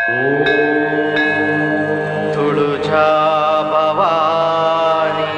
ತುಳುಜಾ ಭವಾನಿ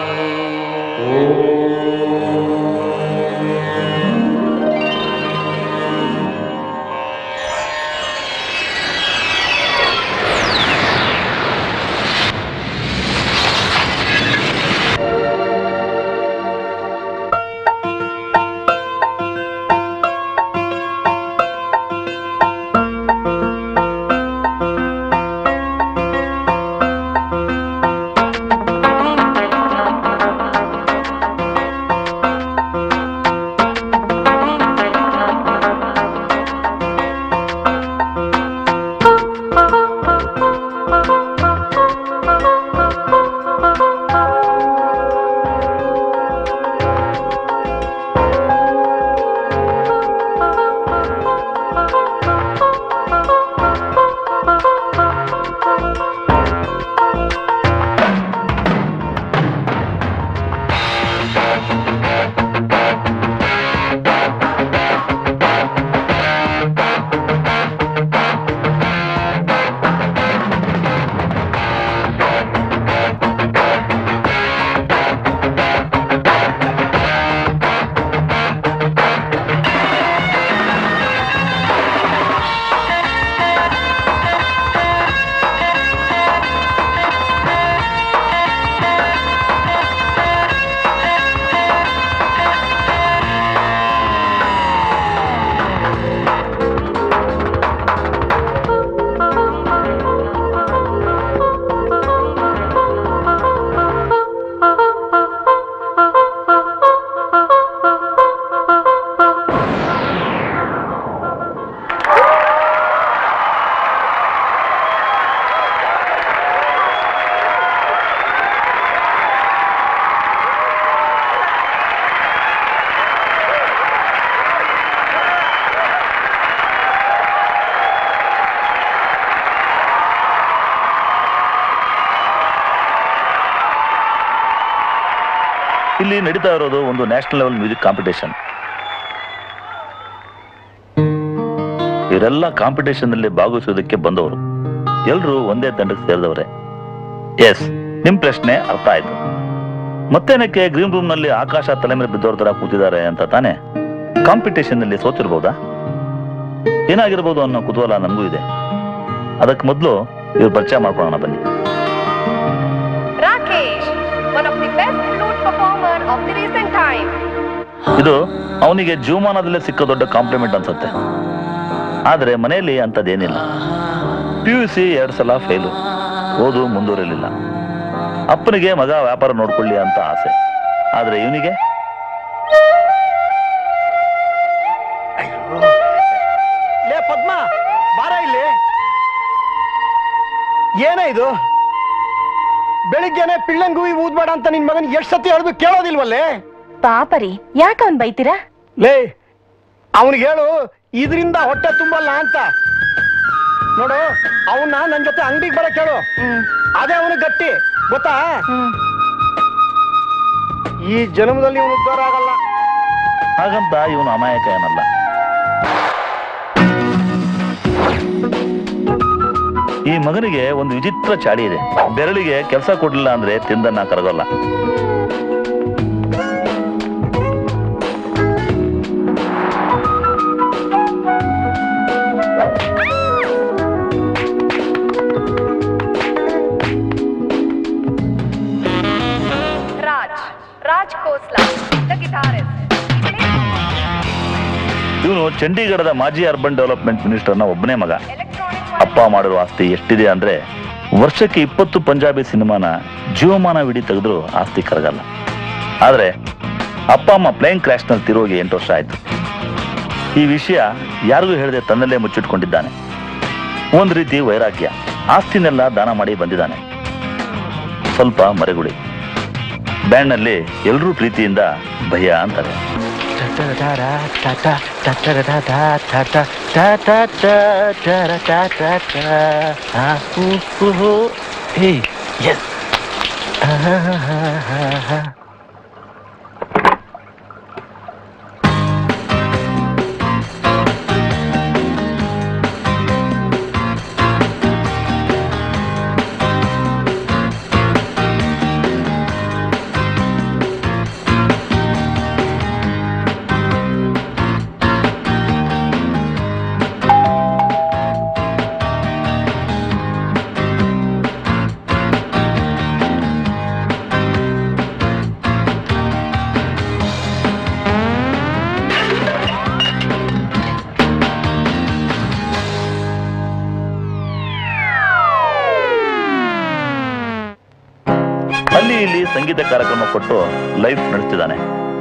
ಇಲ್ಲಿ ನಡೀತಾ ಇರೋದು ಒಂದು ನ್ಯಾಷನಲ್ ಲೆವೆಲ್ ಮ್ಯೂಸಿಕ್ ಕಾಂಪಿಟೇಷನ್ ಇವರೆಲ್ಲ ಕಾಂಪಿಟೇಷನ್ ಅಲ್ಲಿ ಭಾಗವಹಿಸೋದಕ್ಕೆ ಬಂದವರು ಎಲ್ರು ಒಂದೇ ತಂಡಕ್ಕೆ ಸೇರಿದವರೇ ಎಸ್ ನಿಮ್ ಪ್ರಶ್ನೆ ಅರ್ಥ ಆಯ್ತು ಮತ್ತೇನಕ್ಕೆ ಗ್ರೀನ್ ರೂಮ್ ನಲ್ಲಿ ಆಕಾಶ ತಲೆ ಮೇಲೆ ಬಿದ್ದವ್ರ ತರ ಕೂತಿದ್ದಾರೆ ಅಂತ ತಾನೆ ಕಾಂಪಿಟೇಷನ್ ನಲ್ಲಿ ಸೋತಿರ್ಬೋದಾ ಏನಾಗಿರ್ಬೋದು ಅನ್ನೋ ಕುತೂಹಲ ನಮಗೂ ಇದೆ ಅದಕ್ಕೆ ಮೊದಲು ಇವ್ರು ಪರಿಚಯ ಮಾಡ್ಕೊಳ್ಳೋಣ ಬನ್ನಿ Rakesh, one of the best flute performer of the recent time. ಇದು ಅವನಿಗೆ ಜೀವಮಾನದಲ್ಲೇ ಸಿಕ್ಕ ದೊಡ್ಡ ಕಾಂಪ್ಲಿಮೆಂಟ್ ಅನ್ಸುತ್ತೆ ಆದ್ರೆ ಮನೆಯಲ್ಲಿ ಅಂಥದ್ದೇನಿಲ್ಲ ಪಿ ಯು ಸಿ ಎರಡ್ ಸಲ ಫೇಲು ಓದು ಮುಂದುವರಿಲಿಲ್ಲ ಅಪ್ಪನಿಗೆ ಮಗ ವ್ಯಾಪಾರ ನೋಡ್ಕೊಳ್ಳಿ ಅಂತ ಆಸೆ ಆದ್ರೆ ಇವನಿಗೆ ಲೇ ಪದ್ಮ ಬಾರ ಇಲ್ಲಿ ಏನೇ ಇದು ಬೆಳಿಗ್ಗೆನೆ ಪಿಳ್ಳಂಗುವಿ ಊದ್ಬೇಡ ಅಂತ ನಿನ್ ಮಗನ್ ಎಷ್ಟ್ ಸತಿ ಹೇಳಿದ್ರು ಕೇಳೋದಿಲ್ವಲ್ಲೇ ಪಾಪರಿ ಯಾಕೆ ಅವ್ನ್ ಬೈತೀರಾ ಲೇ ಅವನಿಗೆ ಹೇಳು ಇದರಿಂದ ಹೊಟ್ಟೆ ತುಂಬಲ್ಲ ಅಂತ ನೋಡು ಅವನ್ನ ನನ್ ಜೊತೆ ಅಂಗಡಿಗೆ ಬರಕ್ ಹೇಳು ಅದೇ ಅವನು ಗಟ್ಟಿ ಗೊತ್ತಾ ಈ ಜನ್ಮದಲ್ಲಿ ಇವನು ಉದ್ಧಾರ ಆಗಲ್ಲ ಹಾಗಂತ ಇವನು ಅಮಾಯಕ ಏನಲ್ಲ ಈ ಮಗನಿಗೆ ಒಂದು ವಿಚಿತ್ರ ಚಾಳಿ ಇದೆ ಬೆರಳಿಗೆ ಕೆಲಸ ಕೊಡ್ಲಿಲ್ಲ ಅಂದ್ರೆ ತಿಂದನ್ನ ಕರಗೋಲ್ಲ Raj, Raj Khosla, the guitarist. ಇವನು ಚಂಡೀಗಢದ ಮಾಜಿ ಅರ್ಬನ್ ಡೆವಲಪ್ಮೆಂಟ್ ಮಿನಿಸ್ಟರ್ನ ಒಬ್ಬನೇ ಮಗ Electronic ಅಪ್ಪ ಮಾಡಿರೋ ಆಸ್ತಿ ಎಷ್ಟಿದೆ ಅಂದ್ರೆ ವರ್ಷಕ್ಕೆ ಇಪ್ಪತ್ತು ಪಂಜಾಬಿ ಸಿನಿಮಾನ ಜೀವಮಾನವಿಡೀ ತೆಗೆದ್ರು ಆಸ್ತಿ ಕರಗಲ್ಲ ಆದ್ರೆ ಅಪ್ಪ ಅಮ್ಮ ಪ್ಲೇನ್ ಕ್ರ್ಯಾಶ್ ನಲ್ಲಿ ತಿರೋಗಿ ಎಂಟು ವರ್ಷ ಆಯ್ತು ಈ ವಿಷಯ ಯಾರಿಗೂ ಹೇಳದೆ ತನ್ನಲ್ಲೇ ಮುಚ್ಚಿಟ್ಕೊಂಡಿದ್ದಾನೆ ಒಂದ್ ರೀತಿ ವೈರಾಗ್ಯ ಆಸ್ತಿನೆಲ್ಲ ದಾನ ಮಾಡಿ ಬಂದಿದ್ದಾನೆ ಸ್ವಲ್ಪ ಮರೆಗುಳಿ ಬ್ಯಾಂಡ್ನಲ್ಲಿ ಎಲ್ಲರೂ ಪ್ರೀತಿಯಿಂದ ಭಯ ಅಂತಾರೆ ಪುಣ್ಯನತೆ ಕಾರ್ಯಕ್ರಮ ಕೊಟ್ಟು ಲೈಫ್ ನಡೆಸ್ತಿದ್ದಾನೆ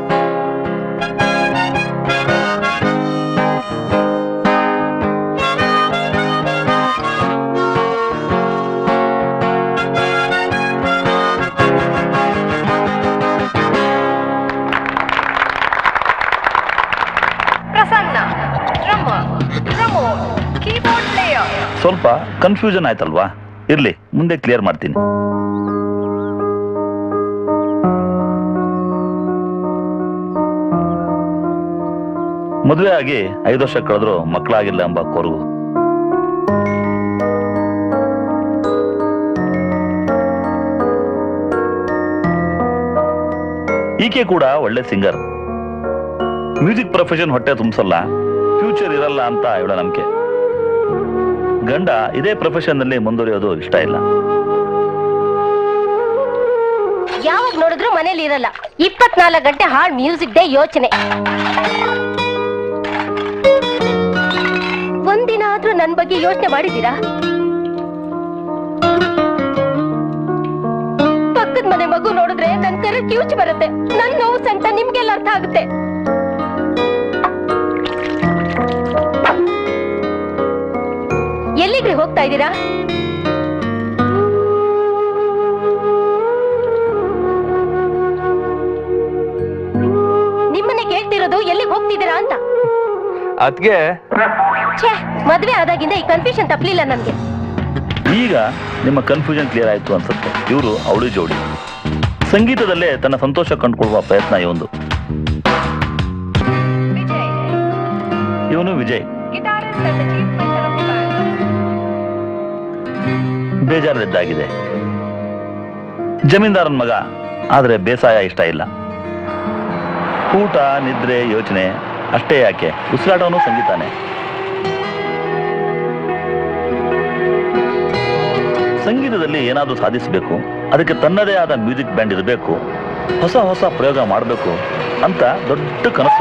Prasanna, drummer. Pramod, keyboard player. ಸ್ವಲ್ಪ ಕನ್ಫ್ಯೂಷನ್ ಆಯ್ತಲ್ವಾ ಇರ್ಲಿ ಮುಂದೆ ಕ್ಲಿಯರ್ ಮಾಡ್ತೀನಿ ಮದುವೆ ಆಗಿ ಐದು ವರ್ಷ ಕಳೆದ್ರು ಮಕ್ಕಳಾಗಿಲ್ಲ ಎಂಬ ಕೊರಗು ಈಕೆ ಕೂಡ ಒಳ್ಳೆ ಸಿಂಗರ್ ಮ್ಯೂಸಿಕ್ ಪ್ರೊಫೆಷನ್ ಹೊಟ್ಟೆ ತುಂಬಿಸಲ್ಲ ಫ್ಯೂಚರ್ ಇರಲ್ಲ ಅಂತ ಇವಳ ನಂಬಿಕೆ ಗಂಡ ಇದೇ ಪ್ರೊಫೆಷನ್ ನಲ್ಲಿ ಮುಂದುವರಿಯೋದು ಇಷ್ಟ ಇಲ್ಲ ಯಾವಾಗ ನೋಡಿದ್ರು ಮನೇಲಿ ಇರಲ್ಲ ಇಪ್ಪತ್ನಾಲ್ಕು ಗಂಟೆ ಹಾಡ್ ಮ್ಯೂಸಿಕ್ ಡೇ ಯೋಚನೆ ಒಂದಿನ ಆದ್ರೂ ನನ್ ಬಗ್ಗೆ ಯೋಚನೆ ಮಾಡಿದೀರಾ ಪಕ್ಕದ ಮನೆ ಮಗು ನೋಡಿದ್ರೆ ನನ್ ಕರೆ ಕ್ಯೂಚ್ ಬರುತ್ತೆ ನನ್ ನೋವು ಸಂತ ನಿಮ್ಗೆಲ್ಲ ಅರ್ಥ ಆಗುತ್ತೆ ಎಲ್ಲಿಗೆ ಹೋಗ್ತಾ ಇದ್ದೀರಾ ನಿಮ್ಮನ್ನೇ ಕೇಳ್ತಿರೋದು ಎಲ್ಲಿಗೆ ಹೋಗ್ತಿದ್ದೀರಾ ಅಂತ ಅದ್ಗೆ ಛೇ ಮದ್ವೆ ಆದಾಗಿಂದ ಈ ಕನ್ಫ್ಯೂಷನ್ ತಪ್ಪಲಿಲ್ಲ ನನ್ಗೆ ಈಗ ನಿಮ್ಮ ಕನ್ಫ್ಯೂಷನ್ ಕ್ಲಿಯರ್ ಆಯ್ತು ಅನ್ಸುತ್ತೆ ಇವರು ಅವಳಿ ಜೋಡಿ ಸಂಗೀತದಲ್ಲೇ ತನ್ನ ಸಂತೋಷ ಕಂಡುಕೊಳ್ಳುವ ಪ್ರಯತ್ನ ಇವೊಂದು Vijay, ಇವನು Vijay guitarist and the chief member of the band. ಬೇಜಾರದಿದ್ದಾಗಿದೆ ಜಮೀನ್ದಾರನ್ ಮಗ ಆದ್ರೆ ಬೇಸಾಯ ಇಷ್ಟ ಇಲ್ಲ ಊಟ ನಿದ್ರೆ ಯೋಚನೆ ಅಷ್ಟೇ ಯಾಕೆ ಉಸಿರಾಟವನು ಸಂಗೀತಾನೆ ಸಂಗೀತದಲ್ಲಿ ಏನಾದರೂ ಸಾಧಿಸಬೇಕು ಅದಕ್ಕೆ ತನ್ನದೇ ಆದ ಮ್ಯೂಸಿಕ್ ಬ್ಯಾಂಡ್ ಇರಬೇಕು ಹೊಸ ಹೊಸ ಪ್ರಯೋಗ ಮಾಡಬೇಕು ಅಂತ ದೊಡ್ಡ ಕನಸು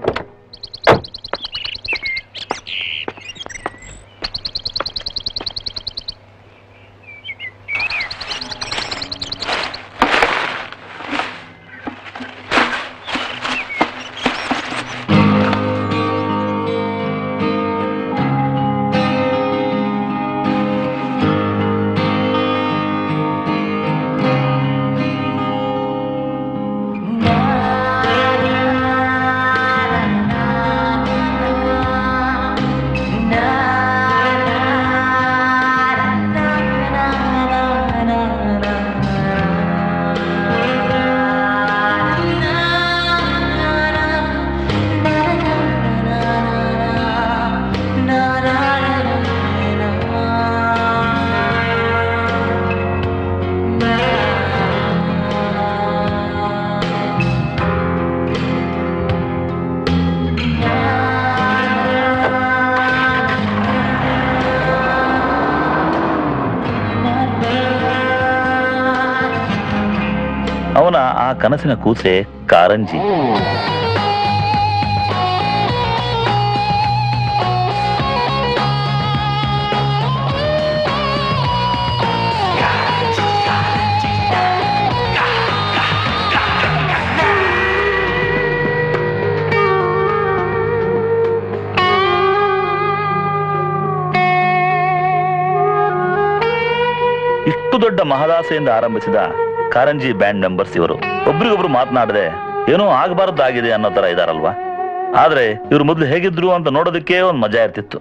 ಅವನ ಆ ಕನಸಿನ ಕೂಸೆ ಕಾರಂಜಿ ಇಷ್ಟು ದೊಡ್ಡ ಮಹದಾಸೆಯಿಂದ ಆರಂಭಿಸಿದ ಕಾರಂಜಿ ಬ್ಯಾಂಡ್ ಮೆಂಬರ್ಸ್ ಇವರು ಒಬ್ರಿಗೊಬ್ರು ಮಾತನಾಡದೆ ಏನೋ ಆಗಬಾರ್ದಾಗಿದೆ ಅನ್ನೋ ತರ ಇದಾರಲ್ವಾ ಆದ್ರೆ ಇವ್ರು ಮೊದಲು ಹೇಗಿದ್ರು ಅಂತ ನೋಡೋದಕ್ಕೆ ಒಂದು ಮಜಾ ಇರ್ತಿತ್ತು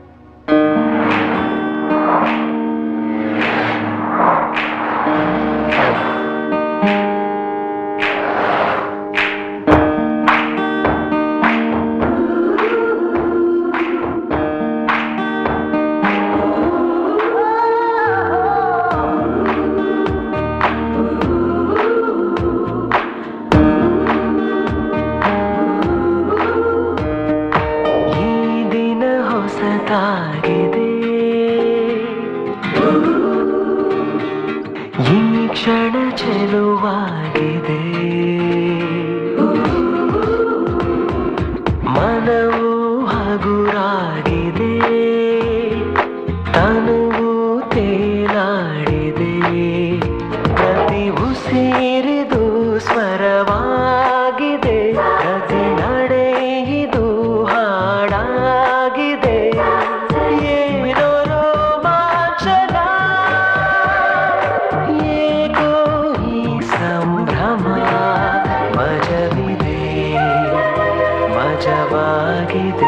ಈ ದಿನ ಹೊಸದಾಗಿದೆ ಈ ಕ್ಷಣ ಚೆಲುವಾಗಿದೆ ಮನವು ಹಗುರಾಗಿದೆ ತನುವು ತೇಲಾಡಿದೆ ಪ್ರತಿ ಉಸಿರಿದು ಮಜವಾಗಿದೆ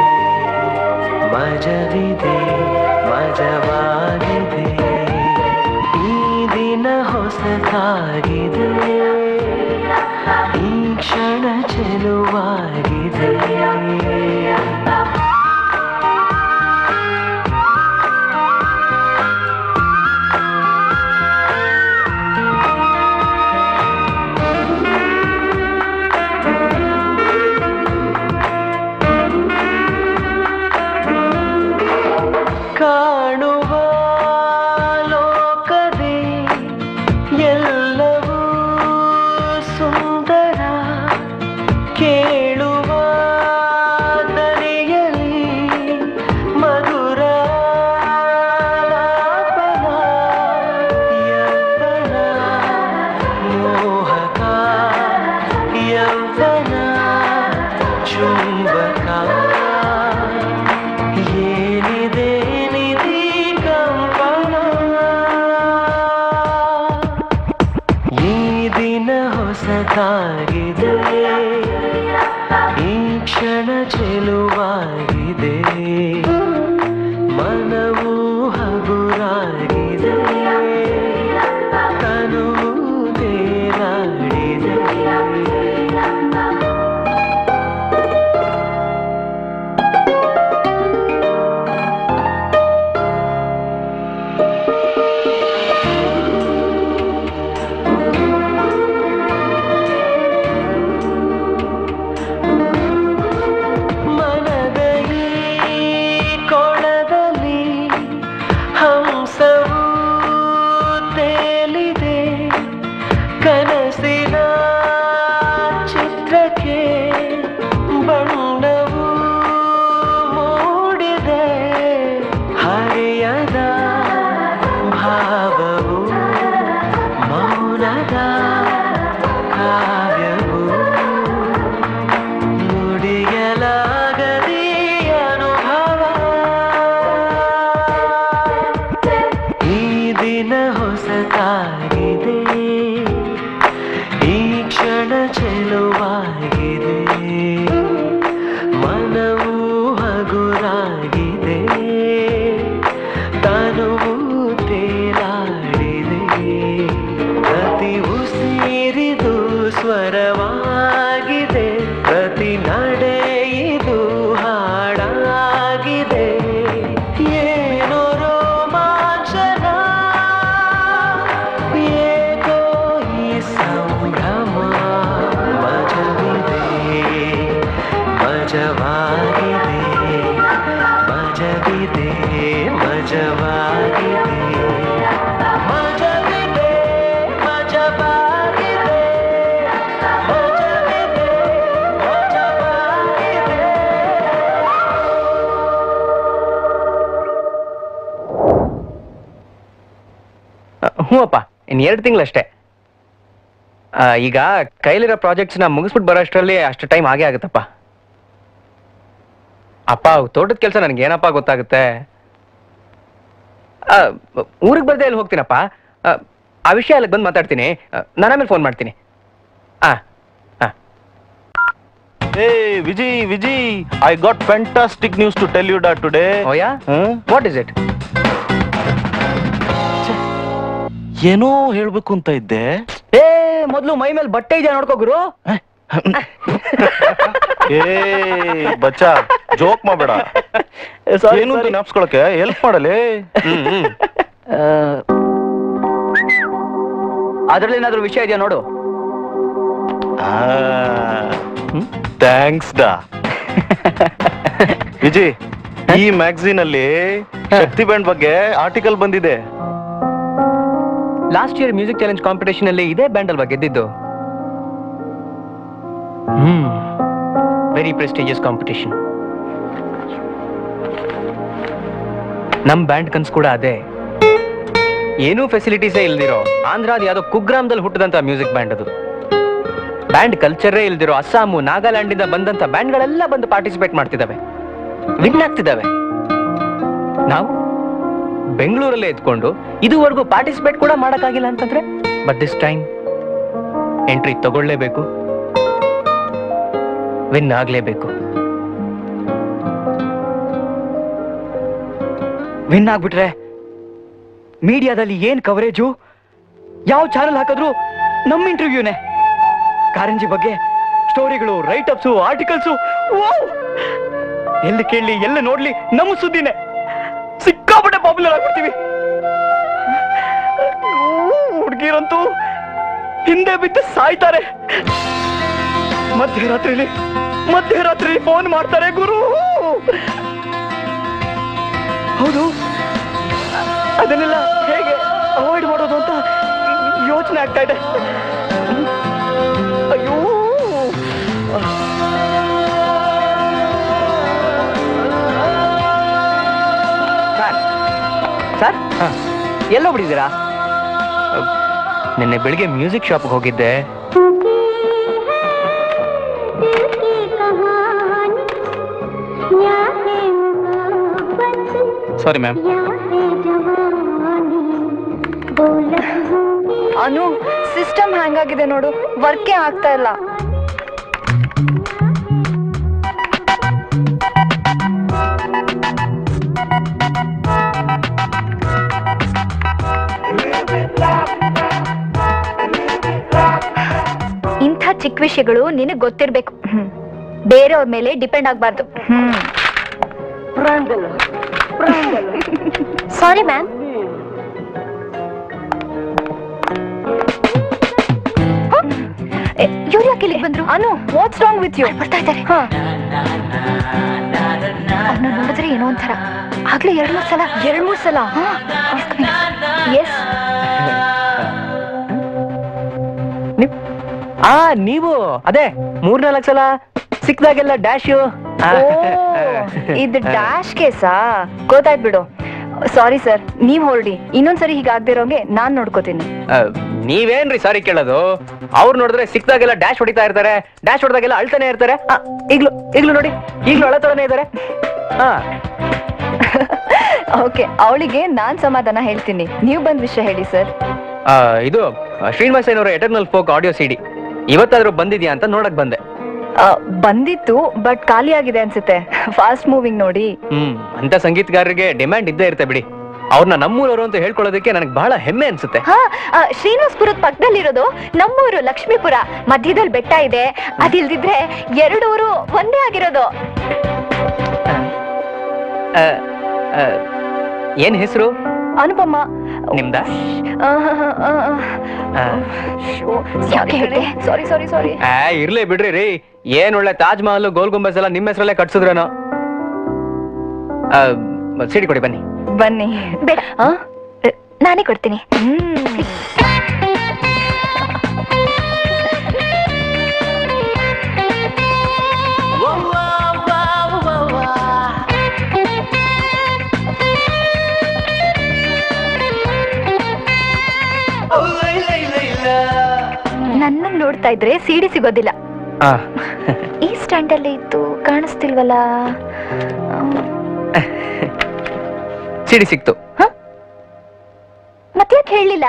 ಮಜವಿದೆ ಮಜವಾಗಿದೆ ಈ ದಿನ ಹೊಸತಾಗಿದೆ ಈ ಕ್ಷಣ ಚೆಲುವಾಗಿದೆ ಕಾಣುವ ಲೋಕದೇ ಎಲ್ಲವೂ ಸುಂದರ ಕೇಳುವ ದನಿಯಲ್ಲಿ ಮಧುರ ಲಾಪನ, ಯೌವನ ಮೋಹಕ ಯೌವನ ಚುಂಬಕ ಏನಿದೆ ನಿಧಿ ಕಂಪನ ಈ ದಿನ ಹೊಸತಾಗಿದೆ ಈ ಕ್ಷಣ ಚೆಲುವಾಗಿದೆ ಮನವು ಹಗುರಾಗಿದೆ ತನುವು ತೇಲಾಡಿದೆ ಮನದ ಈ ಕೊಳದಲ್ಲಿ ಹಂಸವು ತೇಲಿದೆ ಕನಸಿನ ಚಿತ್ರಕ್ಕೆ ಬಣ್ಣವು ಮೂಡಿದೆ ಹರೆಯದ ಭಾವವು ಮೌನದ ಕಾವ್ಯವು ನುಡಿಯಲಾಗದಿ ಅನುಭವ ಈ ದಿನ ಹೊಸತಾಗಿದೆ ಈ ಕ್ಷಣ ಚೆಲುವಾಗಿದೆ ಮನವು ಹಗುರಾಗಿದೆ ತನುವು ತೇಲಾಡಿದೆ ಪ್ರತಿ ಉಸಿರಿದು ಸ್ವರವಾಗಿದೆ ಪ್ರತಿ ನಡೆಯಿದು ಹಾಡಾಗಿದೆ ಏನೋ ರೋಮಾಂಚನ ಏಕೋ ಈ ಸಂಭ್ರಮ ಮಜವಿದೆ ಮಜವಾಗಿದೆ ಮಜವಿದೆ ಮಜವಾಗಿದೆ ಮಜವಿದೆ ಮಜವಾಗಿದೆ ಮಜವಿದೆ ಮಜವಾಗಿದೆ ಹ್ಞೂ ಅಪ್ಪ ಇನ್ನು ಎರಡು ತಿಂಗಳಷ್ಟೇ ಈಗ ಕೈಲಿರೋ ಪ್ರಾಜೆಕ್ಟ್ಸ್ನ ಮುಗಿಸ್ಬಿಟ್ಟು ಬರೋ ಅಷ್ಟರಲ್ಲಿ ಅಷ್ಟು ಟೈಮ್ ಆಗೇ ಆಗುತ್ತಪ್ಪ ಅಪ್ಪ ತೋಟದ ಕೆಲಸ ನನಗೆ ಏನಪ್ಪ ಗೊತ್ತಾಗುತ್ತೆ ಊರಿಗೆ ಬರ್ದೆ ಅಲ್ಲಿ ಹೋಗ್ತೀನಪ್ಪ ಆ, ಆ ವಿಷಯ ಅಲ್ಲಿಗೆ ಬಂದು ಮಾತಾಡ್ತೀನಿ ನಾನು ಆಮೇಲೆ ಫೋನ್ ಮಾಡ್ತೀನಿ ಆ ಆ Hey, Vijay, Vijay, I got fantastic news to tell you that today. ಓಯಾ Huh? ವಾಟ್ ಇಸ್ ಇಟ್ ಏನೋ ಹೇಳ್ಬೇಕು ಅಂತ ಇದ್ದೆ ಏ ಮೊದಲು ಮೈ ಮೇಲೆ ಬಟ್ಟೆ ಇದೆಯಾ ನೋಡ್ಕೋ ಗುರು ಏ ಬಚ್ಚ ಜೋಕ್ ಮಾಡಬೇಡ ಏನು ಅಂತ ನೆಪ್ಸ್ಕೊಳಕ್ಕೆ ಹೆಲ್ಪ್ ಮಾಡಲಿ ಅದ್ರಲ್ಲಿ ಏನಾದ್ರು ವಿಷಯ ಇದೆಯಾ ನೋಡು ಥ್ಯಾಂಕ್ಸ್ ಡಾ ವಿಜಯ್ ಈ ಮ್ಯಾಗಝೀನ್ ಅಲ್ಲಿ ಶಕ್ತಿ ಬ್ಯಾಂಡ್ ಬಗ್ಗೆ ಆರ್ಟಿಕಲ್ ಬಂದಿದೆ last year music challenge competition ಅಲ್ಲಿ ಇದೇ ಬ್ಯಾಂಡ್ ಅಲ್ವಾ ಗೆದ್ದಿದ್ದು ಹ್ಮ್ ವೆರಿ ಪ್ರೆಸ್ಟಿಜಿಯಸ್ ಕಾಂಪಿಟೇಷನ್ ನಮ್ ಬ್ಯಾಂಡ್ ಕನ್ಸ್ ಕೂಡ ಅದೇ ಏನೂ ಫೆಸಿಲಿಟೀಸೇ ಇಲ್ದಿರೋ ಆಂಧ್ರಾದ ಯಾವ್ದೋ ಕುಗ್ರಾಮದಲ್ಲಿ ಹುಟ್ಟಿದಂತ ಮ್ಯೂಸಿಕ್ ಬ್ಯಾಂಡ್ ಅದು ಬ್ಯಾಂಡ್ ಕಲ್ಚರೇ ಇಲ್ದಿರೋ ಅಸ್ಸಾಮು ನಾಗಾಲ್ಯಾಂಡ್ ಇಂದ ಬಂದಂತ ಬ್ಯಾಂಡ್ಗಳೆಲ್ಲ ಬಂದು ಪಾರ್ಟಿಸಿಪೇಟ್ ಮಾಡ್ತಿದ್ದಾವೆ ವಿನ್ ಆಗ್ತಿದ್ದಾವೆ ನಾವು ಬೆಂಗಳೂರಲ್ಲೇ ಎತ್ಕೊಂಡು ಇದುವರೆಗೂ ಪಾರ್ಟಿಸಿಪೇಟ್ ಕೂಡ ಮಾಡಕ್ಕಾಗಿಲ್ಲ ಅಂತಂದ್ರೆ ಬಟ್ ದಿಸ್ ಟೈಮ್ ಎಂಟ್ರಿ ತಗೊಳ್ಳೇಬೇಕು ವಿನ್ ಆಗ್ಲೇಬೇಕು ವಿನ್ ಆಗ್ಬಿಟ್ರೆ ಮೀಡಿಯಾದಲ್ಲಿ ಏನ್ ಕವರೇಜು ಯಾವ ಚಾನಲ್ ಹಾಕಿದ್ರು ನಮ್ಮ ಇಂಟರ್ವ್ಯೂನೇ ಕಾರಂಜಿ ಬಗ್ಗೆ ಸ್ಟೋರಿಗಳು ರೈಟ್ ಅಪ್ಸು ಆರ್ಟಿಕಲ್ಸು ಎಲ್ಲಿ ಕೇಳಲಿ ಎಲ್ಲ ನೋಡ್ಲಿ ನಮ್ಮ ಸುದ್ದಿನೇ ಸಿಕ್ಕಾಪಟ್ಟೆ ಪಾಪ್ಯುಲರ್ ಆಗ್ಬಿಡ್ತೀವಿ ಹುಡುಗಿರಂತೂ ಹಿಂದೆ ಬಿದ್ದು ಸಾಯ್ತಾರೆ ಮಧ್ಯರಾತ್ರಿಲಿ ಮಧ್ಯರಾತ್ರಿ ಫೋನ್ ಮಾಡ್ತಾರೆ ಗುರು ಹೌದು ಅದನ್ನೆಲ್ಲ ಹೇಗೆ ಅವಾಯ್ಡ್ ಮಾಡೋದು ಅಂತ ಯೋಚನೆ ಆಗ್ತಾ ಇದೆ ಅಯ್ಯೋ ಸರ್ ಎಲ್ಲೋ ಬಿಡಿದ್ದೀರಾ ನಿನ್ನೆ ಬೆಳಿಗ್ಗೆ ಮ್ಯೂಸಿಕ್ ಶಾಪ್ಗೆ ಹೋಗಿದ್ದೆ ಸಾರಿ ಮ್ಯಾಮ್ ಅನು ಸಿಸ್ಟಮ್ ಹ್ಯಾಂಗ್ ಆಗಿದೆ ನೋಡು ವರ್ಕೇ ಆಗ್ತಾ ಇಲ್ಲ ಇಂಥ ಚಿಕ್ಕ ವಿಷಯಗಳು ನಿನಗ್ ಗೊತ್ತಿರ್ಬೇಕು ಹ್ಮ್. ಬೇರೆಯವ್ರ ಮೇಲೆ ಡಿಪೆಂಡ್ ಆಗ್ಬಾರ್ದು ಹ್ಮ್ ಸಾರಿ ಮ್ಯಾಮ್ ಇವ್ರು ಯಾಕೆ ಇಲ್ಲಿಗೆ ಬಂದ್ರು Anu what's wrong with you ಬರ್ತಾ ಇದ್ದಾರೆ ಅವ್ನ ನೋಡಿದ್ರೆ ಏನೋ ಒಂಥರ ಆಗ್ಲೇ ಎರಡ್ ಮೂರ್ ಸಲ ಎರಡ್ ಮೂರ್ ಸಲ ಎಸ್ ಆ ನೀವು ಅದೇ ಮೂರ್ನಾಲ್ಕು ಸಲ ಸಿಕ್ದಾಗೆಲ್ಲ ಡ್ಯಾಶ್ ಇದು ಡ್ಯಾಶ್ ಕೇಸಾ ಗೊತ್ತಾಯ್ತು ಬಿಡು ಸಾರಿ ಸರ್ ನೀವ್ ಹೊರಡಿ ಇನ್ನೊಂದ್ಸರಿ ಹೀಗಾಗ್ದಿರೋಂಗೆ ನಾನ್ ನೋಡ್ಕೋತೀನಿ ನೀವೇನ್ರಿ ಸಾರಿ ಕೇಳೋದು ಅವ್ರು ನೋಡಿದ್ರೆ ಸಿಕ್ದಾಗೆಲ್ಲ ಡ್ಯಾಶ್ ಹೊಡಿತಾ ಇರ್ತಾರೆ ಡ್ಯಾಶ್ ಹೊಡೆದಾಗೆಲ್ಲ ಅಳ್ತಾನೆ ಇರ್ತಾರೆ ಆ, ಈಗ್ಲೂ ಈಗ್ಲೂ ನೋಡಿ ಈಗ್ಲೂ ಅಳತಾನೆ ಇದ್ದಾರೆ ಹಾ ಓಕೆ ಅವಳಿಗೆ ನಾನ್ ಸಮಾಧಾನ ಹೇಳ್ತೀನಿ ನೀವು ಬಂದ್ ವಿಷಯ ಹೇಳಿ ಸರ್ ಆ, ಇದು ಶ್ರೀನಿವಾಸಯ್ಯನವರ ಎಟರ್ನಲ್ ಫೋಕ್ ಆಡಿಯೋ ಸಿಡಿ ಇವತ್ತಾದ್ರೂ ಬಂದಿದ್ಯಾ ಅಂತ ನೋಡಕ್ ಬಂದೆ ಬಂದಿತ್ತು ಬಟ್ ಖಾಲಿ ಆಗಿದೆ ಅನ್ಸುತ್ತೆ ಫಾಸ್ಟ್ ಮೂವಿಂಗ್ ನೋಡಿ ಹ್ಮ್ ಅಂತ ಸಂಗೀತಗಾರರಿಗೆ ಡಿಮ್ಯಾಂಡ್ ಇದ್ದೇ ಇರುತ್ತೆ ಬಿಡಿ ಅವ್ರನ್ನ ನಮ್ಮೂರವರು ಅಂತ ಹೇಳ್ಕೊಳ್ಳೋದಕ್ಕೆ ನನಗೆ ಬಹಳ ಹೆಮ್ಮೆ ಅನ್ಸುತ್ತೆ ಹಾ ಆ, ಶ್ರೀನಿವಾಸ್ಪುರದ ಪಕ್ಕದಲ್ಲಿರೋದು ನಮ್ಮೂರು ಲಕ್ಷ್ಮೀಪುರ ಮಧ್ಯದಲ್ಲಿ ಬೆಟ್ಟ ಇದೆ ಅದಿಲ್ದಿದ್ರೆ ಎರಡು ಊರು ಒಂದೇ ಆಗಿರೋದು ಆ, ಆ, ಏನ್ ಹೆಸರು ಅನುಪಮ ನಿಮ್ದ ಆ, ಆ, ಆ, ಆ. ಶೋ, ಯಾಕೆ ಹೇಳಿದೆ ಸಾರಿ ಸಾರಿ ಸಾರಿ ಆ, ಇರ್ಲಿ ಬಿಡ್ರಿ ರೀ ಏನ್ ಒಳ್ಳೆ ತಾಜ್ ಮಹಲ್ ಗೋಲ್ ಗುಂಬಸ್ ಎಲ್ಲ ನಿಮ್ಮ ಹೆಸರಲ್ಲೇ ಕಟ್ಸಿದ್ರೇನೋ ಆ, ಸಿಡಿ ಕೊಡಿ ಬನ್ನಿ ಬನ್ನಿ ಬೇಡ ನಾನೇ ಕೊಡ್ತೀನಿ ನನ್ನ ನೋಡ್ತಾ ಇದ್ರೆ ಸಿಡಿ ಸಿಗೋದಿಲ್ಲ ಆ, ಈ ಸ್ಟ್ಯಾಂಡ್ ಅಲ್ಲಿ ಇತ್ತು ಕಾಣಿಸ್ತಿಲ್ವಲ್ಲ ಸಿಡಿ ಸಿಕ್ತು ಮತ್ತ್ಯಾಕೆ ಹೇಳಲಿಲ್ಲ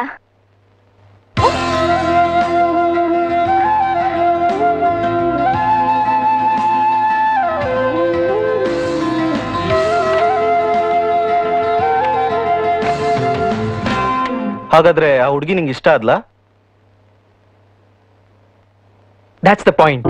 ಹಾಗಾದ್ರೆ ಆ ಹುಡುಗಿ ನಿಂಗೆ ಇಷ್ಟ ಆದ್ಲಾ ದ್ಯಾಟ್ಸ್ ದ ಪಾಯಿಂಟ್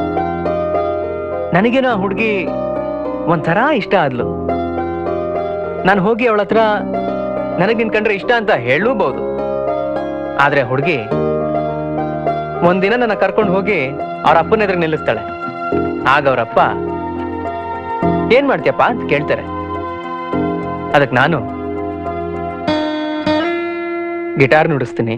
ನನಗೇನೋ ಆ ಹುಡುಗಿ ಒಂಥರ ಇಷ್ಟ ಆದ್ಲು ನಾನು ಹೋಗಿ ಅವಳ ಹತ್ರ ನನಗ್ ನಿನ್ ಕಂಡ್ರೆ ಇಷ್ಟ ಅಂತ ಹೇಳಲೂಬಹುದು ಆದ್ರೆ ಹುಡುಗಿ ಒಂದಿನ ನನ್ನ ಕರ್ಕೊಂಡು ಹೋಗಿ ಅವ್ರ ಅಪ್ಪನ ಎದುರು ನಿಲ್ಲಿಸ್ತಾಳೆ ಆಗ ಅವ್ರಪ್ಪ ಏನ್ ಮಾಡ್ತೀಯಪ್ಪ ಅಂತ ಕೇಳ್ತಾರೆ ಅದಕ್ಕೆ ನಾನು ಗಿಟಾರ್ ನುಡಿಸ್ತೀನಿ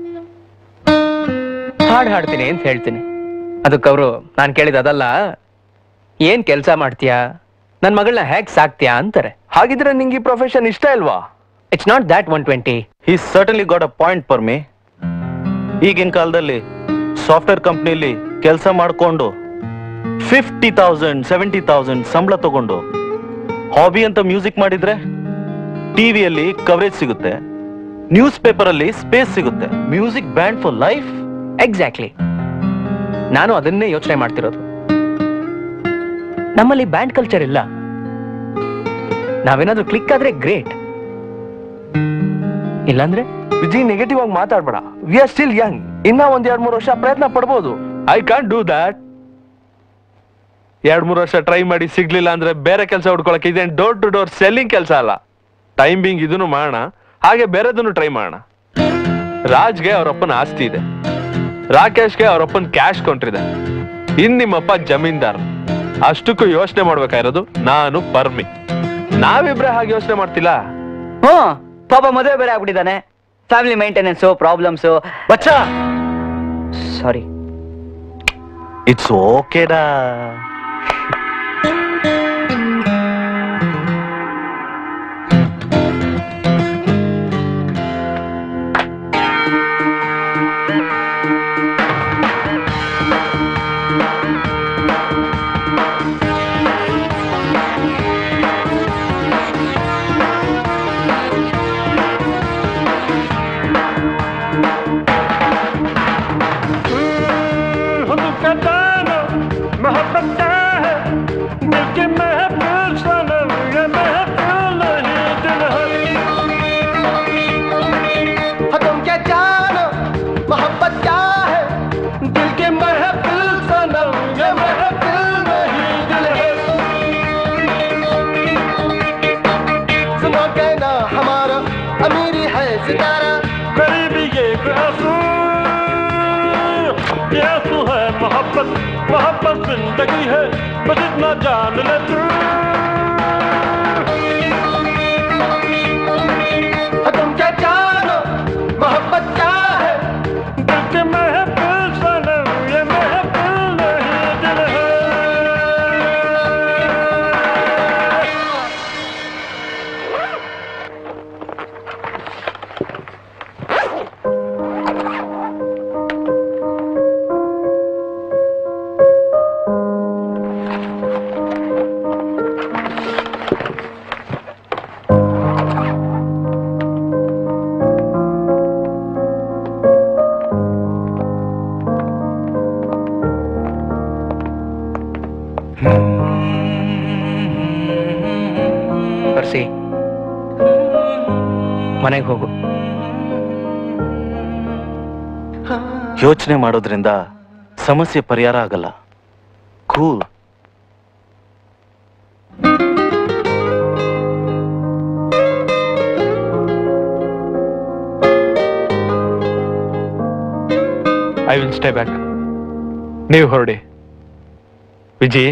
ಹಾಡು ಹಾಡ್ತೀನಿ ಅಂತ ಹೇಳ್ತೀನಿ ಅದಕ್ಕೆ ಅವರು ನಾನು ಕೇಳಿದ ಅದಲ್ಲ ಏನ್ ಕೆಲಸ ಮಾಡ್ತೀಯಾ ನನ್ನ ಮಗಳನ್ನ ಹೇಗ್ ಸಾಕ್ತೀಯಾ ಅಂತಾರೆ ಹಾಗಿದ್ರೆ ನಿಂಗೆ ಈ ಪ್ರೊಫೆಷನ್ ಇಷ್ಟ ಇಲ್ವಾ it's not that one twenty he certainly got a point for me ಈಗಿನ ಕಾಲದಲ್ಲಿ ಸಾಫ್ಟ್ವೇರ್ ಕಂಪ್ನಿಲಿ ಕೆಲಸ ಮಾಡಿಕೊಂಡು ಫಿಫ್ಟಿ ತೌಸಂಡ್ ಸೆವೆಂಟಿ ತೌಸಂಡ್ ಸಂಬಳ ತಗೊಂಡು ಹಾಬಿ ಅಂತ ಮ್ಯೂಸಿಕ್ ಮಾಡಿದ್ರೆ ಟಿವಿಯಲ್ಲಿ ಕವರೇಜ್ ಸಿಗುತ್ತೆ ನ್ಯೂಸ್ ಪೇಪರ್ ಅಲ್ಲಿ ಸ್ಪೇಸ್ ಸಿಗುತ್ತೆ music band for life exactly ನಾನು ಅದನ್ನೇ ಯೋಚನೆ ಮಾಡ್ತಿರೋದು ನಮ್ಮಲ್ಲಿ ಬ್ಯಾಂಡ್ ಕಲ್ಚರ್ ಇಲ್ಲ ನಾವೇನಾದ್ರೂ ಕ್ಲಿಕ್ ಆದ್ರೆ ಗ್ರೇಟ್ ಇಲ್ಲಾಂದ್ರೆ ವಿಜಿ ನೆಗೆಟಿವ್ ಆಗಿ ಮಾತಾಡ್ಬೇಡ ವಿ ಆರ್ ಸ್ಟಿಲ್ ಯಂಗ್ ಇನ್ನ ಒಂದ್ ಎರಡ್ ಮೂರು ವರ್ಷ ಪ್ರಯತ್ನ ಪಡ್ಬೋದು ಐ ಕಾಂಟ್ ಡೂ ದಾಟ್ ಎರಡ್ ಮೂರು ವರ್ಷ ಟ್ರೈ ಮಾಡಿ ಸಿಗ್ಲಿಲ್ಲ ಅಂದ್ರೆ ಬೇರೆ ಕೆಲಸ ಹುಡ್ಕೊಳಕ್ಕೆ ಇದೇನ್ ಡೋರ್ ಟು ಡೋರ್ ಸೆಲ್ಲಿಂಗ್ ಕೆಲಸ ಅಲ್ಲ ಟೈಮ್ ಬಿಂಗ್ ಇದನ್ನು ಮಾಡೋಣ ಹಾಗೆ ಬೇರೆದನ್ನು ಟ್ರೈ ಮಾಡೋಣ ರಾಜ್ಗೆ ಅವರಪ್ಪನ ಆಸ್ತಿ ಇದೆ ರಾಕೇಶ್ಗೆ ಅವರಪ್ಪನ ಕ್ಯಾಶ್ ಕೊಂಟ್ರಿದೆ ಇನ್ ನಿಮ್ಮಪ್ಪ ಜಮೀನ್ದಾರ್ ಅಷ್ಟಕ್ಕೂ ಯೋಚನೆ ಮಾಡ್ಬೇಕಾಗಿರೋದು ನಾನು ಪರ್ಮಿ ನಾವಿಬ್ರೆ ಹಾಗೆ ಯೋಚನೆ ಮಾಡ್ತಿಲ್ಲ ಹ್ಞೂ ಪಾಪ ಮದುವೆ ಬೇರೆ ಆಗ್ಬಿಟ್ಟಿದ್ದಾನೆ ಫ್ಯಾಮಿಲಿ ಮೇಂಟೆನೆನ್ಸು ಪ್ರಾಬ್ಲಮ್ಸು ಬಚ್ಚ ಸಾರಿ ಇಟ್ಸ್ ಓಕೆಡಾ तुम क्या जानो मोहब्बत क्या है दिल के महफिल सनम ये महफिल नहीं दिल है सुनो कहना हमारा अमीरी है सितारा गरीबी ये आंसू ये आंसू है मोहब्बत मोहब्बत जिंदगी है बस इतना जान ले तू तुम क्या जानो मोहब्बत क्या है दिल के महफिल सनम ये महफिल नहीं दिल है ಬರ್ಸಿ ಮನೆಗೆ ಹೋಗು ಯೋಚನೆ ಮಾಡೋದ್ರಿಂದ ಸಮಸ್ಯೆ ಪರಿಹಾರ ಆಗಲ್ಲ cool I will stay back ನೀವು ಹೊರಡಿ ವಿಜಿ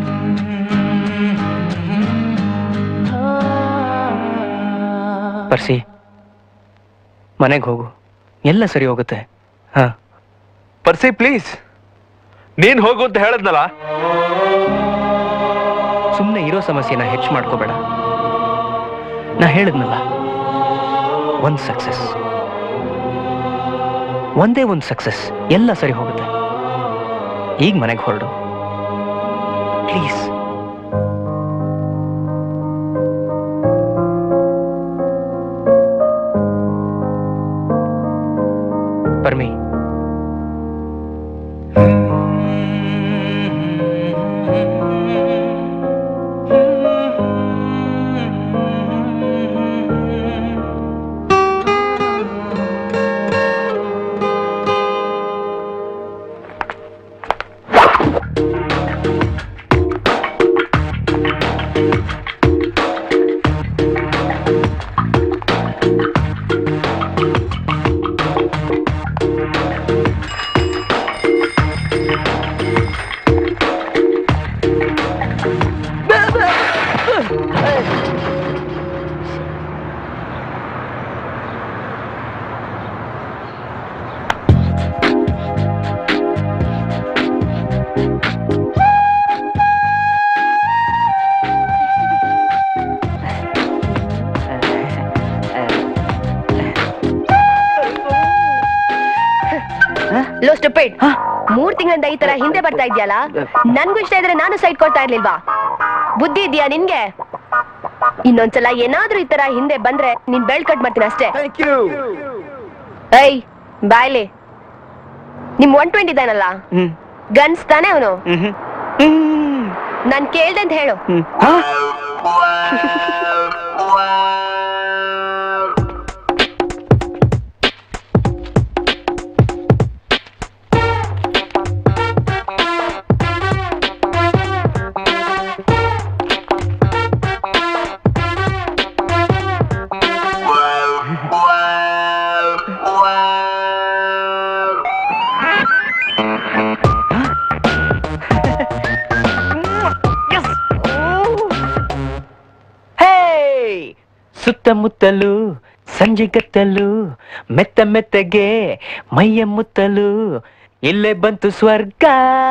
ಬರ್ಸಿ ಮನೆಗೆ ಹೋಗು ಎಲ್ಲ ಸರಿ ಹೋಗುತ್ತೆ ಹಾ ಪರ್ಸಿ ಪ್ಲೀಸ್ ನೀನ್ ಹೋಗು ಅಂತ ಹೇಳದ್ನಲ್ಲ ಸುಮ್ಮನೆ ಇರೋ ಸಮಸ್ಯೆನ ಹೆಚ್ಚು ಮಾಡ್ಕೋಬೇಡ ನಾ ಹೇಳಿದ್ನಲ್ಲ ಒಂದ್ ಸಕ್ಸಸ್ ಒಂದೇ ಒಂದು ಸಕ್ಸಸ್ ಎಲ್ಲ ಸರಿ ಹೋಗುತ್ತೆ ಈಗ ಮನೆಗೆ ಹೊರಡು ಪ್ಲೀಸ್ ಪರ್ಮಿ ಲೋ ಸ್ಟುಪಿಡ್ ಮೂರ್ ತಿಂಗಳಿಂದ ಈ ತರ ಹಿಂದೆ ಬರ್ತಾ ಇದ್ಯಲ್ಲ ನನ್ಗೂ ಇಷ್ಟ ಇದ್ರೆ ನಾನು ಸೈಟ್ ಕೊಡ್ತಾ ಇರ್ಲಿಲ್ವಾ ಬುದ್ಧಿ ಇದೆಯಾ ನಿನ್ಗೆ ಇನ್ನೊಂದ್ಸಲ ಏನಾದ್ರೂ ಈ ತರ ಹಿಂದೆ ಬಂದ್ರೆ ನೀನ್ ಬೆಳ್ ಕಟ್ ಮಾಡ್ತೀನಿ ಅಷ್ಟೇ ಥ್ಯಾಂಕ್ ಯು ಐ ಬಾಯ್ಲಿ ನಿಮ್ ಒನ್ ಟ್ವೆಂಟಿ ಇದಾನಲ್ಲ ಹ್ಮ್ ಗನ್ಸ್ ತಾನೇ ಅವನು ಹ್ಮ್ ಹ್ಮ್ ನಾನ್ ಕೇಳ್ದೆ ಅಂತ ಹೇಳು ಹ್ಮ್ ಹಾ? ಸುತ್ತಮುತ್ತಲು ಸಂಜೆ ಗತ್ತಲು ಮೆತ್ತ ಮೆತ್ತಗೆ ಮೈಯ ಮುತ್ತಲು ಇಲ್ಲೇ ಬಂತು ಸ್ವರ್ಗ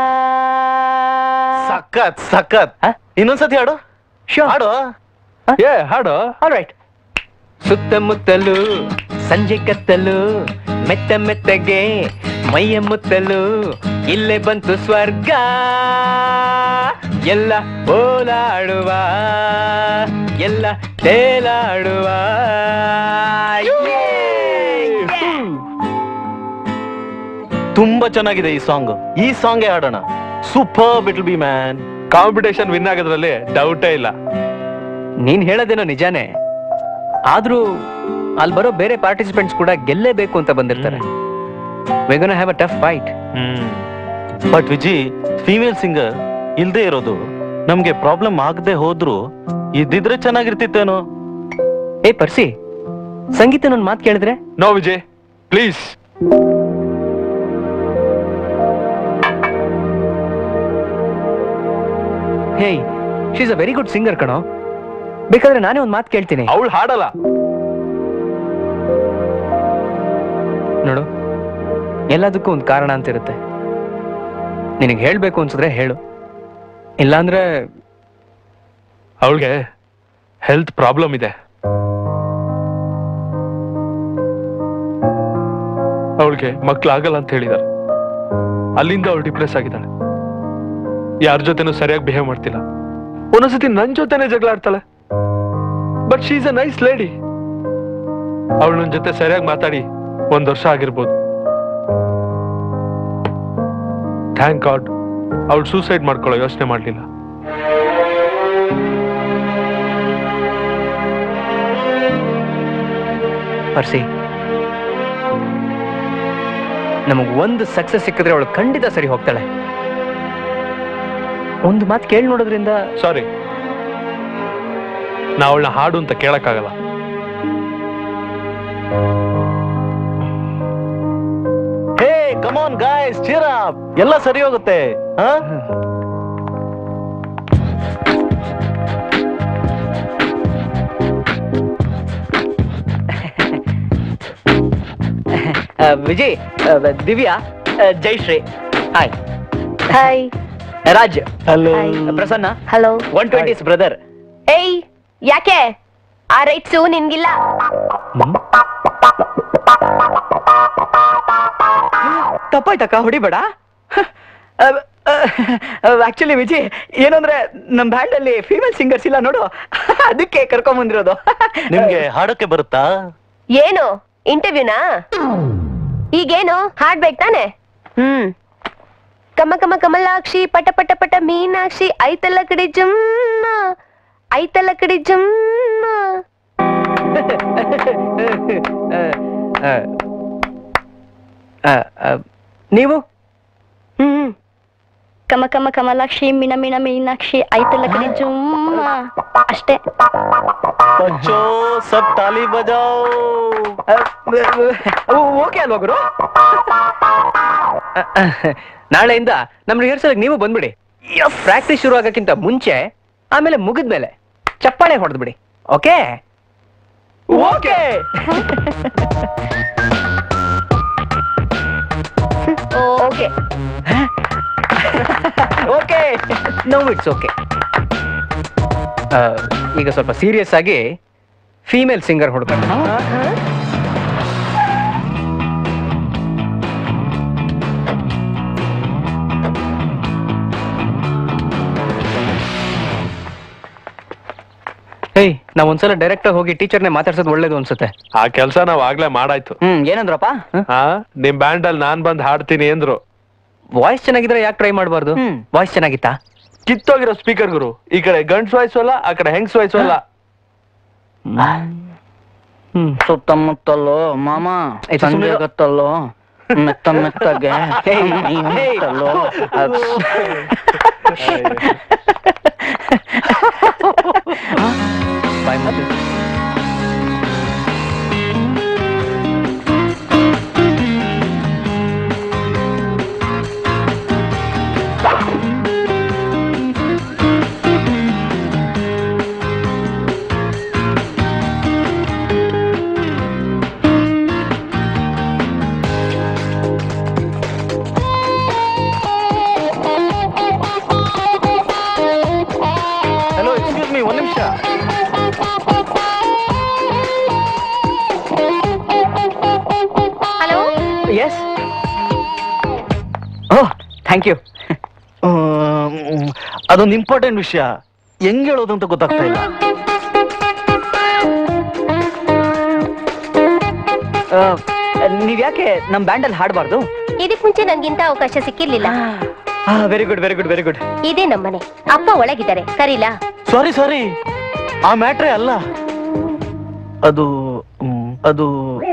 ಸಖತ್ ಸಖತ್ ಹ? ಇನ್ನೊಂದ್ಸತಿ ಹಾಡು Sure. ಹಾಡು ಏ ಹಾಡು ಆಲ್ರೈಟ್ ಸುತ್ತಮುತ್ತಲು ಸಂಜೆ ಕತ್ತಲು ಮೆತ್ತ ಮೆತ್ತಗೆ ಮೈಯ ಮುತ್ತಲು ಇಲ್ಲೇ ಬಂತು ಸ್ವರ್ಗ ಎಲ್ಲ ಓಲಾಡುವ ಎಲ್ಲ ತೇಲಾಡುವ ತುಂಬಾ ಚೆನ್ನಾಗಿದೆ ಈ ಸಾಂಗ್ ಈ ಸಾಂಗ್ ಹಾಡೋಣ ಸೂಪರ್ ಬಿಟ್ಲ್ ಬಿ ಮ್ಯಾನ್ ಕಾಂಪಿಟೇಷನ್ ವಿನ್ ಆಗೋದ್ರಲ್ಲಿ ಡೌಟೇ ಇಲ್ಲ ನೀನ್ ಹೇಳೋದೇನೋ ನಿಜಾನೇ ಆದ್ರೂ ಅಲ್ಲಿ ಬರೋ ಬೇರೆ ಪಾರ್ಟಿಸಿಪೆಂಟ್ಸ್ ಕೂಡ ಗೆಲ್ಲೇಬೇಕು ಅಂತ ಬಂದಿರ್ತಾರೆ we gonna have a tough fight but Viji female singer ಇಲ್ದೇ ಇರೋದು ನಮ್ಗೆ ಪ್ರಾಬ್ಲಮ್ ಆಗದೆ ಹೋದ್ರು ಇದ್ದಿದ್ರೆ ಚೆನ್ನಾಗಿರ್ತಿತ್ತೇನೋ ಏ ಪರ್ಸಿ ಸಂಗೀತ ಒಂದ್ ಮಾತು ಕೇಳಿದ್ರೆ no Vijay please hey she's a very good singer ಕಣೋ ಬೇಕಾದ್ರೆ ನಾನೇ ಒಂದ್ ಮಾತು ಕೇಳ್ತೀನಿ ಅವಳು ಹಾಡಲ್ಲ ನೋಡು ಎಲ್ಲದಕ್ಕೂ ಒಂದು ಕಾರಣ ಅಂತ ಇರುತ್ತೆ ನಿನಗೆ ಹೇಳ್ಬೇಕು ಅನ್ಸಿದ್ರೆ ಹೇಳು ಇಲ್ಲಾಂದ್ರೆ ಅವಳಿಗೆ ಹೆಲ್ತ್ ಪ್ರಾಬ್ಲಮ್ ಇದೆ ಅವಳಿಗೆ ಮಕ್ಳಾಗಲ್ಲ ಅಂತ ಹೇಳಿದಾರೆ ಅಲ್ಲಿಂದ ಅವಳು ಡಿಪ್ರೆಸ್ ಆಗಿದ್ದಾಳೆ ಯಾರ ಜೊತೆನೂ ಸರಿಯಾಗಿ ಬಿಹೇವ್ ಮಾಡ್ತಿಲ್ಲ ಒಂದೊಂದ್ಸತಿ ನನ್ ಜೊತೆನೆ ಜಗಳ ಆಡ್ತಾಳೆ but she's a nice lady ಅವಳು ನನ್ ಜೊತೆ ಸರಿಯಾಗಿ ಮಾತಾಡಿ ಒಂದ್ ವರ್ಷ ಆಗಿರ್ಬೋದು ಥ್ಯಾಂಕ್ ಗಾಡ್ ಅವಳು ಸೂಸೈಡ್ ಮಾಡ್ಕೊಳ್ಳೋ ಯೋಚನೆ ಮಾಡ್ಲಿಲ್ಲ ಪರ್ಸಿ ನಮಗ್ ಒಂದು ಸಕ್ಸಸ್ ಸಿಕ್ಕಿದ್ರೆ ಅವಳು ಖಂಡಿತ ಸರಿ ಹೋಗ್ತಾಳೆ ಒಂದು ಮಾತು ಕೇಳಿ ನೋಡೋದ್ರಿಂದ ಸಾರಿ ನಾ ಅವಳನ್ನ ಹಾಡು ಅಂತ ಕೇಳಕ್ಕಾಗಲ್ಲ ಹೇ ಕಮಾನ್ ಗಾಯ್ಸ್ ಚೀರ ಎಲ್ಲ ಸರಿ ಹೋಗುತ್ತೆ ಹಾ Vijay Divya Jayashree hi hi Raj hello Prasanna hello one twenties brother ಏಯ್ ಯಾಕೆ ಆ ರೈಟ್ಸು ನಿನ್ಗಿಲ್ಲ ತಪ್ಪಾಯ್ತಕ್ಕ ಹೊಡಿಬೇಡ ಆಕ್ಚುಲಿ ವಿಜಯ್ ಏನಂದ್ರೆ ನಮ್ ಬ್ಯಾಂಡ್ ಅಲ್ಲಿ ಫೀಮೇಲ್ ಸಿಂಗರ್ಸ್ ಇಲ್ಲ ನೋಡು ಅದಕ್ಕೆ ಕರ್ಕೊಂಡ್ ಬಂದಿರೋದು ನಿಮ್ಗೆ ಹಾಡೋಕೆ ಬರುತ್ತಾ ಏನು ಇಂಟರ್ವ್ಯೂನಾ ಈಗೇನು ಹಾಡ್ಬೇಕು ತಾನೆ ಹ್ಮ್ ಕಮ ಕಮ ಕಮಲಾಕ್ಷಿ ಪಟ ಪಟ ಪಟ ಮೀನಾಕ್ಷಿ ಐತಲ್ಲ ಕಡೆ ಜುಮ್ಮ ಐತಲ್ಲ ಕಡೆ ಜುಮ್ಮ ನೀವು ಹ್ಮ್ ಕಮ ಕಮ ಕಮಲಾಕ್ಷಿ ಮಿಣ ಮಿಣ ಮೀನಾಕ್ಷಿ ಐತಲ್ಲ ಕಡೆ ಜುಮ್ಮ ಅಷ್ಟೇ ಬಚ್ಚೋ ಸಬ್ ತಾಲಿ ಬಜಾओ ಓಕೆ ಅಲ್ವಾ ಗುರು ನಾಳೆಯಿಂದ ನಮ್ ರಿಹರ್ಸಲ್ ನೀವು ಬಂದ್ಬಿಡಿ ಪ್ರಾಕ್ಟೀಸ್ ಶುರು ಆಗಕ್ಕಿಂತ ಮುಂಚೆ ಆಮೇಲೆ ಮುಗಿದ್ಮೇಲೆ ಚಪ್ಪಾಳೆ ಹೊಡೆದ್ಬಿಡಿ okay okay okay okay no it's okay ಈಗ ಸ್ವಲ್ಪ ಸೀರಿಯಸ್ ಆಗಿ ಫೀಮೇಲ್ ಸಿಂಗರ್ ಹುಡ್ಕೊಂಡು ಏಯ್ ನಾವ್ ಒಂದ್ಸಲ ಡೈರೆಕ್ಟ್ ಹೋಗಿ ಟೀಚರ್ನೇ ಮಾತಾಡ್ಸೋದು ಒಳ್ಳೇದು ಅನ್ಸುತ್ತೆ ಆ ಕೆಲಸ ನಾವ್ ಆಗ್ಲೇ ಮಾಡಾಯ್ತು ಹ್ಮ್ ಏನಂದ್ರಪ್ಪ ಹಾ ನಿಮ್ ಬ್ಯಾಂಡ್ ಅಲ್ಲಿ ನಾನ್ ಬಂದ್ ಹಾಡ್ತೀನಿ ಅಂದ್ರು ವಾಯ್ಸ್ ಚೆನ್ನಾಗಿದ್ರೆ ಯಾಕೆ ಟ್ರೈ ಮಾಡಬಾರ್ದು ಹ್ಮ್. ವಾಯ್ಸ್ ಚೆನ್ನಾಗಿತ್ತಾ ಕಿತ್ತೋಗಿರೋ ಸ್ಪೀಕರ್ ಗುರು ಈ ಕಡೆ ಗಂಡ್ಸ್ ವಾಯ್ಸು ಅಲ್ಲ ಆ ಕಡೆ ಹೆಂಗ್ಸ್ ವಾಯ್ಸು ಅಲ್ಲ ಹ್ಮ್ ಸುತ್ತಮುತ್ತಲು ಮಾಮ ಏ, ಸುಮ್ನೆ ಸಂಜೆ ಇರು. ಗೊತ್ತಲ್ಲೋ ಮೆತ್ತ ಮೆತ್ತಗೆ ಹೇಯ್, ಹೇಯ್. ಮುತ್ತಲು. ಬಾಯ್ ಮುದ್ದು. ಒಂದ್ ನಿಮಿಷ hello yes oh thank you ಅದೊಂದು ಇಂಪಾರ್ಟೆಂಟ್ ವಿಷಯ ಹೆಂಗ್ ಹೇಳೋದು ಅಂತ ಗೊತ್ತಾಗ್ತಾ ಇಲ್ಲ ನೀವ್ ಯಾಕೆ ನಮ್ ಬ್ಯಾಂಡಲ್ಲಿ ಹಾಡಬಾರ್ದು ಇದಕ್ ಮುಂಚೆ ನನ್ಗಿಂತ ಅವಕಾಶ ಸಿಕ್ಕಿರ್ಲಿಲ್ಲ very good very good very good ಇದೇ ನಮ್ಮನೆ ಅಪ್ಪ ಒಳಗಿದ್ದಾರೆ ಕರೀಲಾ ಸಾರಿ ಸಾರಿ ಆ ಮ್ಯಾಟ್ರೇ ಅಲ್ಲ ಅದು ಮ್, ಅದು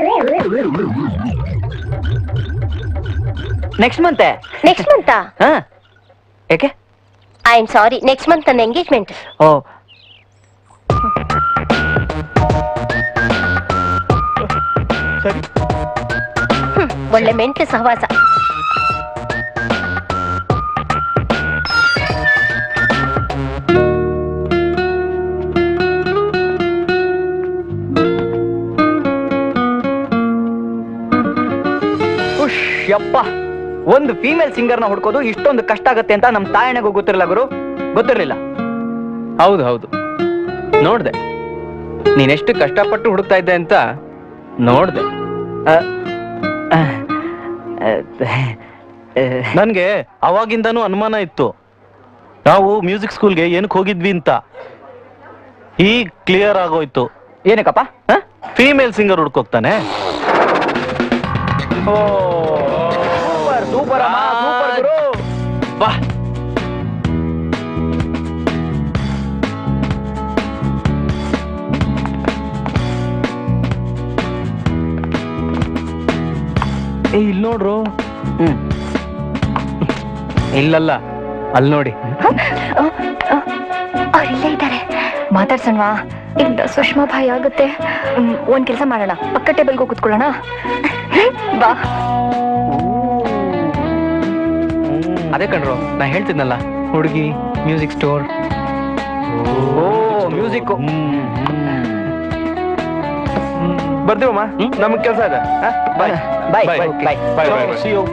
ನೆಕ್ಸ್ಟ್ ಮಂತೆ ನೆಕ್ಸ್ಟ್ ಮಂತ್ ಹಾ ಯಾಕೆ I am sorry next month ನನ್ನ ಎಂಗೇಜ್ಮೆಂಟ್ ಓ ಸರಿ ಒಳ್ಳೆ ಮೆಂಟ್ಲು ಸಹವಾಸ ಉಶ್ ಯಪ್ಪ ಒಂದು ಫೀಮೇಲ್ ಸಿಂಗರ್ನ ಹುಡ್ಕೋದು ಇಷ್ಟೊಂದು ಕಷ್ಟ ಆಗತ್ತೆ ಅಂತ ನಮ್ ತಾಯಣಗೂ ಗೊತ್ತಿರಲಿಲ್ಲ ಗುರು ಗೊತ್ತಿರ್ಲಿಲ್ಲ ಹೌದು ಹೌದು ನೋಡ್ದೆ ನೀನೆಷ್ಟು ಕಷ್ಟಪಟ್ಟು ಹುಡುಕ್ತಾ ಇದ್ದೆ ಅಂತ ನೋಡ್ದೆ ನನ್ಗೆ ಅವಾಗಿಂದನೂ ಅನುಮಾನ ಇತ್ತು ನಾವು ಮ್ಯೂಸಿಕ್ ಸ್ಕೂಲ್ಗೆ ಏನಕ್ಕೆ ಹೋಗಿದ್ವಿ ಅಂತ ಈಗ ಕ್ಲಿಯರ್ ಆಗೋಯ್ತು ಏನಕ್ಕಪ್ಪ ಹ? ಫೀಮೇಲ್ ಸಿಂಗರ್ ಹುಡ್ಕೋಗ್ತಾನೆ ಸೂಪರ್ ಸೂಪರ್ ಅಮ್ಮ ಸೂಪರ್ ಗುರು ಬಾ ಏ ಇಲ್ಲಿ ನೋಡ್ರು ಹ್ಮ್ ಇಲ್ಲಲ್ಲ ಅಲ್ಲಿ ನೋಡಿ ಅವ್ರಿಲ್ಲೇ ಇದ್ದಾರೆ ಮಾತಾಡ್ಸೋಣವಾ ಇಲ್ಲ ಸುಷ್ಮಾ ಭಯ ಆಗುತ್ತೆ ಹ್ಮ್, ಒಂದ್ ಕೆಲಸ ಮಾಡೋಣ ಪಕ್ಕ ಟೇಬಲ್ಗೆ ಹೋಗಿ ಕೂತ್ಕೊಳ್ಳೋಣ ಬಾ ಅದೇ ಕಣ್ರು ನಾ ಹೇಳ್ತಿದ್ನಲ್ಲ ಹುಡುಗಿ ಮ್ಯೂಸಿಕ್ ಸ್ಟೋರ್ ಓ ಮ್ಯೂಸಿಕ್ ಬರ್ತೀವಮ್ಮ ನಮ್ಗೆ ಕೆಲಸ ಇದೆ ಬಾಯ್ ಬಾಯ್ Bye. Bye Bye, bye, bye. See you.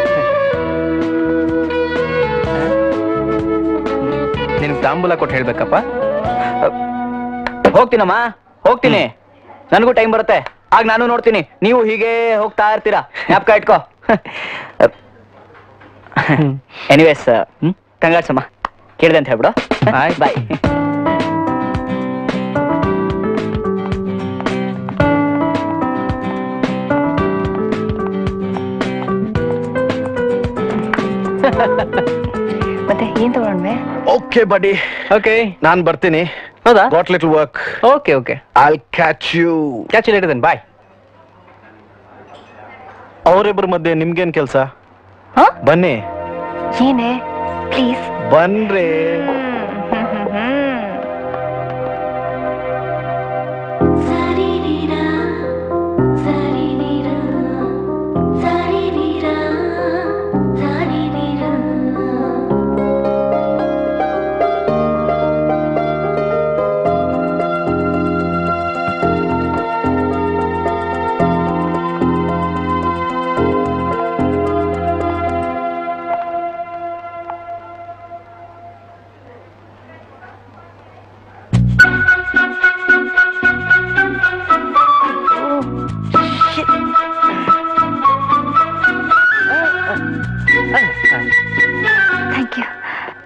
ನಿನಗೆ ತಾಂಬೂಲ ಕೊಟ್ಟು ಹೇಳ್ಬೇಕಪ್ಪ ಹೋಗ್ತೀನಮ್ಮ ಹೋಗ್ತೀನಿ ನನಗೂ ಟೈಮ್ ಬರುತ್ತೆ ಆಗ ನಾನು ನೋಡ್ತೀನಿ ನೀವು ಹೀಗೆ ಹೋಗ್ತಾ ಇರ್ತೀರಾ ಜ್ಞಾಪಕ ಇಟ್ಕೋ ಎನಿವೇಸ್ ಕಂಗಾಟ್ಸ್ ಅಮ್ಮ ಕೇಳಿದೆ ಅಂತ ಹೇಳ್ಬಿಡು ಆಯ್ತು. ಬಾಯ್ ಮತ್ತೆ ಏನ್ ತಗೊಂಡ್ವೆ ಓಕೆ ಬಡಿ ಓಕೆ ನಾನ್ ಬರ್ತೀನಿ ಹೌದಾ got little work okay okay I'll catch you catch later bye ಅವರಿಬ್ಬರ ಮಧ್ಯೆ ನಿಮ್ಗೇನ್ ಕೆಲ್ಸ ಹಾ? ಬನ್ನಿ ಏನೇ ಪ್ಲೀಸ್ ಬನ್ರಿ ಥ್ಯಾಂಕ್ ಯು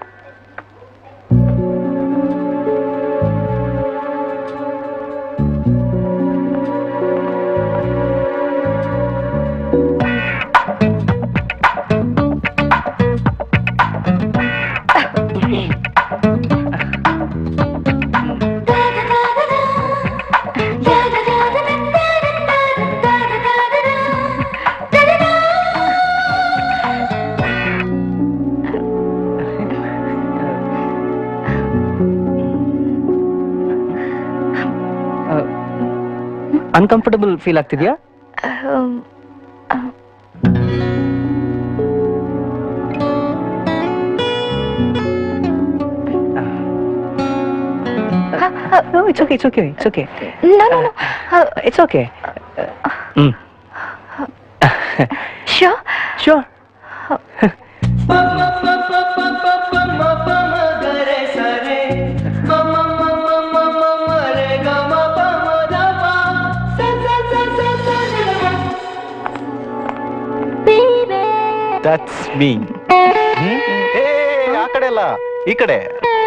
ಅನ್ಕಂಫರ್ಟಬಲ್ ಫೀಲ್ ಆಗ್ತಿದ್ಯಾ it's okay it's okay it's okay no no it's okay hmm ಶೋ ಶೋರ್ ಮ ದಟ್ಸ್ ಮೀ ಏ ಆ ಕಡೆ ಅಲ್ಲ ಈ ಕಡೆ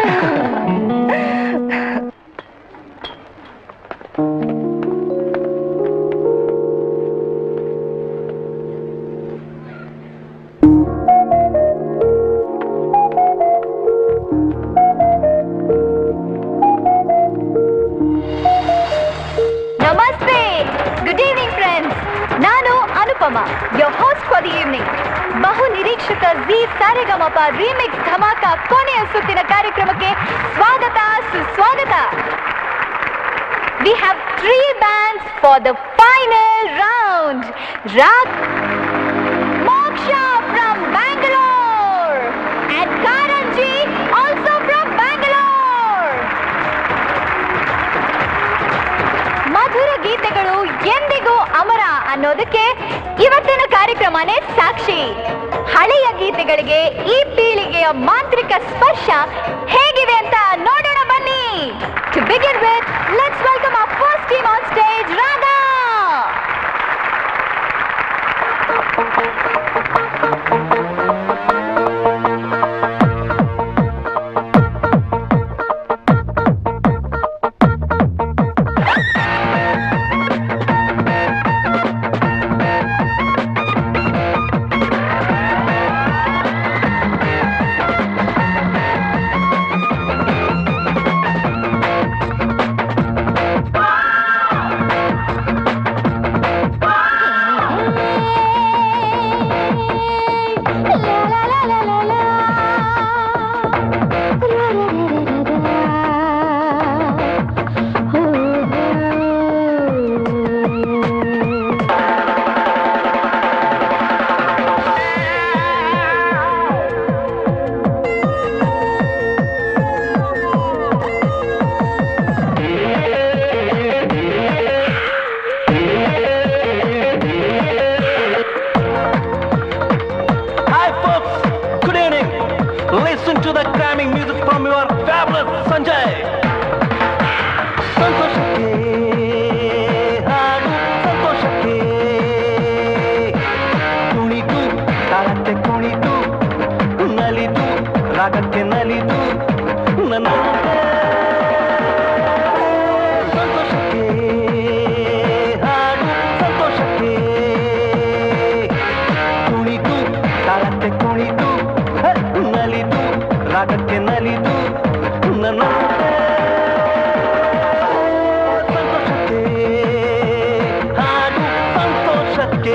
ನಮಸ್ತೆ ಗುಡ್ ಈವ್ನಿಂಗ್ ಫ್ರೆಂಡ್ಸ್ ನಾನು Anupama your host for the evening ಬಹು ನಿರೀಕ್ಷಿತ ಜಿ ಸಾರೆಗಮಪ ರೀಮಿಕ್ಸ್ ಧಮಾಕ ಕೊನೆಯ ಸುತ್ತಿನ ಕಾರ್ಯಕ್ರಮಕ್ಕೆ ಸ್ವಾಗತ ಸುಸ್ವಾಗತ we have three bands for the final round Raag Moksha from Bangalore and Karanji also from Bangalore ಮಧುರ ಗೀತೆಗಳು ಎಂದಿಗೂ ಅಮರ ಅನ್ನೋದಕ್ಕೆ ಇವತ್ತಿನ ಕಾರ್ಯಕ್ರಮನೇ ಸಾಕ್ಷಿ ಹಳೆಯ ಗೀತೆಗಳಿಗೆ ಈ ಪೀಳಿಗೆಯ ಮಾಂತ್ರಿಕ ಸ್ಪರ್ಶ ಹೇಗಿದೆ ಅಂತ ನೋಡೋಣ ಬನ್ನಿ to begin with let's welcome our first team on stage Radha Hi folks, good evening. Listen to the cramming music from your fabulous Sanjay. ಸಂತೋಷಕ್ಕೆ ಹಾಡು ಸಂತೋಷಕ್ಕೆ ಕುಣಿದು ತಾಳಕ್ಕೆ ಕುಣಿದು ನಲಿದು ರಾಗಕ್ಕೆ ನಲಿದು ನನ್ನ ಸಂತೋಷಕ್ಕೆ ಹಾಡು ಸಂತೋಷಕ್ಕೆ ಕುಣಿದು ತಾಳಕ್ಕೆ ಕುಣಿದು ಹ, ನಲಿದು ರಾಗಕ್ಕೆ ನಲಿದು ನನ್ನ ಸಂತೋಷಕ್ಕೆ ಹಾಡು ಸಂತೋಷಕ್ಕೆ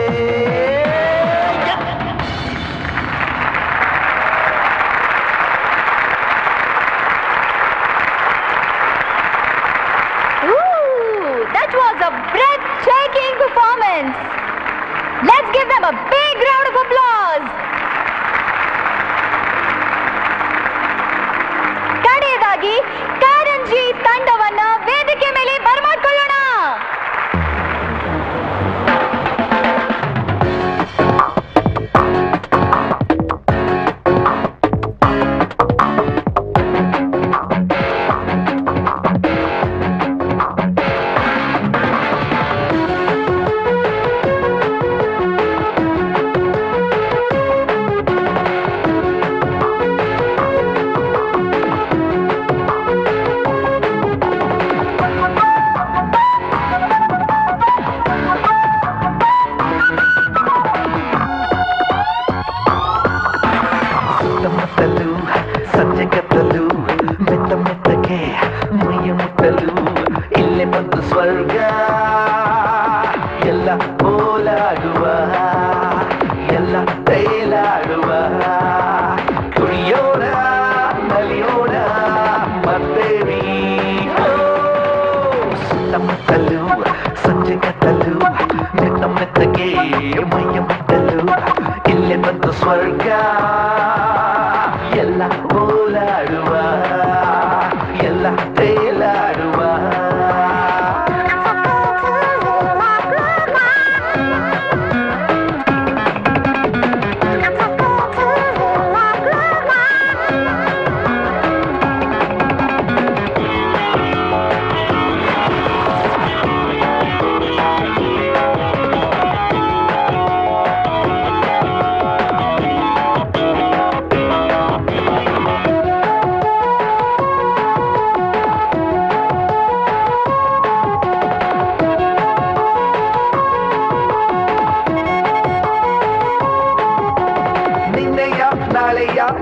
Ooh, that was a breathtaking performance. Let's give them a big round of applause. ಕಡೆಯದಾಗಿ ಕಾರಂಜಿ ತಂಡವನ್ನ ವೇದಿಕೆ ಮೇಲೆ ಬರಮಾಡ್ಕೊಳ್ಳೋಣ ಸುತ್ತಮುತ್ತಲು ಸಂಜೆ ಕತ್ತಲು ಮೆತ್ತ ಮೆತ್ತಗೆ ಮೈಯ ಮುಟ್ಟಲು ಇಲ್ಲೇ ಬಂತು ಸ್ವರ್ಗ ಎಲ್ಲ ಓಲಾಡುವ ಎಲ್ಲ ತೇಲಾಡುವ ಕುಣಿಯೋಣ ನಲಿಯೋಣ ಮತ್ತೇರಿ ಸುತ್ತಮುತ್ತಲು ಸಂಜೆ ಕತ್ತಲು ಮೆತ್ತ ಮೆತ್ತಗೆ ಮೈಯ ಮುಟ್ಟಲು ಇಲ್ಲೇ ಬಂತು ಸ್ವರ್ಗ ಎಲ್ಲ ಓಲಾಡುವ ಎಲ್ಲ ತೇಲಾಡುವ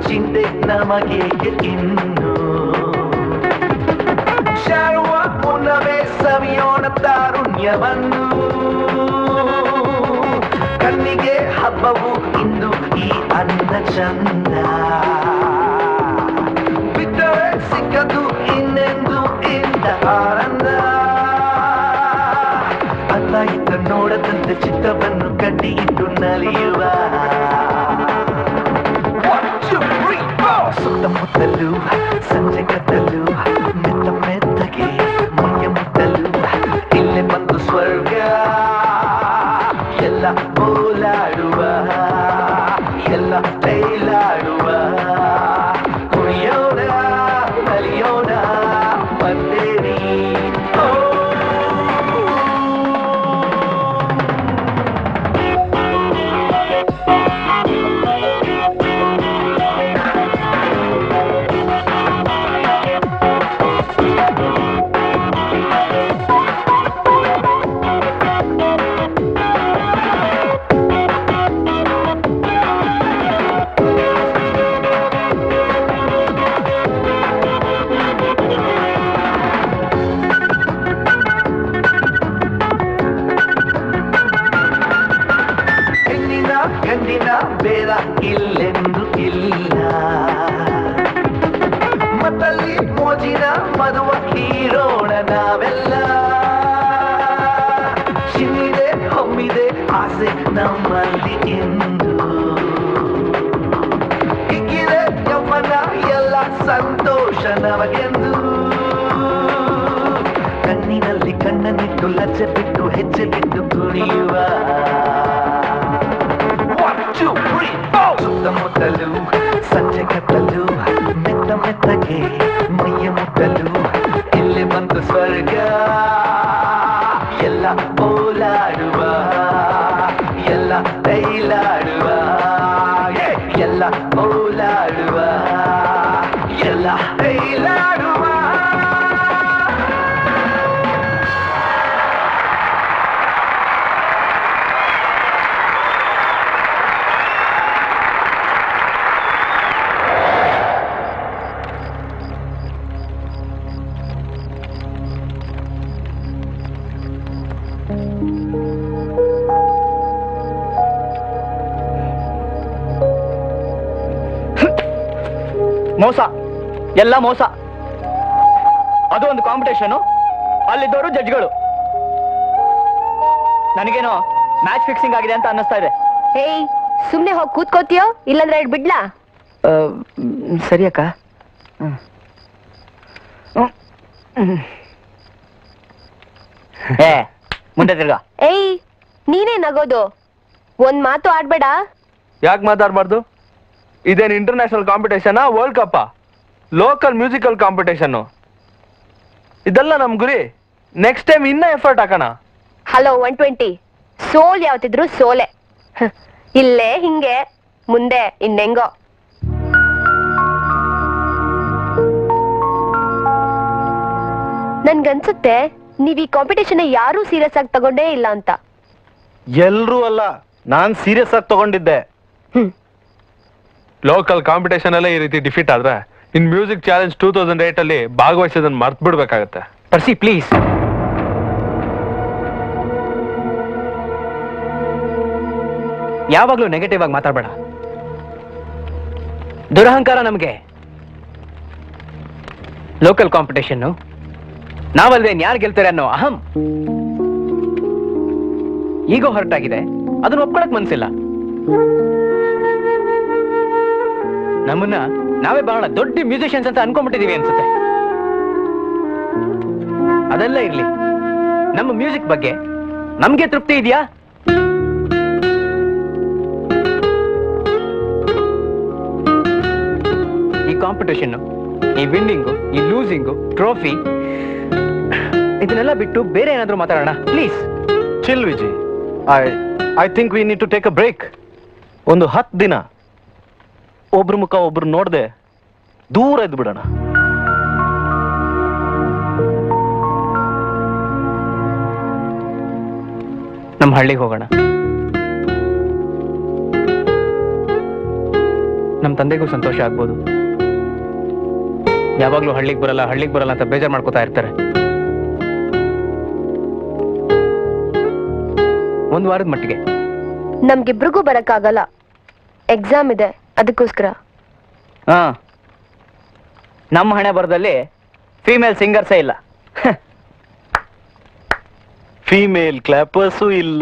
ಚಿಂತೆ ನಮಗೆ ಇನ್ನು ಶಾರುವ ಮುನ್ನವೇ ಸವಿಯೋಣ ತಾರುಣ್ಯವನ್ನು ಕಣ್ಣಿಗೆ ಹಬ್ಬವು ಇಂದು ಈ ಅನ್ನ ಚಂದ ಬಿಟ್ಟರೆ ಸಿಕ್ಕದು ಇನ್ನೆಂದು ಇಂದ ಆನಂದ ಅತ್ತ ಇತ್ತ ನೋಡದಂತೆ ಚಿತ್ತವನ್ನು ಕಟ್ಟಿ ಇಟ್ಟು ನಲಿಯುವ One, two, three, four. ಸುತ್ತಮುತ್ತಲು ಸಂಜೆ ಕತ್ತಲು ಮೆತ್ತ ಮೆತ್ತಗೆ ಮೈಯ ಮುಟ್ಟಲು ಇಲ್ಲೇ ಬಂದು ಸ್ವರ್ಗ ಎಲ್ಲ ಓಲಾಡುವ ಎಲ್ಲ ತೈಲಾಡುವ ಕುಣಿಯೋಣ ನಲಿಯೋಣ ಬಂದೇರಿ ಓ ಹೆಣ್ಣಿನ ಗಂಡಿನ ಬೇಡ ಇಲ್ಲೆಂದು ಇಲ್ಲ ಮತ್ತಲ್ಲಿ ಮೋಜಿನ ಮದುವ ಹೀರೋಣ ನಾವೆಲ್ಲ ಚಿನ್ನಿದೆ ಹೊಮ್ಮಿದೆ ಆಸೆ ನಮ್ಮಲ್ಲಿ ಎಂದು ಹಿಗ್ಗಿದೆ ಯೌವನ ಎಲ್ಲ ಸಂತೋಷ ನಮಗೆಂದು ಕಣ್ಣಿನಲ್ಲಿ ಕಣ್ಣನಿಟ್ಟು ಲಜ್ಜೆ ಬಿಟ್ಟು ಹೆಜ್ಜೆ ಬಿಟ್ಟು ಕುಣಿಯುವ One, two, three, four. ಸುತ್ತಮುತ್ತಲು ಸಂಜೆ ಕತ್ತಲು ಮೆತ್ತ ಮೆತ್ತಗೆ ಮೈಯ ಮುಟ್ಟಲು ಇಲ್ಲಿ ಬಂತು ಸ್ವರ್ಗ ಎಲ್ಲ ಓಲಾಡುವ ಎಲ್ಲ ತೈಲಾಡುವ ಏ, ಎಲ್ಲ ಓಲಾಡುವ ಎಲ್ಲ ತೈಲಾಡುವ ಮೋಸ ಎಲ್ಲ ಮೋಸ ಅದು ಒಂದು ಕಾಂಪಿಟೇಷನ್ ಅಲ್ಲಿದ್ದವರು ಜಡ್ಜ್ಗಳು ನನಗೇನೋ ಮ್ಯಾಚ್ ಫಿಕ್ಸಿಂಗ್ ಆಗಿದೆ ಅಂತ ಅನ್ನಿಸ್ತಾ ಇದೆ ಹೇಯ್ ಸುಮ್ನೆ ಹೋಗಿ ಕೂತ್ಕೋತೀಯೋ ಇಲ್ಲಾಂದ್ರೆ ಎರಡು ಬಿಡ್ಲಾ ಆ, ಮ್, ಸರಿ ಅಕ್ಕ ಹ್ಮ್. ಹ್ಮ್. ಹ್ಮ್. ಏ ಮುಂದೆ ತಿರ್ಗಾ ಏಯ್ ನೀನೇ ನಗೋದು ಒಂದ್ ಮಾತು ಆಡ್ಬೇಡ ಯಾಕೆ ಮಾತಾಡಬಾರ್ದು ಇದೇನು ಇಂಟರ್ನ್ಯಾಷನಲ್ ಕಾಂಪಿಟೇಷನಾ ವರ್ಲ್ಡ್ ಕಪ್ಪಾ ಲೋಕಲ್ ಮ್ಯೂಸಿಕಲ್ ಕಾಂಪಿಟೇಷನ್ನು ಇದೆಲ್ಲ ನಮ್ ಗುರಿ ನೆಕ್ಸ್ಟ್ ಟೈಮ್ ಇನ್ನೂ ಎಫರ್ಟ್ ಹಾಕೋಣ ಹಲೋ ಒನ್ ಟ್ವೆಂಟಿ ಸೋಲ್ ಯಾವತ್ತಿದ್ರು ಸೋಲೆ ಹ, ಇಲ್ಲೇ ಹಿಂಗೆ ಮುಂದೆ ಇನ್ನೆಂಗೋ ನನ್ಗನ್ಸುತ್ತೆ ನೀವ್ ಈ ಕಾಂಪಿಟೇಷನ್ ಯಾರೂ ಸೀರಿಯಸ್ ಆಗಿ ತಗೊಂಡೇ ಇಲ್ಲ ಅಂತ ಎಲ್ರೂ ಅಲ್ಲ ನಾನ್ ಸೀರಿಯಸ್ ಆಗಿ ತಗೊಂಡಿದ್ದೆ ಲೋಕಲ್ ಕಾಂಪಿಟೇಷನ್ ಅಲ್ಲೇ ಈ ರೀತಿ ಡಿಫೀಟ್ ಆದ್ರೆ in music challenge two thousand eight ಅಲ್ಲಿ ಭಾಗವಹಿಸೋದನ್ನ ಮರ್ತ್ ಬಿಡ್ಬೇಕಾಗತ್ತೆ ಪರ್ಸಿ ಪ್ಲೀಸ್ ಯಾವಾಗ್ಲೂ ನೆಗೆಟಿವ್ ಆಗಿ ಮಾತಾಡಬೇಡ ದುರಹಂಕಾರ ನಮಗೆ ಲೋಕಲ್ ಕಾಂಪಿಟೇಷನ್ ನಾವಲ್ವೇ ಯಾರು ಗೆಲ್ತಾರೆ ಅನ್ನೋ ಅಹಂ ಈಗೋ ಹೊರಟಾಗಿದೆ ಅದನ್ನ ಒಪ್ಕೊಳಕ್ ಮನ್ಸಿಲ್ಲ ನಮ್ಮನ್ನ ನಾವೇ ಬಹಳ ದೊಡ್ಡ ಮ್ಯೂಸಿಷಿಯನ್ಸ್ ಅಂತ ಅನ್ಕೊಂಡ್ಬಿಟ್ಟಿದೀವಿ ಅನ್ಸುತ್ತೆ ಅದೆಲ್ಲ ಇರ್ಲಿ ನಮ್ಮ ಮ್ಯೂಸಿಕ್ ಬಗ್ಗೆ ನಮ್ಗೆ ತೃಪ್ತಿ ಇದೆಯಾ ಈ ಕಾಂಪಿಟೇಷನ್ ಈ ವಿನ್ನಿಂಗು ಈ ಲೂಸಿಂಗು ಟ್ರೋಫಿ ಇದನ್ನೆಲ್ಲ ಬಿಟ್ಟು ಬೇರೆ ಏನಾದ್ರೂ ಮಾತಾಡೋಣ please chill Viji I I think we need to take a break ಒಂದು ಹತ್ತು ದಿನ ಒಬ್ರ ಮುಖ ಒಬ್ರು ನೋಡ್ದೆ ದೂರ ಇದ್ದು ಬಿಡೋಣ ನಮ್ಮ ಹಳ್ಳಿಗೆ ಹೋಗೋಣ ನಮ್ಮ ತಂದೆಗೂ ಸಂತೋಷ ಆಗ್ಬೋದು ಯಾವಾಗ್ಲೂ ಹಳ್ಳಿಗೆ ಬರಲ್ಲ ಹಳ್ಳಿಗೆ ಬರಲ್ಲ ಅಂತ ಬೇಜಾರು ಮಾಡ್ಕೋತಾ ಇರ್ತಾರೆ ಒಂದ್ ವಾರದ ಮಟ್ಟಿಗೆ ನಮ್ಗಿಬ್ರಿಗೂ ಬರಕ್ಕಾಗಲ್ಲ ಎಕ್ಸಾಮ್ ಇದೆ ಅದಕ್ಕೋಸ್ಕರ ಹಾ ನಮ್ಮ ಹಣೆ ಬರದಲ್ಲಿ ಫೀಮೇಲ್ ಸಿಂಗರ್ಸೇ ಇಲ್ಲ ಫೀಮೇಲ್ ಕ್ಲಾಪರ್ಸು ಇಲ್ಲ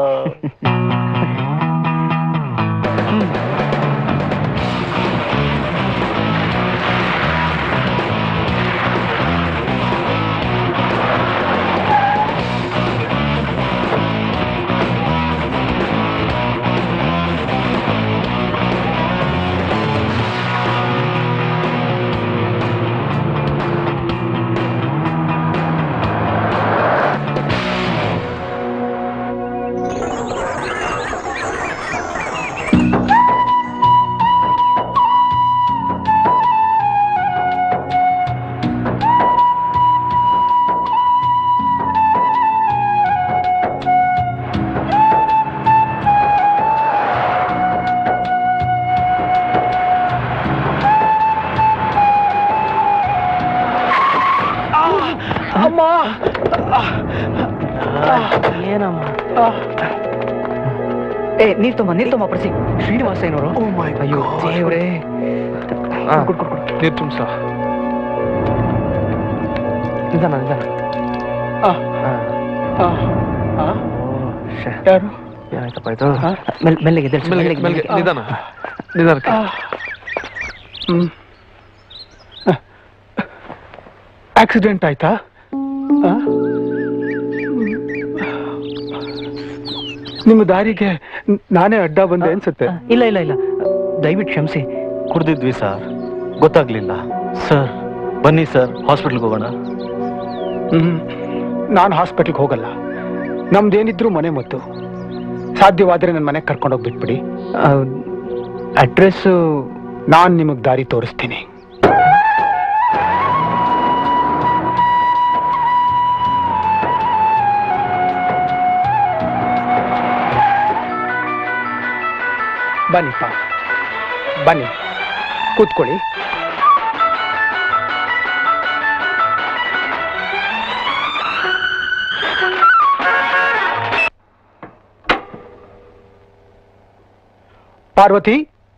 ಏ ನೀರ್ ತುಂಬ ನೀರ್ ತುಂಬ ಪ್ರಸಿ ಶ್ರೀನಿವಾಸ ಏನವರು ಅಯ್ಯೋ ದೇವ್ರೇ ಕೊಡ್, ಕೊಡ್, ಕೊಡ್. ನೀರು ತುಂಬಿಸ ನಿಧಾನ ನಿಧಾನ ಯಾರು ಏನಾಯ್ತಪ್ಪ ಇದು ಮೆಲ್- ಮೆಲ್ಲಿಗೆ ಎದ್ದೇಳ್ಸು, ಮೆಲ್ಗೆ ಮೆಲ್ಲಿಗೆ, ಮೆಲ್ಗೆ ಮೆಲ್ಲಿಗೆ. ನಿಧಾನ ನಿಧಾನಕ್ಕೆ ಆಕ್ಸಿಡೆಂಟ್ ಆಯ್ತಾ ಆ? ನಿಮ್ಮ ದಾರಿಗೆ ನಾನೇ ಅಡ್ಡ ಬಂದೆ ಅನ್ಸುತ್ತೆ ಇಲ್ಲ ಇಲ್ಲ ಇಲ್ಲ ದಯವಿಟ್ಟು ಕ್ಷಮಿಸಿ ಕುಡ್ದಿದ್ವಿ ಸರ್ ಗೊತ್ತಾಗ್ಲಿಲ್ಲ ಸರ್ ಬನ್ನಿ ಸರ್ ಹಾಸ್ಪಿಟ್ಲ್ಗೆ ಹೋಗೋಣ ಹ್ಮ್ ನಾನು ಹಾಸ್ಪಿಟ್ಲ್ಗೆ ಹೋಗಲ್ಲ ನಮ್ದೇನಿದ್ರು ಮನೆ ಮದ್ದು ಸಾಧ್ಯವಾದ್ರೆ ನನ್ನ ಮನೆಗೆ ಕರ್ಕೊಂಡೋಗಿ ಬಿಟ್ಬಿಡಿ ಅಡ್ರೆಸ್ಸು ನಾನ್ ನಿಮಗ್ ದಾರಿ ತೋರಿಸ್ತೀನಿ ಬನ್ನಿಪ್ಪ ಬನ್ನಿ ಕೂತ್ಕೊಳ್ಳಿ ಪಾರ್ವತಿ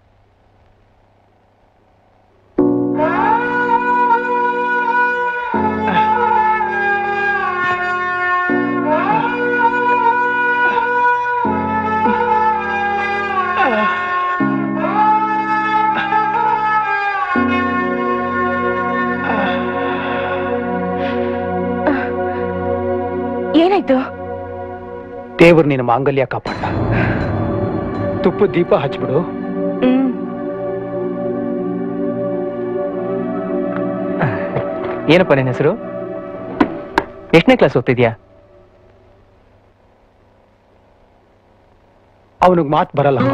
ಏನಾಯ್ತು ದೇವ್ರು ನಿನ್ನ ಮಾಂಗಲ್ಯ ಕಾಪಾಡ ತುಪ್ಪ ದೀಪ ಹಚ್ಬಿಡು ಹ್ಮ್ ಏನಪ್ಪ ನಿನ್ನ ಹೆಸರು ಎಷ್ಟನೇ ಕ್ಲಾಸ್ ಓದ್ತಿದ್ಯಾ ಅವನಿಗೆ ಮಾತು ಬರಲ್ಲಪ್ಪ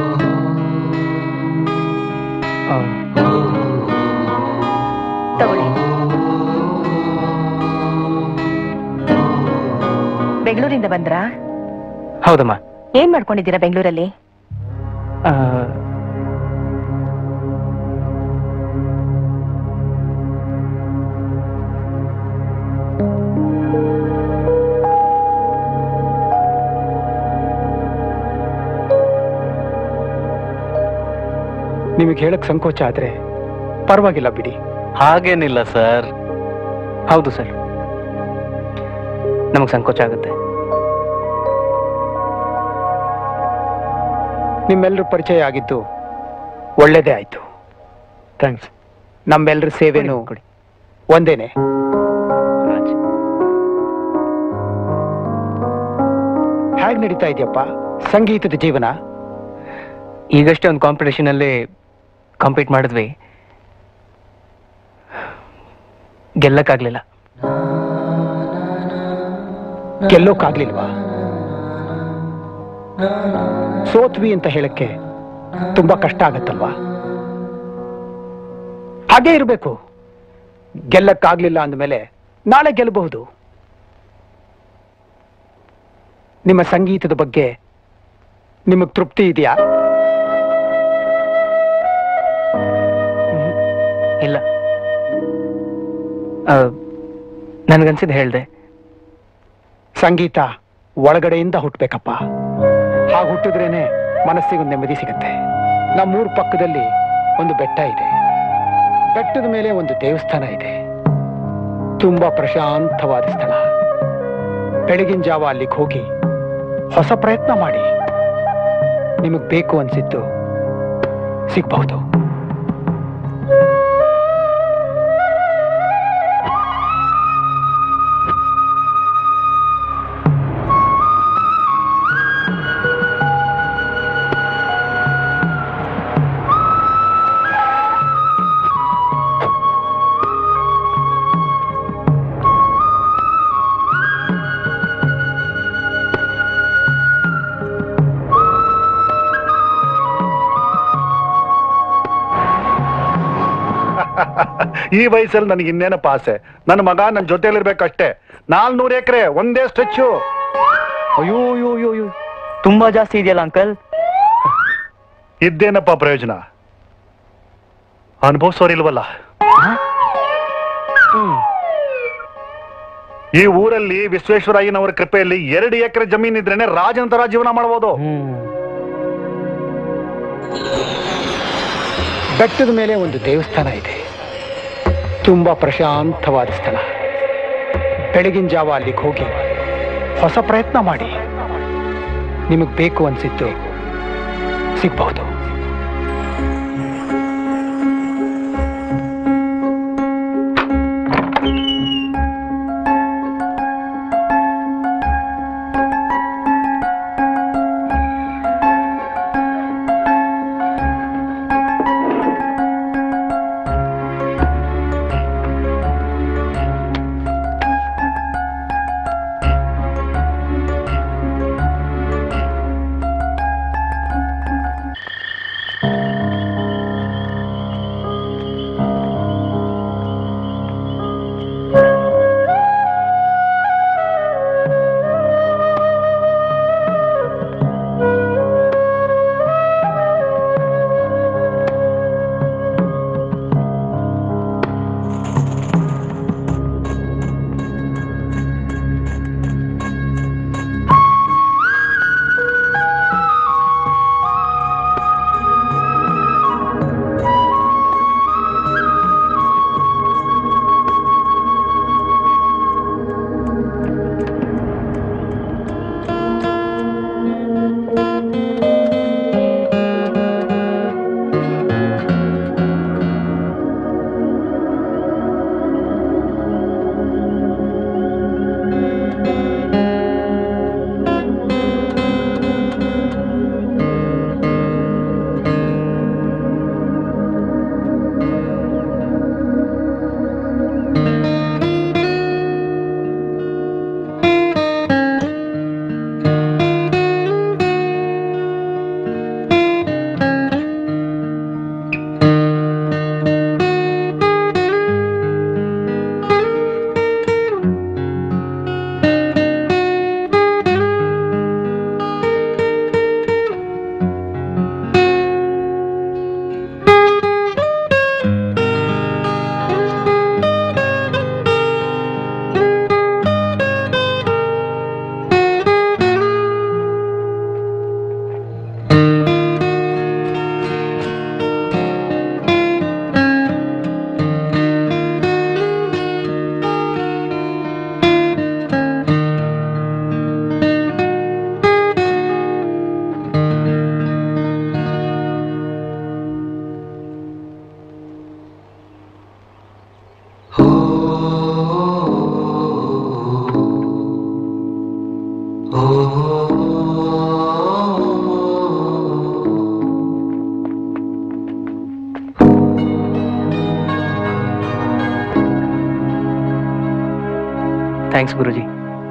ತಗೊಳ್ಳಿ ಬೆಂಗಳೂರಿಂದ ಬಂದ್ರಾ ಹೌದಮ್ಮ ಏನ್ ಮಾಡ್ಕೊಂಡಿದ್ದೀರಾ ಬೆಂಗಳೂರಲ್ಲಿ ಆ, ನಿಮಗೆ ಹೇಳಕ್ ಸಂಕೋಚ ಆದ್ರೆ ಪರವಾಗಿಲ್ಲ ಬಿಡಿ ಹಾಗೇನಿಲ್ಲ ಸರ್ ಹೌದು ಸರ್ ನಮಗೆ ಸಂಕೋಚ ಆಗುತ್ತೆ ನಿಮ್ಮೆಲ್ಲರ ಪರಿಚಯ ಆಗಿದ್ದು ಒಳ್ಳೇದೇ ಆಯ್ತು ಥ್ಯಾಂಕ್ಸ್ ನಮ್ಮೆಲ್ಲರ ಸೇವೆನೂ ಕೊಡಿ ಒಂದೇನೆ ರಾಜ್ ಹೇಗ್ ನಡೀತಾ ಇದೆಯಪ್ಪ ಸಂಗೀತದ ಜೀವನ ಈಗಷ್ಟೇ ಒಂದು ಕಾಂಪಿಟೇಷನ್ ಅಲ್ಲಿ ಕಾಂಪೀಟ್ ಮಾಡಿದ್ವಿ ಗೆಲ್ಲಕ್ಕಾಗ್ಲಿಲ್ಲ ಗೆಲ್ಲೋಕ್ಕಾಗ್ಲಿಲ್ವಾ ಸೋತ್ವಿ ಅಂತ ಹೇಳಕ್ಕೆ ತುಂಬಾ ಕಷ್ಟ ಆಗತ್ತಲ್ವಾ ಹಾಗೇ ಇರಬೇಕು ಗೆಲ್ಲಕ್ಕಾಗ್ಲಿಲ್ಲ ಅಂದಮೇಲೆ ನಾಳೆ ಗೆಲ್ಲಬಹುದು ನಿಮ್ಮ ಸಂಗೀತದ ಬಗ್ಗೆ ನಿಮಗ್ ತೃಪ್ತಿ ಇದೆಯಾ ಇಲ್ಲ ನನ್ಗನ್ಸಿದ್ ಹೇಳ್ದೆ ಸಂಗೀತ ಒಳಗಡೆಯಿಂದ ಹುಟ್ಟಬೇಕಪ್ಪ ಹಾಗೆ ಹುಟ್ಟಿದ್ರೇನೆ ಮನಸ್ಸಿಗೆ ನೆಮ್ಮದಿ ಸಿಗುತ್ತೆ ನಮ್ಮೂರ್ ಪಕ್ಕದಲ್ಲಿ ಒಂದು ಬೆಟ್ಟ ಇದೆ ಬೆಟ್ಟದ ಮೇಲೆ ಒಂದು ದೇವಸ್ಥಾನ ಇದೆ ತುಂಬಾ ಪ್ರಶಾಂತವಾದ ಸ್ಥಳ ಬೆಳಗಿನ ಜಾವ ಅಲ್ಲಿಗೆ ಹೋಗಿ ಹೊಸ ಪ್ರಯತ್ನ ಮಾಡಿ ನಿಮಗ್ ಬೇಕು ಅನ್ಸಿದ್ದು ಸಿಗ್ಬಹುದು ಈ ವಯಸ್ಸಲ್ಲಿ ನನಗೆ ಇನ್ನೇನಪ್ಪ ಆಸೆ ನನ್ನ ಮಗ ನನ್ನ ಜೊತೆಲಿರ್ಬೇಕಷ್ಟೇ ನಾಲ್ನೂರು ಎಕರೆ ಒಂದೇ ಸ್ಟ್ರೆಚ್ಚು ಅಯ್ಯೋ ಅಯ್ಯೋ ಅಯ್ಯೋ ಅಯ್ಯೋ ತುಂಬಾ ಜಾಸ್ತಿ ಇದೆಯಲ್ಲ ಅಂಕಲ್ ಇದ್ದೇನಪ್ಪ ಪ್ರಯೋಜನ ಅನುಭವಿಸೋರಿಲ್ವಲ್ಲ ಈ ಊರಲ್ಲಿ ವಿಶ್ವೇಶ್ವರಯ್ಯನವರ ಕೃಪೆಯಲ್ಲಿ ಎರಡು ಎಕರೆ ಜಮೀನ್ ಇದ್ರೇನೆ ರಾಜನ ತರ ಜೀವನ ಮಾಡಬಹುದು ಬೆಟ್ಟದ ಮೇಲೆ ಒಂದು ದೇವಸ್ಥಾನ ಇದೆ ತುಂಬಾ ಪ್ರಶಾಂತವಾದ ಸ್ಥಳ ಬೆಳಗಿನ ಜಾವ ಅಲ್ಲಿಗೆ ಹೋಗಿ ಹೊಸ ಪ್ರಯತ್ನ ಮಾಡಿ ನಿಮಗ್ ಬೇಕು ಅನ್ಸಿದ್ದು ಸಿಗ್ಬಹುದು ಥ್ಯಾಂಕ್ಸ್ ಗುರುಜಿ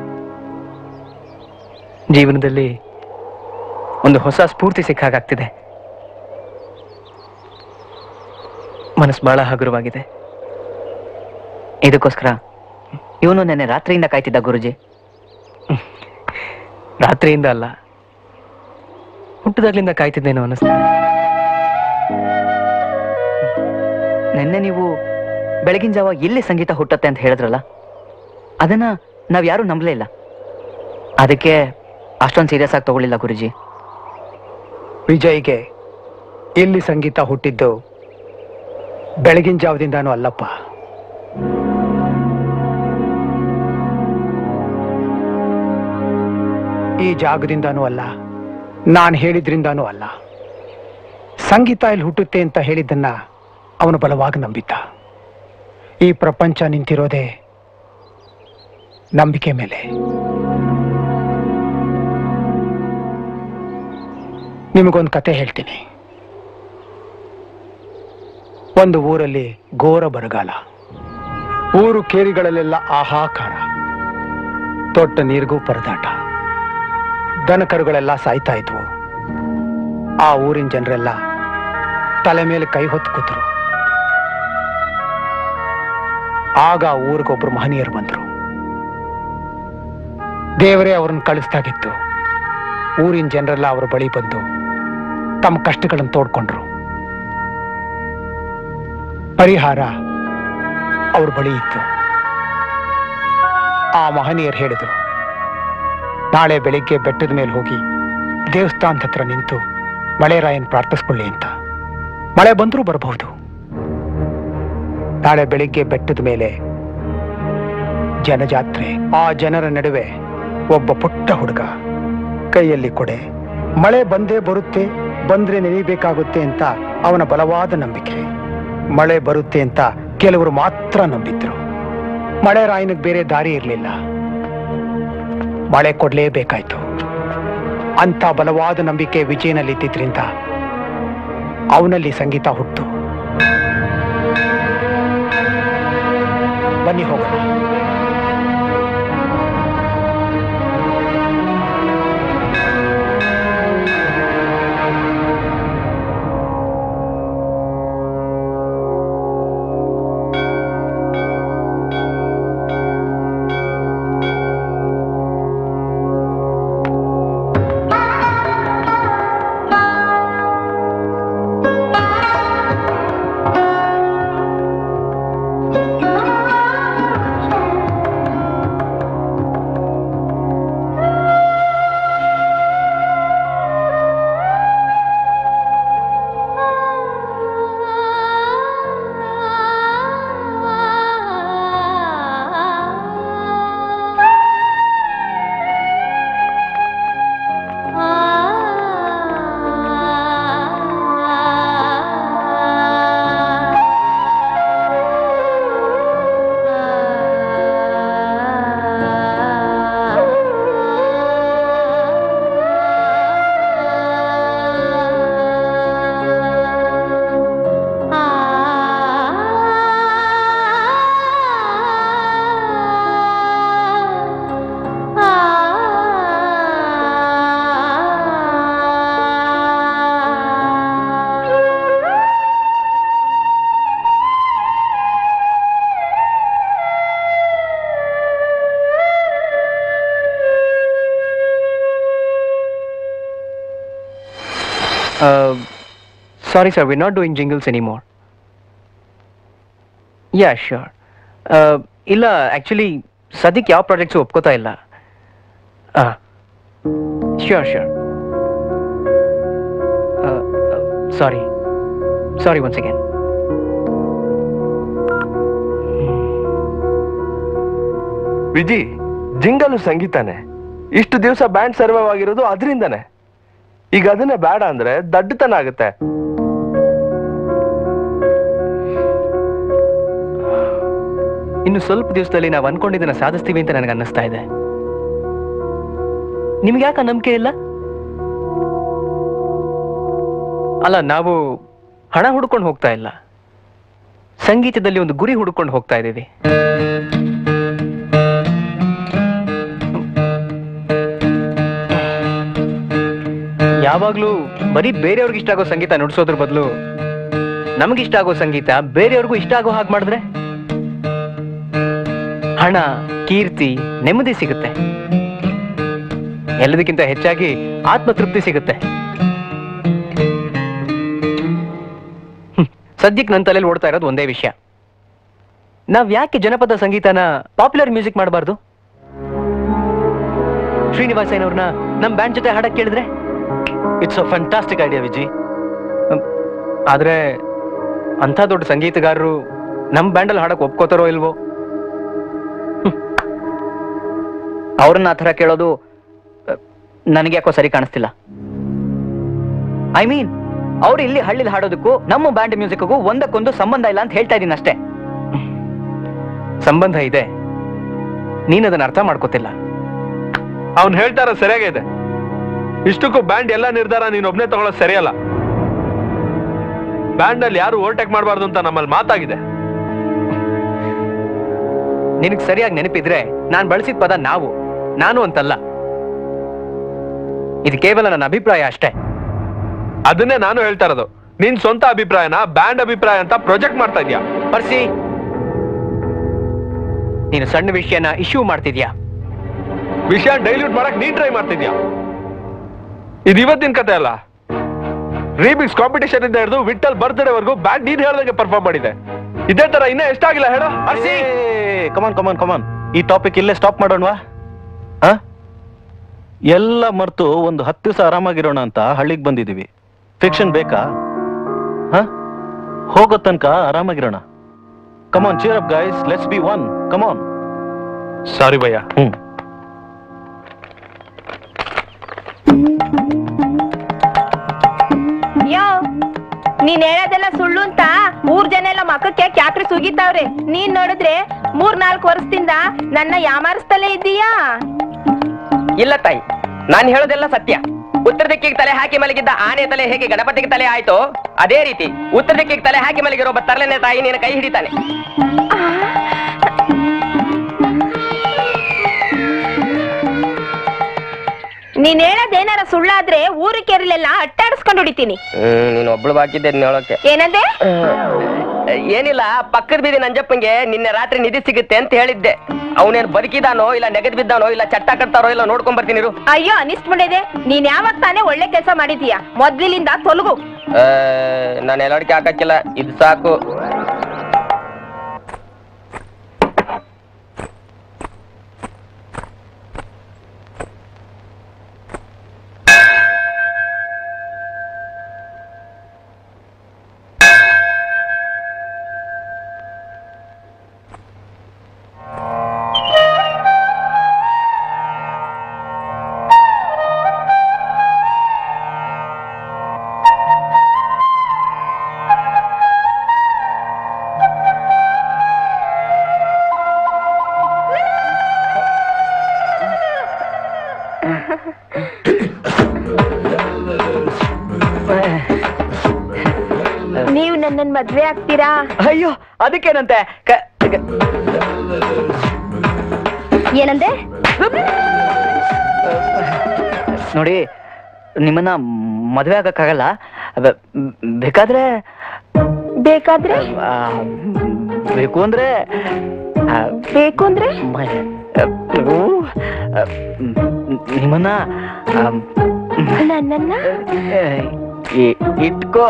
ಜೀವನದಲ್ಲಿ ಒಂದು ಹೊಸ ಸ್ಫೂರ್ತಿ ಸಿಕ್ಕಾಗ್ತಿದೆ ಮನಸ್ಸು ಬಹಳ ಹಗುರವಾಗಿದೆ ಇದಕ್ಕೋಸ್ಕರ ಇವನು ನೆನ್ನೆ ರಾತ್ರಿಯಿಂದ ಕಾಯ್ತಿದ್ದ ಗುರುಜಿ ರಾತ್ರಿಯಿಂದ ಅಲ್ಲ ಹುಟ್ಟಿದಾಗ್ಲಿಂದ ಕಾಯ್ತಿದ್ದೇನೋ ಅನ್ನಿಸ್ತು ನಿನ್ನೆ ನೀವು ಬೆಳಗಿನ ಜಾವ ಎಲ್ಲಿ ಸಂಗೀತ ಹುಟ್ಟತ್ತೆ ಅಂತ ಹೇಳಿದ್ರಲ್ಲ ಅದನ್ನ ನಾವ್ ಯಾರು ನಂಬಲೇ ಇಲ್ಲ ಅದಕ್ಕೆ ಅಷ್ಟೊಂದು ಸೀರಿಯಸ್ ಆಗಿ ತಗೊಳ್ಳಿಲ್ಲ ಗುರುಜಿ ವಿಜಯ್ಗೆ ಇಲ್ಲಿ ಸಂಗೀತ ಹುಟ್ಟಿದ್ದು ಬೆಳಗಿನ ಜಾವದಿಂದಾನು ಅಲ್ಲಪ್ಪ ಈ ಜಾಗದಿಂದಾನೂ ಅಲ್ಲ ನಾನು ಹೇಳಿದ್ರಿಂದಾನೂ ಅಲ್ಲ ಸಂಗೀತ ಇಲ್ಲಿ ಹುಟ್ಟುತ್ತೆ ಅಂತ ಹೇಳಿದ್ದನ್ನ ಅವನು ಬಲವಾಗಿ ನಂಬಿದ್ದ ಈ ಪ್ರಪಂಚ ನಿಂತಿರೋದೇ ನಂಬಿಕೆ ಮೇಲೆ ನಿಮಗೊಂದು ಕತೆ ಹೇಳ್ತೀನಿ ಒಂದು ಊರಲ್ಲಿ ಘೋರ ಬರಗಾಲ ಊರು ಕೇರಿಗಳಲ್ಲೆಲ್ಲ ಆಹಾಕಾರ ತೊಟ್ಟ ನೀರಿಗೂ ಪರದಾಟ ದನಕರುಗಳೆಲ್ಲ ಸಾಯ್ತಾ ಇದ್ವು ಆ ಊರಿನ ಜನರೆಲ್ಲ ತಲೆ ಮೇಲೆ ಕೈ ಹೊತ್ತು ಕೂತರು ಆಗ ಆ ಊರಿಗೊಬ್ರು ಮಹನೀಯರು ಬಂದರು ದೇವರೇ ಅವ್ರನ್ನ ಕಳಿಸ್ದಾಗಿತ್ತು ಊರಿನ ಜನರೆಲ್ಲ ಅವರ ಬಳಿ ಬಂದು ತಮ್ಮ ಕಷ್ಟಗಳನ್ನು ತೋಡ್ಕೊಂಡ್ರು ಪರಿಹಾರ ಅವ್ರ ಬಳಿ ಇತ್ತು ಆ ಮಹನೀಯರು ಹೇಳಿದರು ನಾಳೆ ಬೆಳಿಗ್ಗೆ ಬೆಟ್ಟದ ಮೇಲೆ ಹೋಗಿ ದೇವಸ್ಥಾನದ ಹತ್ರ ನಿಂತು ಮಳೆರಾಯನ್ ಪ್ರಾರ್ಥಿಸ್ಕೊಳ್ಳಿ ಅಂತ ಮಳೆ ಬಂದರೂ ಬರಬಹುದು ನಾಳೆ ಬೆಳಿಗ್ಗೆ ಬೆಟ್ಟದ ಮೇಲೆ ಜನಜಾತ್ರೆ ಆ ಜನರ ನಡುವೆ ಒಬ್ಬ ಪುಟ್ಟ ಹುಡುಗ ಕೈಯಲ್ಲಿ ಕೊಡೆ ಮಳೆ ಬಂದೇ ಬರುತ್ತೆ ಬಂದ್ರೆ ನೆನೆಯಬೇಕಾಗುತ್ತೆ ಅಂತ ಅವನ ಬಲವಾದ ನಂಬಿಕೆ ಮಳೆ ಬರುತ್ತೆ ಅಂತ ಕೆಲವರು ಮಾತ್ರ ನಂಬಿದ್ರು ಮಳೆ ರಾಯನಿಗೆ ಬೇರೆ ದಾರಿ ಇರಲಿಲ್ಲ ಮಳೆ ಕೊಡ್ಲೇಬೇಕಾಯ್ತು ಅಂತ ಬಲವಾದ ನಂಬಿಕೆ ವಿಜಯನಲ್ಲಿ ಇದ್ದಿದ್ರಿಂದ ಅವನಲ್ಲಿ ಸಂಗೀತ ಹುಟ್ಟು ಬನ್ನಿ ಹೋಗೋಣ sorry sir we not doing jingles anymore ya sure ಇಲ್ಲ ಆ್ಯಕ್ಚುಲಿ ಸದ್ಯಕ್ಕೆ ಯಾವ ಪ್ರಾಜೆಕ್ಟ್ಸು ಒಪ್ಕೋತಾ ಇಲ್ಲ ಹಾಂ sure sure sorry sorry once again Viji jingle ಸಂಗೀತನೇ ಇಷ್ಟು ದಿವಸ ಬ್ಯಾಂಡ್ ಸರ್ವೈವ್ ಆಗಿರೋದು ಅದರಿಂದನೇ ಈಗ ಅದನ್ನೇ ಬೇಡ ಅಂದ್ರೆ ದಡ್ಡತನ ಆಗುತ್ತೆ ಇನ್ನು ಸ್ವಲ್ಪ ದಿವಸದಲ್ಲಿ ನಾವು ಅನ್ಕೊಂಡಿದ್ದನ್ನ ಸಾಧಿಸ್ತೀವಿ ಅಂತ ನನಗೆ ಅನ್ನಿಸ್ತಾ ಇದೆ ನಿಮ್ಗೆ ಯಾಕೆ ನಂಬಿಕೆ ಇಲ್ಲ ಅಲ್ಲ ನಾವು ಹಣ ಹುಡ್ಕೊಂಡು ಹೋಗ್ತಾ ಇಲ್ಲ ಸಂಗೀತದಲ್ಲಿ ಒಂದು ಗುರಿ ಹುಡ್ಕೊಂಡು ಹೋಗ್ತಾ ಇದ್ದೀವಿ ಯಾವಾಗ್ಲೂ ಬರೀ ಬೇರೆಯವ್ರಿಗೆ ಇಷ್ಟ ಆಗೋ ಸಂಗೀತ ನುಡಿಸೋದ್ರ ಬದಲು ನಮಗಿಷ್ಟ ಆಗೋ ಸಂಗೀತ ಬೇರೆಯವ್ರಿಗೂ ಇಷ್ಟ ಆಗೋ ಹಾಗೆ ಮಾಡಿದ್ರೆ ಹಣ ಕೀರ್ತಿ ನೆಮ್ಮದಿ ಸಿಗುತ್ತೆ ಎಲ್ಲದಕ್ಕಿಂತ ಹೆಚ್ಚಾಗಿ ಆತ್ಮತೃಪ್ತಿ ಸಿಗುತ್ತೆ ಹ್ಮ್. ಸದ್ಯಕ್ಕೆ ನನ್ನ ತಲೆಯಲ್ಲಿ ಓಡ್ತಾ ಇರೋದು ಒಂದೇ ವಿಷಯ ನಾವ್ ಯಾಕೆ ಜನಪದ ಸಂಗೀತನ ಪಾಪ್ಯುಲರ್ ಮ್ಯೂಸಿಕ್ ಮಾಡಬಾರ್ದು ಶ್ರೀನಿವಾಸಯ್ಯನವ್ರನ್ನ ನಮ್ಮ ಬ್ಯಾಂಡ್ ಜೊತೆ ಹಾಡಕ್ ಕೇಳಿದ್ರೆ it's a fantastic idea Viji ಆದ್ರೆ ಅಂಥ ದೊಡ್ಡ ಸಂಗೀತಗಾರರು ನಮ್ಮ ಬ್ಯಾಂಡಲ್ಲಿ ಹಾಡಕ್ ಒಪ್ಕೋತಾರೋ ಇಲ್ವೋ ಅವ್ರನ್ನ ಆ ಥರ ಕೇಳೋದು ನನಗೆ ಯಾಕೋ ಸರಿ ಕಾಣಿಸ್ತಿಲ್ಲ ಐ ಮೀನ್ ಅವ್ರು ಇಲ್ಲಿ ಹಳ್ಳಿಲಿ ಹಾಡೋದಕ್ಕೂ ನಮ್ಮ ಬ್ಯಾಂಡ್ ಮ್ಯೂಸಿಕ್ಗೂ ಒಂದಕ್ಕೊಂದು ಸಂಬಂಧ ಇಲ್ಲ ಅಂತ ಹೇಳ್ತಾ ಇದ್ದೀನಿ ಅಷ್ಟೇ ಸಂಬಂಧ ಇದೆ ನೀನ್ ಅದನ್ನ ಅರ್ಥ ಮಾಡ್ಕೋತಿಲ್ಲ ಅವ್ನು ಹೇಳ್ತಾರ ಸರಿಯಾಗಿದೆ ಇಷ್ಟಕ್ಕೂ ಬ್ಯಾಂಡ್ ಎಲ್ಲ ನಿರ್ಧಾರ ನೀನ್ ಒಬ್ನೇ ತಗೊಳ್ಳೋದು ಸರಿಯಲ್ಲ ಬ್ಯಾಂಡ್ ಅಲ್ಲಿ ಯಾರು ಓವರ್ಟೇಕ್ ಮಾಡಬಾರ್ದು ಅಂತ ನಮ್ಮಲ್ಲಿ ಮಾತಾಗಿದೆ ನಿನಗ್ ಸರಿಯಾಗಿ ನೆನಪಿದ್ರೆ ನಾನ್ ಬಳಸಿದ ಪದ ನಾವು ನಾನು ಅಂತಲ್ಲ ಇದು ಕೇವಲ ನನ್ನ ಅಭಿಪ್ರಾಯ ಅಷ್ಟೇ ಅದನ್ನೇ ನಾನು ಹೇಳ್ತಾ ಇರೋದು ನಿನ್ ಸ್ವಂತ ಅಭಿಪ್ರಾಯನ ಬ್ಯಾಂಡ್ ಅಭಿಪ್ರಾಯ ಅಂತ ಪ್ರೊಜೆಕ್ಟ್ ಮಾಡ್ತಾ ಇದ್ಯಾ ಬರ್ಸಿ ನೀನು ಸಣ್ಣ ವಿಷಯನ ಇಶ್ಯೂ ಮಾಡ್ತಿದ್ಯಾ ವಿಷಯ ಡೈಲ್ಯೂಟ್ ಮಾಡಕ್ ನೀನ್ ಟ್ರೈ ಮಾಡ್ತಿದ್ಯಾ ಇದು ಇವತ್ತಿನ ಕತೆ ಅಲ್ಲ ರೀಬಿಕ್ಸ್ ಕಾಂಪಿಟೇಷನ್ ಇಂದ ಹಿಡಿದು ವಿಟ್ಟಲ್ ಬರ್ತ್ಡೇ ವರ್ಗು ಬ್ಯಾಂಡ್ ನೀನ್ ಹೇಳ್ದಂಗೆ ಪರ್ಫಾರ್ಮ್ ಮಾಡಿದೆ ಇದೇ ತರ ಇನ್ನೂ ಎಷ್ಟಾಗಿಲ್ಲ ಹೇಳೋ ಕಮಾನ್ ಕಮಾನ್ ಕಮಾನ್ ಈ ಟಾಪಿಕ್ ಇಲ್ಲೇ ಸ್ಟಾಪ್ ಮಾಡೋಣವಾ ಹ ಎಲ್ಲ ಮರ್ತು ಒಂದು ಹತ್ತು ದಿವಸ ಆರಾಮಾಗಿರೋಣ ಅಂತ ಹಳ್ಳಿಗೆ ಬಂದಿದೀವಿ ಫಿಕ್ಷನ್ ಬೇಕಾ ಹ ಹೋಗೋ ತನಕ ಆರಾಮಾಗಿರೋಣ come on cheer up guys let's be one come on sorry ಭಯ್ಯ ಹ್ಮ್ ಯೋ ನೀನ್ ಹೇಳೋದೆಲ್ಲ ಸುಳ್ಳು ಅಂತ ಊರ್ ಜನ ಎಲ್ಲ ಮಕ್ಕಕ್ಕೆ ಕ್ಯಾಕ್ರಿ ಸುಗಿತಾವ್ರೆ ನೀನ್ ನೋಡಿದ್ರೆ ಮೂರ್ ನಾಲ್ಕು ವರ್ಷದಿಂದ ನನ್ನ ಯಾಮಾರಿಸ್ತಲೇ ಇದ್ದೀಯಾ ಇಲ್ಲ ತಾಯಿ ನಾನು ಹೇಳೋದೆಲ್ಲ ಸತ್ಯ ಉತ್ತರ ದಿಕ್ಕಿಗೆ ತಲೆ ಹಾಕಿ ಮಲಗಿದ್ದ ಆನೆ ತಲೆ ಹೇಗೆ ಗಣಪತಿಗೆ ತಲೆ ಆಯ್ತೋ ಅದೇ ರೀತಿ ಉತ್ತರ ದಿಕ್ಕಿಗೆ ತಲೆ ಹಾಕಿ ಮಲಗಿರೋ ಒಬ್ಬ ತರಲೆನೆ ತಾಯಿ ನಿನ್ನ ಕೈ ಹಿಡಿತಾನೆ ನೀನ್ ಹೇಳೋದೇನಾರ ಸುಳ್ಳಾದ್ರೆ ಊರು ಕೆರಲೆಲ್ಲ ಅಟ್ಟಾಡಿಸ್ಕೊಂಡು ಹೊಡಿತೀನಿ ಹ್ಮ್ ನೀನು ಒಬ್ಳು ಬಾಕಿದ್ದೆ ಅದ್ನ ಹೇಳೋಕೆ ಏನಂದೆ ಏನಿಲ್ಲ ಪಕ್ಕದ ಬೀದಿ ನಂಜಪ್ಪಂಗೆ ನಿನ್ನೆ ರಾತ್ರಿ ನಿಧಿ ಸಿಗುತ್ತೆ ಅಂತ ಹೇಳಿದ್ದೆ ಅವನೇನ್ ಬದುಕಿದಾನೋ ಇಲ್ಲ ನೆಗದ್ ಬಿದ್ದಾನೋ ಇಲ್ಲ ಚಟ್ಟ ಕಟ್ತಾರೋ ಇಲ್ಲ ನೋಡ್ಕೊಂಡ್ ಬರ್ತೀನಿ ಇರು. ಅಯ್ಯೋ ಅನಿಸ್ಬಿಟ್ಟಿದೆ ನೀನ್ ಯಾವಾಗ ತಾನೇ ಒಳ್ಳೆ ಕೆಲಸ ಮಾಡಿದೀಯ ಮೊದ್ಲಿನಿಂದ ತೊಲಗು ಆ, ನಾನು ಎಲ್ಲಡಿಕೆ ಹಾಕಕ್ಕಿಲ್ಲ ಇದು ಸಾಕು ನೀವು ನನ್ನನ್ ಮದ್ವೆ ಆಗ್ತೀರಾ ಅಯ್ಯೋ ಅದಕ್ಕೇನಂತೆ ಕ- ಕ- ಏನಂದೆ ನೋಡಿ ನಿಮ್ಮನ್ನ ಮದುವೆ ಆಗಕ್ಕಾಗಲ್ಲ ಬ- ಬೇಕಾದ್ರೆ ಬೇಕಾದ್ರೆ ಆ, ಬೇಕು ಅಂದ್ರೆ ಆ, ಬೇಕು ಅಂದ್ರೆ ಮ- ನೀವು, ಆ, ನಿಮ್ಮನ್ನ ಆ, ನನ್ನನ್ನ ಇ- ಇಟ್ಕೋ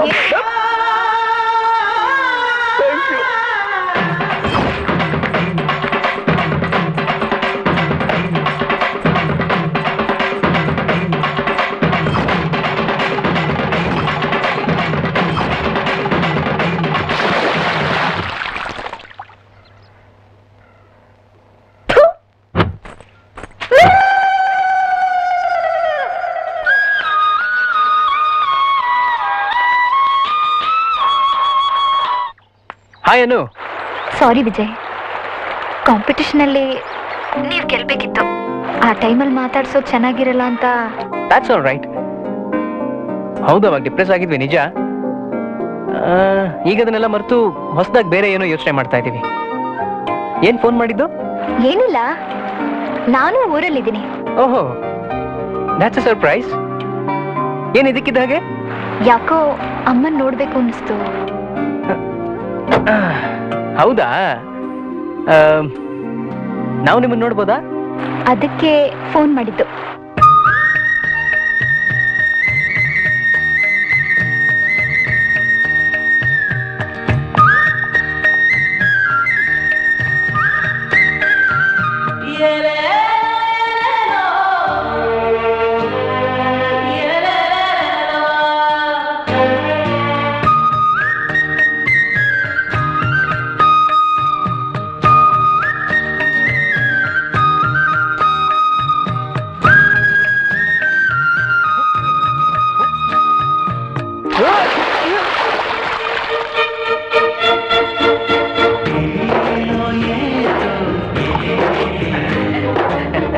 ಹಾಯ್ ಅನು ಸಾರಿ ವಿಜಯ್ ಕಾಂಪಿಟಿಷನಲ್ಲಿ ನೀವು ಗೆಲ್ಬೇಕಿತ್ತು ಆ ಟೈಮಲ್ಲಿ ಮಾತಾಡ್ಸೋದು ಚೆನ್ನಾಗಿರಲ್ಲ ಅಂತ ದಾಟ್ಸ್ ಆಲ್ ರೈಟ್ ಹೌದು ಅವಾಗ ಡಿಪ್ರೆಸ್ ಆಗಿದ್ವಿ ನಿಜ ಆ, ಈಗ ಅದನ್ನೆಲ್ಲ ಮರೆತು ಹೊಸದಾಗಿ ಬೇರೆ ಏನೋ ಯೋಚನೆ ಮಾಡ್ತಾ ಇದೀವಿ ಏನ್ ಫೋನ್ ಮಾಡಿದ್ದು ಏನಿಲ್ಲ ನಾನು ಊರಲ್ಲಿದ್ದೀನಿ ಓಹೋ ದಾಟ್ಸ್ ಅ ಸರ್ಪ್ರೈಸ್ ಏನ್ ಇದಕ್ಕಿದ್ದ ಹಾಗೆ ಯಾಕೋ ಅಮ್ಮನ್ ನೋಡ್ಬೇಕು ಅನಿಸ್ತು ಆ, ಹೌದಾ ಆ, ನಾವು ನಿಮ್ಮನ್ನ ನೋಡ್ಬೋದಾ ಅದಕ್ಕೆ ಫೋನ್ ಮಾಡಿದ್ದು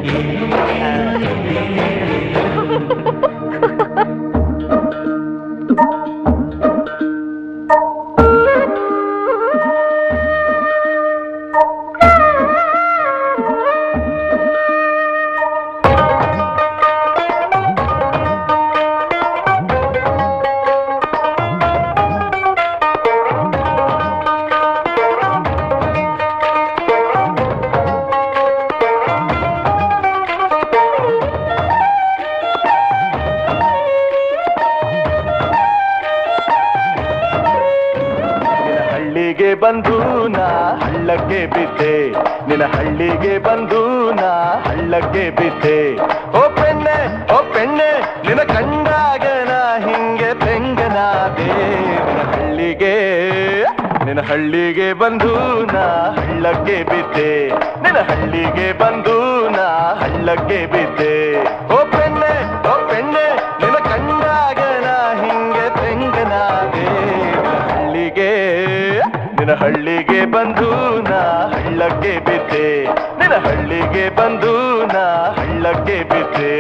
ನಿನ್ನ ಹಳ್ಳಿಗೆ ಬಂದು ನಾ ಹಳ್ಳಕ್ಕೆ ಬಿದ್ದೆ ನಿನ್ನ ಹಳ್ಳಿಗೆ ಬಂದು ನಾ ಹಳ್ಳಕ್ಕೆ ಬಿದ್ದೆ ಓ ಪೆಣ್ಣೆ ಓ ಪೆಣ್ಣೆ ನಿನ್ನ ಕಂಡಾಗ ನಾ ಹಿಂಗೆ ಬೆಂಗನಾದೆ ನಿನ್ನ ಹಳ್ಳಿಗೆ ನಿನ್ನ ಹಳ್ಳಿಗೆ ಬಂದು ನಾ ಹಳ್ಳಕ್ಕೆ ಬಿದ್ದೆ ನಿನ್ನ ಹಳ್ಳಿಗೆ ಬಂದು ನಾ ಹಳ್ಳಕ್ಕೆ ಬಿದ್ದೆ ಓ ಪೆಣ್ಣೆ ಓ ಪೆಣ್ಣೆ ನಿನ್ನ ಕಂಡಾಗ ನಾ ಹಿಂಗೆ ಬೆಂಗನಾದೆ ನಿನ್ನ ಹಳ್ಳಿಗೆ ನಿನ್ನ ಹಳ್ಳಿಗೆ ಬಂದು ನಾ ಹಳ್ಳಕ್ಕೆ ಬಿದ್ದೆ ನಿನ್ನ ಹಳ್ಳಿಗೆ ಬಂದು ನಾ ಹಳ್ಳಕ್ಕೆ ಬಿದ್ದೆ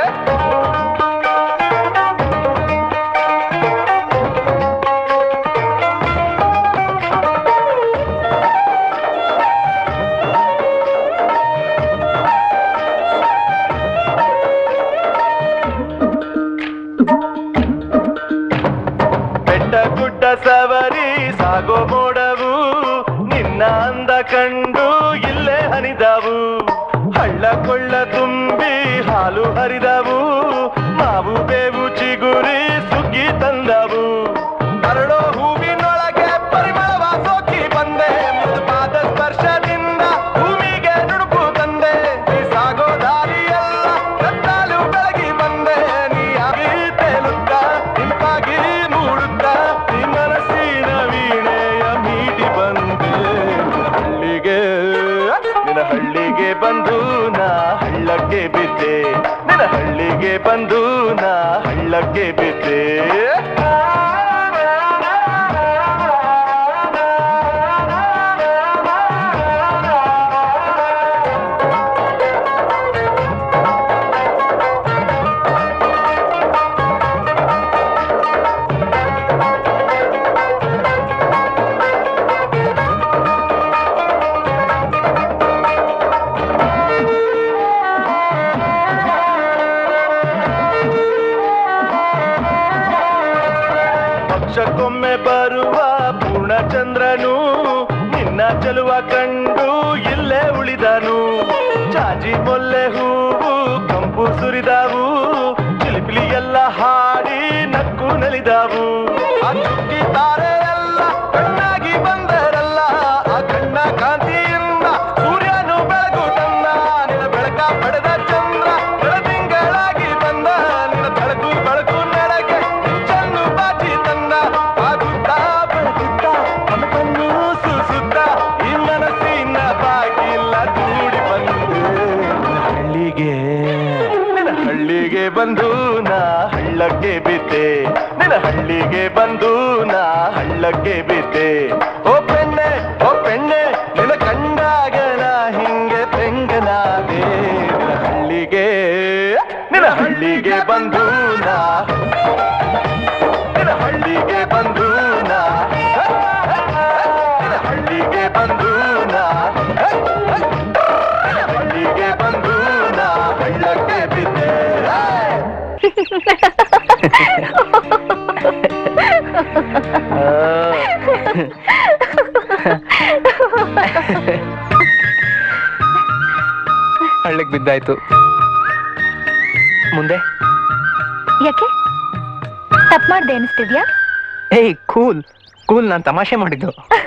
ಬೆಟ್ಟ ಗುಡ್ಡ ಸವರಿ ಸಾಗೋ ಮೋಡವು ನಿನ್ನ ಅಂದ ಕಂಡು ಇಲ್ಲೇ ಹನಿದವು ಹಳ್ಳ ಕೊಳ್ಳ ತುಂಬಿ ಹಾಲು ಹರಿದವು ಮಾವು ಬೇವು ಚಿಗುರಿ ಸುಗ್ಗಿ ತಂದವು ಅರಳೋ ಹೂವಿನೊಳಗೆ ಪರಿಮಳವ ಸೋಕಿ ಬಂದೆ ಮೃದುಪಾದ ಸ್ಪರ್ಶದಿಂದ ಭೂಮಿಗೆ ನುಡುಕು ತಂದೆ ನೀ ಸಾಗೋ ದಾರಿಯೆಲ್ಲ ಕತ್ತಾಲು ಬೆಳಗಿ ಬಂದೆ ನೀ ಆಗಿ ತೇಲುತ್ತ ಇಂಪಾಗಿ ಮೂಡುತ್ತ ನೀ ಮನಸ್ಸಿನ ವೀಣೆಯ ಮೀಟಿ ಬಂದೆ ಹಳ್ಳಿಗೆ ನಿನ್ನ ಹಳ್ಳಿಗೆ ಬಂದು ನಾ ಹಳ್ಳಕ್ಕೆ ಬಿದ್ದೆ ನಿನ್ನ ಹಳ್ಳಿಗೆ ಬಂದು ನಾ ಹಳ್ಳಕ್ಕೆ ಬಿದ್ದೆ ವರ್ಷಕ್ಕೊಮ್ಮೆ ಬರುವ ಪೂರ್ಣಚಂದ್ರನು ನಿನ್ನ ಚೆಲುವ ಕಂಡು ಇಲ್ಲೇ ಉಳಿದನು ಜಾಜಿ ಮೊಲ್ಲೆ ಹೂವು ಕಂಪು ಸುರಿದವು ಚಿಲಿಪಿಲಿ ಎಲ್ಲ ಹಾಡಿ ನಕ್ಕು ನಲಿದವು ಆ ಚುಕ್ಕಿ ತಾರೆ ಎಲ್ಲ ಕಣ್ಣಾಗಿ ಬಂದರಲ್ಲ ಆ ಕಣ್ಣ ಕಾಂತಿಯಿಂದ ಸೂರ್ಯನು ಬೆಳಗು ತಂದ ನಿನ್ನ ಬೆಳಕ ಪಡೆದ ಚಂದ್ರ ಬೆಳದಿಂಗಳಾಗಿ ಬಂದ ನಿನ್ನ ಬೆಳಕು ಬೆಳಕು ನೆಲಗೆ ಚೆನ್ನು ಬಾಚಿ ತಂದ ಆಗುತ್ತಾ ಬೆಳಗುತ್ತ ಮನವನ್ನು ಸೂಸುತ್ತ ಈ ಮನಸ್ಸಿನ ಬಾಗಿಲ್ಲ ಕೂಡಿ ಬಂದು ಹಳ್ಳಿಗೆ ನಿನ್ನ ಹಳ್ಳಿಗೆ ಬಂದು ನಾ ಹಳ್ಳಕ್ಕೆ ಬಿದ್ದೆ ನಿನ್ನ ಹಳ್ಳಿಗೆ ಬಂದು ನಾ ಹಳ್ಳಕ್ಕೆ ಬಿದ್ದೆ ಓ ಪೆಣ್ಣೆ ಓ ಪೆಣ್ಣೆ ನಿನ್ನ ಕಂಡಾಗ ನಾ ಹಿಂಗೆ ತೆಂಗನಾದೆ ನಿನ್ನ ಹಳ್ಳಿಗೆ ನಿನ್ನ ಹಳ್ಳಿಗೆ ಬಂದು ನಾ ನಿನ್ನ ಹಳ್ಳಿಗೆ ಬಂದು ನಾ ನಿನ್ನ ಹಳ್ಳಿಗೆ ಬಂದು ನಾ ನಿನ್ನ ಹಳ್ಳಿಗೆ ಬಂದು ನಾ ಹಳ್ಳಕ್ಕೆ ಬಿದ್ದೆ ಹಳ್ಳಿಗೆ ಬಿದ್ದಾಯ್ತು ಮುಂದೆ ಯಾಕೆ ತಪ್ಪು ಮಾಡ್ದೆ ಅನಿಸ್ತಿದ್ಯಾ ಏಯ್ ಕೂಲ್ ಕೂಲ್ ನಾನು ತಮಾಷೆ ಮಾಡಿದ್ದು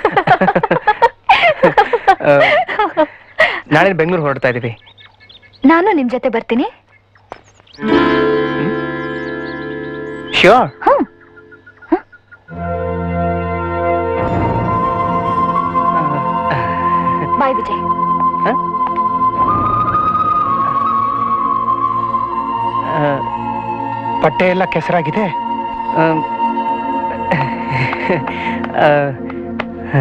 ಆ, ನಾಳೆ ಬೆಂಗಳೂರು ಹೊರಡ್ತಾ ಇದೀವಿ ನಾನು ನಿಮ್ ಜೊತೆ ಬರ್ತೀನಿ ಶ್ಯೂರ್ ಹ್ಮ್ ಬಾಯ್ ವಿಜಯ್ ಬಟ್ಟೆ ಎಲ್ಲ ಕೆಸರಾಗಿದೆ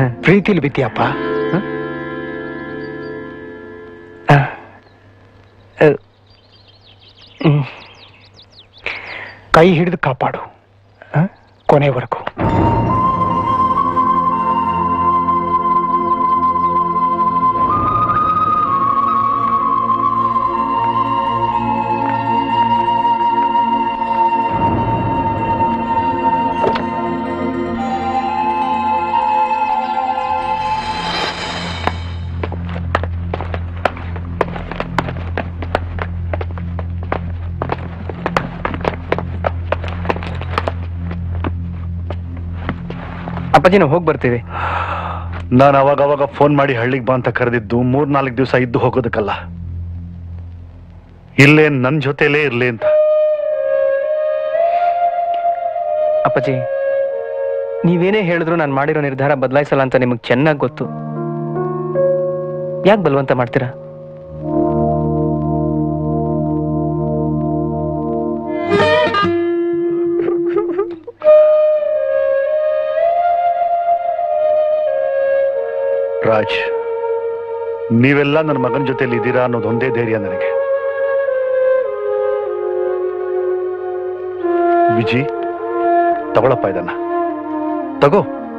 ಪ್ರೀತಿಲಿ ಬಿದ್ದಿಯಪ್ಪ ಕೈ ಹಿಡಿದು ಕಾಪಾಡು ಆ? ಕೊನೆವರೆಗೂ ಅಪ್ಪಾಜಿ ನಾವು ಹೋಗಿ ಬರ್ತೀವಿ ನಾನು ಅವಾಗ ಅವಾಗ ಫೋನ್ ಮಾಡಿ ಹಳ್ಳಿಗೆ ಬಾ ಅಂತ ಕರೆದಿದ್ದು ಮೂರ್ ನಾಲ್ಕು ದಿವಸ ಇದ್ದು ಹೋಗೋದಕ್ಕಲ್ಲ ಇಲ್ಲೇ ನನ್ನ ಜೊತೆಲೇ ಇರ್ಲಿ ಅಂತ ಅಪ್ಪಾಜಿ ನೀವೇನೇ ಹೇಳಿದ್ರು ನಾನು ಮಾಡಿರೋ ನಿರ್ಧಾರ ಬದಲಾಯಿಸಲ್ಲ ಅಂತ ನಿಮಗೆ ಚೆನ್ನಾಗಿ ಗೊತ್ತು ಯಾಕೆ ಬಲವಂತ ಮಾಡ್ತೀರಾ ರಾಜ್ ನೀವೆಲ್ಲ ನನ್ನ ಮಗನ ಜೊತೆಲಿ ಇದ್ದೀರಾ ಅನ್ನೋದು ಒಂದೇ ಧೈರ್ಯ ನನಗೆ ವಿಜಿ ತಗೊಳಪ್ಪ ಇದನ್ನ ತಗೋ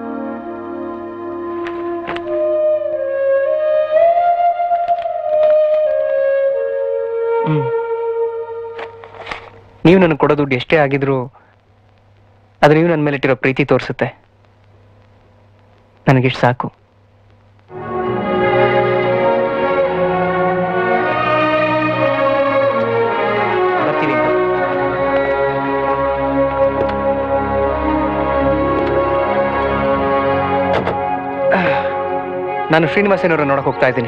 ಹ್ಮ್ ನೀವು ನನಗೆ ಕೊಡೋ ದುಡ್ಡು ಎಷ್ಟೇ ಆಗಿದ್ರು ಅದು ನೀವು ನನ್ನ ಮೇಲೆ ಇಟ್ಟಿರೋ ಪ್ರೀತಿ ತೋರಿಸುತ್ತೆ ನನಗಿಷ್ಟು ಸಾಕು ಬರ್ತೀನಿ ನಾನು ಶ್ರೀನಿವಾಸನವ್ರ ನೋಡಕ್ ಹೋಗ್ತಾ ಇದ್ದೀನಿ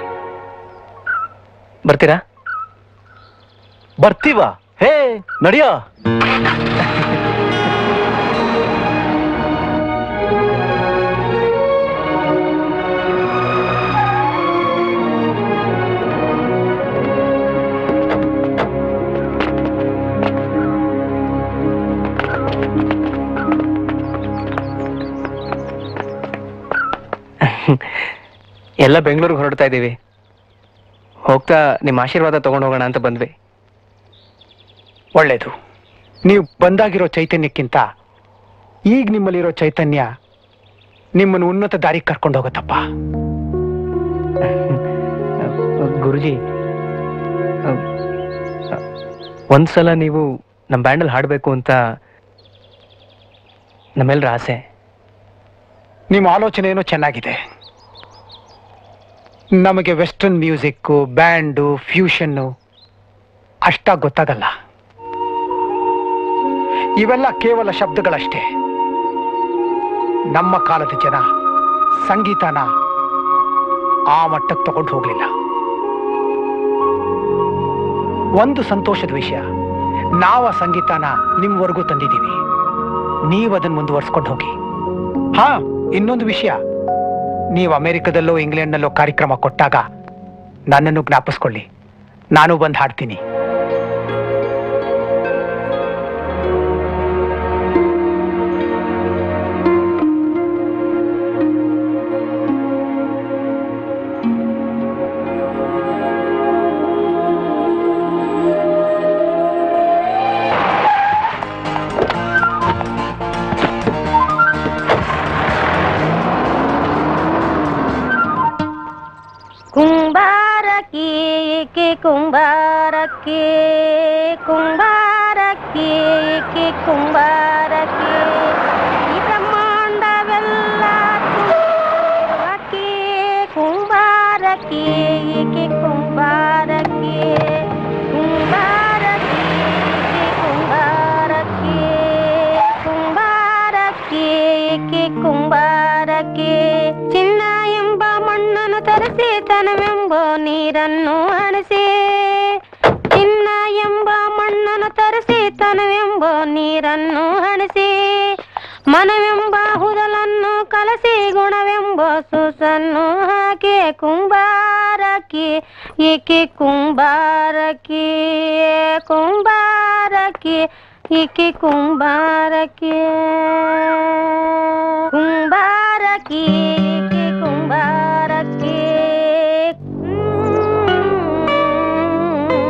ಬರ್ತೀರಾ ಬರ್ತೀವ ಹೇ ನಡಿಯೋ ಎಲ್ಲ ಬೆಂಗಳೂರಿಗೆ ಹೊರಡ್ತಾ ಇದ್ದೀವಿ ಹೋಗ್ತಾ ನಿಮ್ಮ ಆಶೀರ್ವಾದ ತಗೊಂಡು ಹೋಗೋಣ ಅಂತ ಬಂದ್ವಿ ಒಳ್ಳೇದು ನೀವು ಬಂದಾಗಿರೋ ಚೈತನ್ಯಕ್ಕಿಂತ ಈಗ ನಿಮ್ಮಲ್ಲಿರೋ ಚೈತನ್ಯ ನಿಮ್ಮನ್ನು ಉನ್ನತ ದಾರಿಗೆ ಕರ್ಕೊಂಡು ಹೋಗುತ್ತಪ್ಪ ಗುರುಜಿ ಅಹ್, ಅಹ್, ಒಂದ್ಸಲ ನೀವು ನಮ್ಮ ಬ್ಯಾಂಡಲ್ಲಿ ಹಾಡಬೇಕು ಅಂತ ನಮ್ಮೆಲ್ಲರ ಆಸೆ ನಿಮ್ಮ ಆಲೋಚನೆ ಏನೋ ಚೆನ್ನಾಗಿದೆ ನಮಗೆ ವೆಸ್ಟರ್ನ್ ಮ್ಯೂಸಿಕ್ಕು ಬ್ಯಾಂಡು ಫ್ಯೂಷನ್ನು ಅಷ್ಟಾಗಿ ಗೊತ್ತಾಗಲ್ಲ ಇವೆಲ್ಲ ಕೇವಲ ಶಬ್ದಗಳಷ್ಟೇ ನಮ್ಮ ಕಾಲದ ಜನ ಸಂಗೀತನ ಆ ಮಟ್ಟಕ್ಕೆ ತಗೊಂಡು ಹೋಗ್ಲಿಲ್ಲ ಒಂದು ಸಂತೋಷದ ವಿಷಯ ನಾವು ಆ ಸಂಗೀತನ ನಿಮ್ವರೆಗೂ ತಂದಿದ್ದೀವಿ ನೀವು ಅದನ್ನು ಮುಂದುವರ್ಸ್ಕೊಂಡು ಹೋಗಿ ಹಾ ಇನ್ನೊಂದು ವಿಷಯ ನೀವು ಅಮೆರಿಕದಲ್ಲೋ ಇಂಗ್ಲೆಂಡ್ನಲ್ಲೋ ಕಾರ್ಯಕ್ರಮ ಕೊಟ್ಟಾಗ ನನ್ನನ್ನು ಜ್ಞಾಪಿಸ್ಕೊಳ್ಳಿ ನಾನು ಬಂದು ಹಾಡ್ತೀನಿ ಕುಂಬಾರಕ್ಕೆ ಏಕೆ ಕುಂಬಾರಕ್ಕೆ ಕುಂಬಾರಕ್ಕೆ ಏಕೆ ಕುಂಬಾರಕ್ಕೆ ಈ ಬ್ರಹ್ಮಾಂಡವೆಲ್ಲ ತುಂಬಕ್ಕೆ ಕುಂಬಾರಕ್ಕೆ ಏಕೆ ಕುಂಬಾರಕ್ಕೆ ಕುಂಬಾರಕ್ಕೆ ಏಕೆ ಕುಂಬಾರಕ್ಕೆ ಕುಂಬಾರಕ್ಕೆ ಏಕೆ ಕುಂಬಾರಕ್ಕೆ ಚಿನ್ನ ಎಂಬ ಮಣ್ಣನ್ನು ತರಿಸಿ ತನವೆಂಬ ನೀರನ್ನು ಹಣಿಸಿ ಚಿನ್ನ ಎಂಬ ಮಣ್ಣನ್ನು ತರಿಸಿ ತನವೆಂಬ ನೀರನ್ನು ಹಣಿಸಿ ಮನವೆಂಬ ಹುದಲನ್ನು ಕಲಸಿ ಗುಣವೆಂಬ ಸೂಸನ್ನು ಹಾಕಿ ಕುಂಬಾರಕ್ಕೆ ಏಕೆ ಕುಂಬಾರಕ್ಕೆ ಕುಂಬಾರಕ್ಕೆ ಏಕೆ ಕುಂಬಾರಕ್ಕೆ ಕುಂಬಾರಕ್ಕೆ ಏಕೆ ಕುಂಬಾರಕ್ಕೆ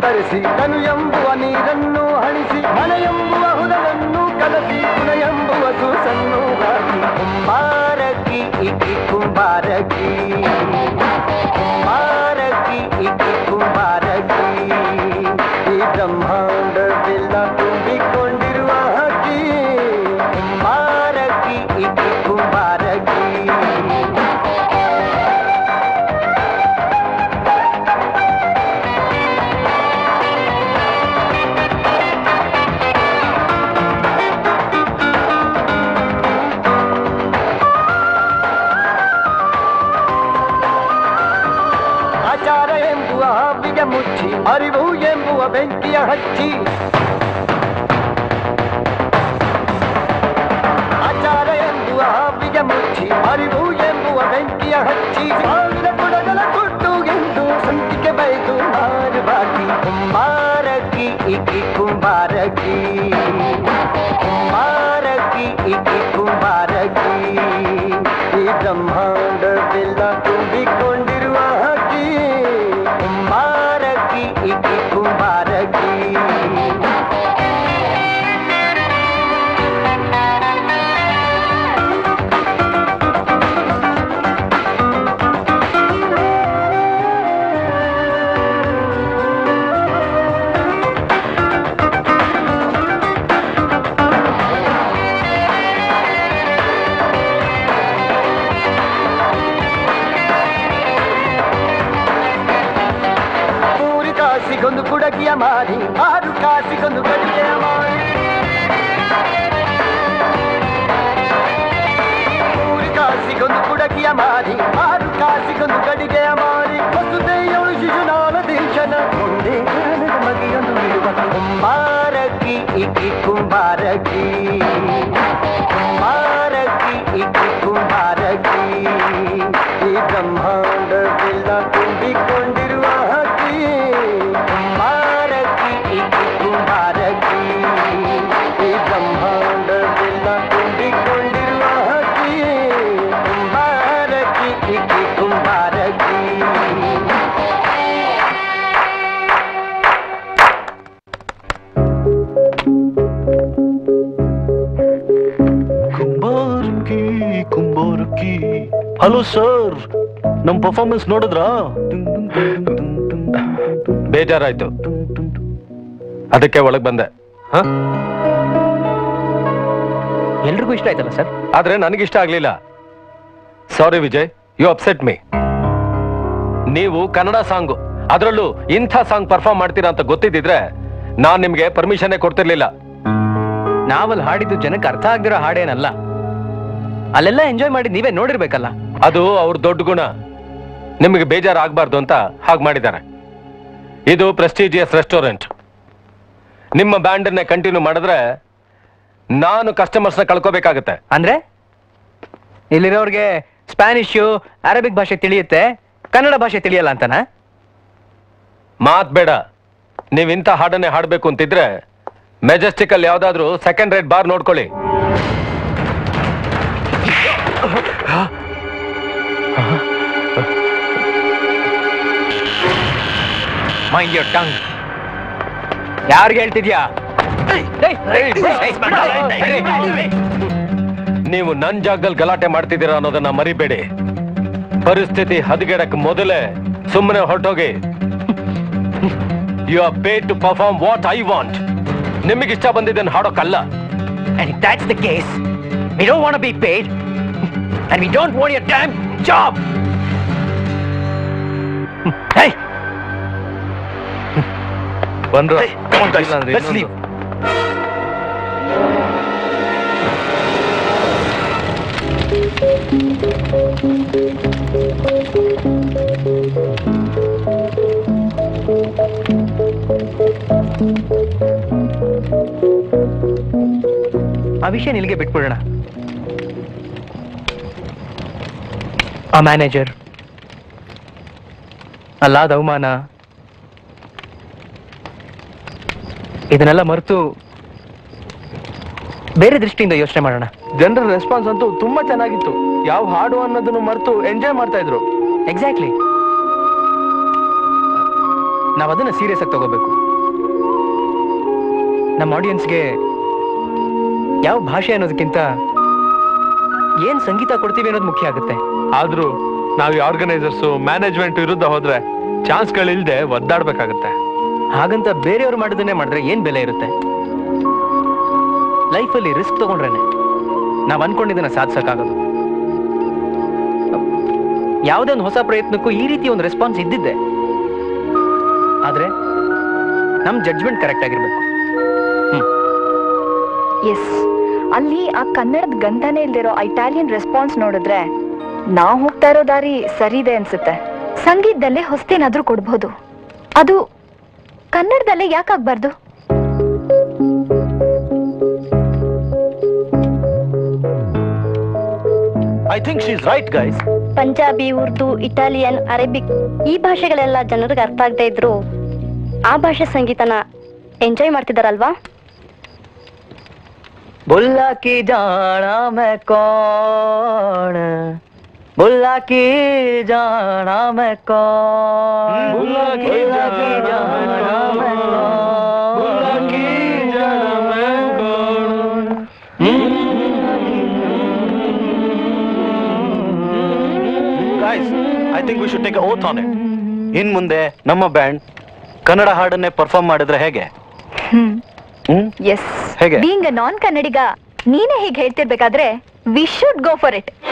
ತರಿಸಿ ಕನು ಎಂಬುವ ನೀರನ್ನು ಹಣಿಸಿ ಮನ ಎಂಬುವ ಹುದಲನ್ನು ಕಲಸಿ ಗುಣ ಎಂಬುವ ಸೂಸನ್ನು ಹಾಕಿ ಕುಂಬಾರಕಿ ಇಕ್ಕಿ ಕುಂಬಾರಕಿ ಕುಂಬಾರಕಿ ಇಕ್ಕಿ ಕುಂಬಾರಕಿ ಈ ಬ್ರಹ್ಮಾಂಡವೆಲ್ಲ ತುಂಬಿಕೊಂಡಿರುವ ಹಕ್ಕಿ ಕುಂಬಾರಕಿ ಇಕ್ಕಿ ಕುಂಬಾರಕಿ ಆಚಾರ ಎಂಬುವ ಹಾವಿಗೆ ಮುಚ್ಚಿ ಅರಿವು ಎಂಬುವ ಬೆಂಕಿಯ ಹಚ್ಚಿ ಆಚಾರ ಎಂಬುವ ಹಾವಿಗೆ ಮುಚ್ಚಿ ಅರಿವು ಎಂಬುವ ಬೆಂಕಿಯ ಹಚ್ಚಿ ಸಾವಿರ ಗುಣಗಳ ಕೊಟ್ಟು ಎಂದು ಸಂತಿಗೆ ಬೈದು ಮಾರು ಬಾಕಿ ಕುಂಬಾರಕಿ ಇಕ್ಕಿ ಕುಂಬಾರಕಿ ಕುಂಬಾರಕಿ ಇಕ್ಕಿ ಕುಂಬಾರಕಿ ಈ ಬ್ರಹ್ಮಾಂಡವೆಲ್ಲ ತುಂಬಿಕೊಂಡಿರುವ ಹಕ್ಕಿ ಕುಂಬಾರಕಿ ಇಕ್ಕಿ ಕುಂಬಾರಕಿ ಮೂರು ಕಾಸಿಗೊಂದು ಕುಡಗಿಯ ಮಾರಿ ಆರು ಕಾಸಿಗೊಂದು ಗಡಿಗೆಯ ಮಾರಿ ಮೂರು ಕಾಸಿಗೊಂದು ಕುಡಗಿಯ ಮಾರಿ ಆರು ಕಾಸಿಗೊಂದು ಗಡಿಗೆಯ ಮಾರಿ ವಸುದೆಯಳು ಶಿಶುನಾಳ ದೇಶನ ಮುಂದೆ ಜ್ಞಾನದ ಮಗಿಯೊಂದು ಇರುವ ಕುಂಬಾರಕಿ ಇಕ್ಕಿ ಕುಂಬಾರಕಿ ಕುಂಬಾರಕಿ ಇಕ್ಕಿ ಕುಂಬಾರಕಿ ಈ ಬ್ರಹ್ಮಾಂಡವೆಲ್ಲ ತುಂಬಿಕೊಂಡಿರುವ ಹಕ್ಕಿ ಕುಂಬಾರಕಿ ಇಕ್ಕಿ ಕುಂಬಾರಕಿ ಈ ಬ್ರಹ್ಮಾಂಡವೆಲ್ಲ ತುಂಬಿಕೊಂಡಿರುವ ಹಕ್ಕಿ ಕುಂಬಾರಕಿ ಇಕ್ಕಿ ಕುಂಬಾರಕಿ ಕುಂಬಾರಕಿ ಕುಂಬಾರಕಿ ಹಲೋ ಸರ್ ನಮ್ ಪರ್ಫಾರ್ಮೆನ್ಸ್ ನೋಡಿದ್ರಾ ಬೇಜಾರಾಯ್ತು ಅದಕ್ಕೆ ಒಳಗ್ ಬಂದೆ ಹ? ಎಲ್ರಿಗೂ ಇಷ್ಟ ಆಯ್ತಲ್ಲ ಸರ್ ಆದ್ರೆ ನನಗಿಷ್ಟ ಆಗ್ಲಿಲ್ಲ sorry Vijay you upset me ನೀವು ಕನ್ನಡ ಸಾಂಗ್ ಅದರಲ್ಲೂ ಇಂಥ ಸಾಂಗ್ ಪರ್ಫಾರ್ಮ್ ಮಾಡ್ತೀರಾ ಅಂತ ಗೊತ್ತಿದ್ದಿದ್ರೆ ನಾನ್ ನಿಮ್ಗೆ ಪರ್ಮಿಷನ್ನೇ ಕೊಡ್ತಿರ್ಲಿಲ್ಲ ನಾವಲ್ಲಿ ಹಾಡಿದ್ದು ಜನಕ್ಕೆ ಅರ್ಥ ಆಗ್ದಿರೋ ಹಾಡೇನಲ್ಲ ಅಲ್ಲೆಲ್ಲ ಎಂಜಾಯ್ ಮಾಡಿ ನೀವೇ ನೋಡಿರ್ಬೇಕಲ್ಲ ಅದು ಅವ್ರ ದೊಡ್ಡ ಗುಣ ನಿಮಗೆ ಬೇಜಾರಾಗಬಾರ್ದು ಅಂತ ಹಾಗೆ ಮಾಡಿದ್ದಾರೆ ಇದು ಪ್ರೆಸ್ಟೀಜಿಯಸ್ ರೆಸ್ಟೋರೆಂಟ್ ನಿಮ್ಮ ಬ್ಯಾಂಡನ್ನೇ ಕಂಟಿನ್ಯೂ ಮಾಡಿದ್ರೆ ನಾನು ಕಸ್ಟಮರ್ಸ್ನ ಕಳ್ಕೋಬೇಕಾಗತ್ತೆ ಅಂದ್ರೆ ಇಲ್ಲಿರೋರ್ಗೆ ಸ್ಪ್ಯಾನಿಷು ಅರಬಿಕ್ ಭಾಷೆ ತಿಳಿಯುತ್ತೆ ಕನ್ನಡ ಭಾಷೆ ತಿಳಿಯಲ್ಲ ಅಂತನಾ ಮಾತ್ ಬೇಡ ನೀವ್ ಇಂಥ ಹಾಡನ್ನೇ ಹಾಡ್ಬೇಕು ಅಂತಿದ್ರೆ ಮೆಜೆಸ್ಟಿಕ್ ಅಲ್ಲಿ ಯಾವ್ದಾದ್ರು ಸೆಕೆಂಡ್ ರೇಟ್ ಬಾರ್ ನೋಡ್ಕೊಳ್ಳಿ ಮೈಂಡ್ ಯೋರ್ ಟಂಗ್ ಯಾರಿಗೆ ಹೇಳ್ತಿದ್ಯಾ ನೀವು ನನ್ ಜಾಗದಲ್ಲಿ ಗಲಾಟೆ ಮಾಡ್ತಿದ್ದೀರಾ ಅನ್ನೋದನ್ನ ಮರಿಬೇಡಿ ಪರಿಸ್ಥಿತಿ ಹದಗೆಡಕ್ ಮೊದಲೇ ಸುಮ್ಮನೆ ಹೊರಟೋಗಿ you are pay to perform what I want ನಿಮಗೆ ಇಷ್ಟ ಬಂದಿದ್ದನ್ನು ಹಾಡೋಕ್ಕಲ್ಲ And if that's the case, we don't want to be paid, and we don't want your damn job. hey, ಬಂದ್ರ let's leave. ಆ ವಿಷಯ ನಿಲ್ಗೆ ಬಿಟ್ಬಿಡೋಣ ಆ ಮ್ಯಾನೇಜರ್ ಅಲ್ಲಾದ ಅವಮಾನ ಇದನ್ನೆಲ್ಲ ಮರೆತು ಬೇರೆ ದೃಷ್ಟಿಯಿಂದ ಯೋಚನೆ ಮಾಡೋಣ ಜನರ ರೆಸ್ಪಾನ್ಸ್ ಅಂತೂ ತುಂಬಾ ಚೆನ್ನಾಗಿತ್ತು ಯಾವ ಹಾಡು ಅನ್ನೋದನ್ನು ಮರೆತು ಎಂಜಾಯ್ ಮಾಡ್ತಾ ಇದ್ರು ಎಕ್ಸಾಕ್ಟ್ಲಿ ನಾವು ಅದನ್ನ ಸೀರಿಯಸ್ ಆಗಿ ತಗೋಬೇಕು ನಮ್ಮ ಆಡಿಯನ್ಸ್ಗೆ ಯಾವ ಭಾಷೆ ಅನ್ನೋದಕ್ಕಿಂತ ಏನ್ ಸಂಗೀತ ಕೊಡ್ತೀವಿ ಅನ್ನೋದು ಮುಖ್ಯ ಆಗುತ್ತೆ ಆದ್ರೂ ನಾವು ಈ ಆರ್ಗನೈಸರ್ಸ್ ಮ್ಯಾನೇಜ್ಮೆಂಟ್ ವಿರುದ್ಧ ಹೋದ್ರೆ ಚಾನ್ಸ್ಗಳಿಲ್ದೆ ಒದ್ದಾಡ್ಬೇಕಾಗತ್ತೆ ಹಾಗಂತ ಬೇರೆಯವ್ರು ಮಾಡೋದನ್ನೇ ಮಾಡಿದ್ರೆ ಏನ್ ಬೆಲೆ ಇರುತ್ತೆ ಲೈಫಲ್ಲಿ ರಿಸ್ಕ್ ತಗೊಂಡ್ರೇನೆ ನಾವು ಅನ್ಕೊಂಡಿದ್ದನ್ನ ಸಾಧಿಸಕ್ಕಾಗೋದು ಯಾವುದೇ ಒಂದು ಹೊಸ ಪ್ರಯತ್ನಕ್ಕೂ ಈ ರೀತಿ ಒಂದು ರೆಸ್ಪಾನ್ಸ್ ಇದ್ದಿದ್ದೆ ಆದ್ರೆ ನಮ್ ಜಡ್ಜ್ಮೆಂಟ್ ಕರೆಕ್ಟ್ ಆಗಿರ್ಬೇಕು ಎಸ್ ಅಲ್ಲಿ ಆ ಕನ್ನಡದ ಗಂಧನೇ ಇಲ್ದಿರೋ ಇಟಾಲಿಯನ್ ರೆಸ್ಪಾನ್ಸ್ ನೋಡಿದ್ರೆ ನಾವು ಹೋಗ್ತಾ ಇರೋ ದಾರಿ ಸರಿ ಇದೆ ಅನ್ಸುತ್ತೆ ಸಂಗೀತದಲ್ಲೇ ಹೊಸ್ತೇನಾದ್ರೂ ಕೊಡ್ಬೋದು ಅದು ಕನ್ನಡದಲ್ಲೇ ಯಾಕಾಗ್ಬಾರ್ದು I think she is right guys Punjabi Urdu Italian Arabic ಈ ಭಾಷೆಗಳೆಲ್ಲ ಜನರಿಗೆ ಅರ್ಥ ಆಗದೆ ಇದ್ರು ಆ ಭಾಷೆ ಸಂಗೀತನ ಎಂಜಾಯ್ ಮಾಡ್ತಿದಾರಲ್ವಾ बुल्ला की जाना मैं कौन बुल्ला की जाना मैं कौन बुल्ला की जाना मैं कौन बुल्ला की जाना मैं कौन guys I think we should take oath on it in ಮುಂದೆ ನಮ್ಮ ಬ್ಯಾಂಡ್ ಕನ್ನಡ ಹಾಡನ್ನೇ ಪರ್ಫಾರ್ಮ್ ಮಾಡಿದ್ರೆ ಹೇಗೆ ಎಸ್ ಹೇಗೆ? ಬೀಂಗ್ ನಾನ್ ಕನ್ನಡಿಗ ನೀನೇ ಹೀಗೆ ಹೇಳ್ತಿರ್ಬೇಕಾದ್ರೆ we should go for it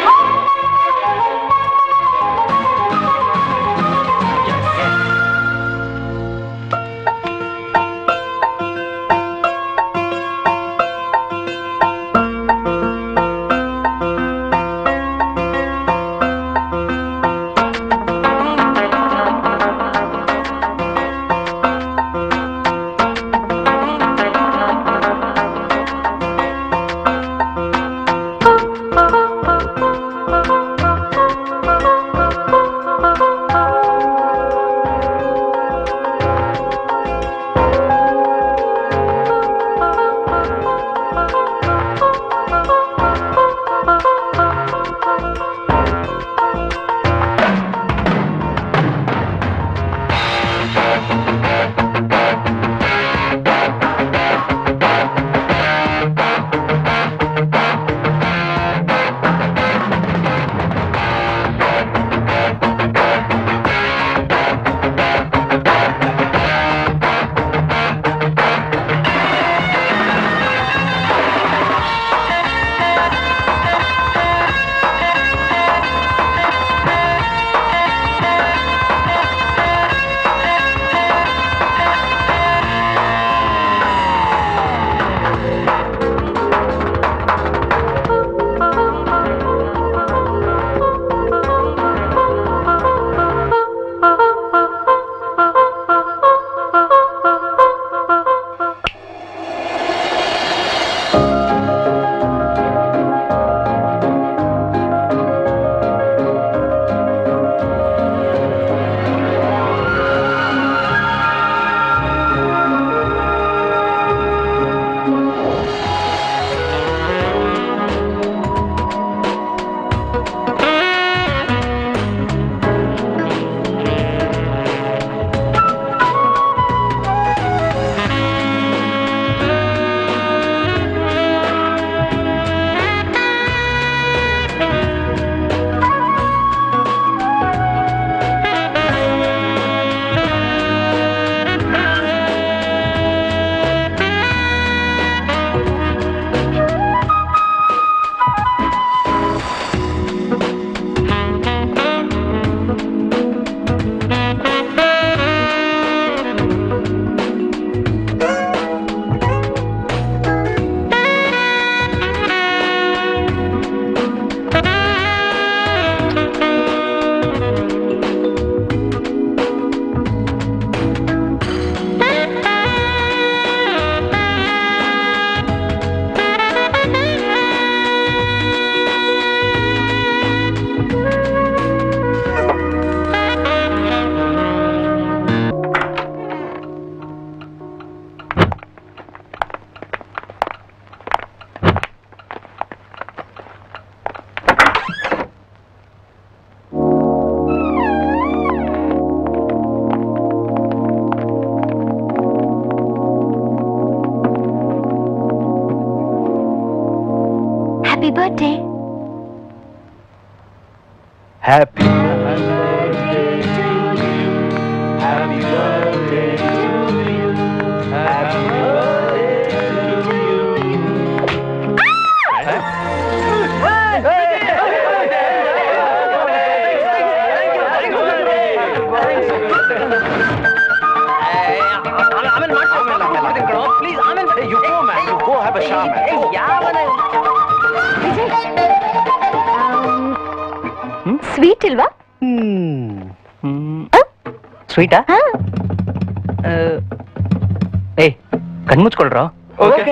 ಆ ಹ್ಯಾಪಿ ಬರ್ತ್ಡೇ ಹ್ಯಾಪಿ ಸ್ವೀಟ್ ಇಲ್ವಾ ಸ್ವೀಟಾ ಏಯ್ ಕಣ್ಮುಚ್ಕೊಳ್ರೋ ಓಕೆ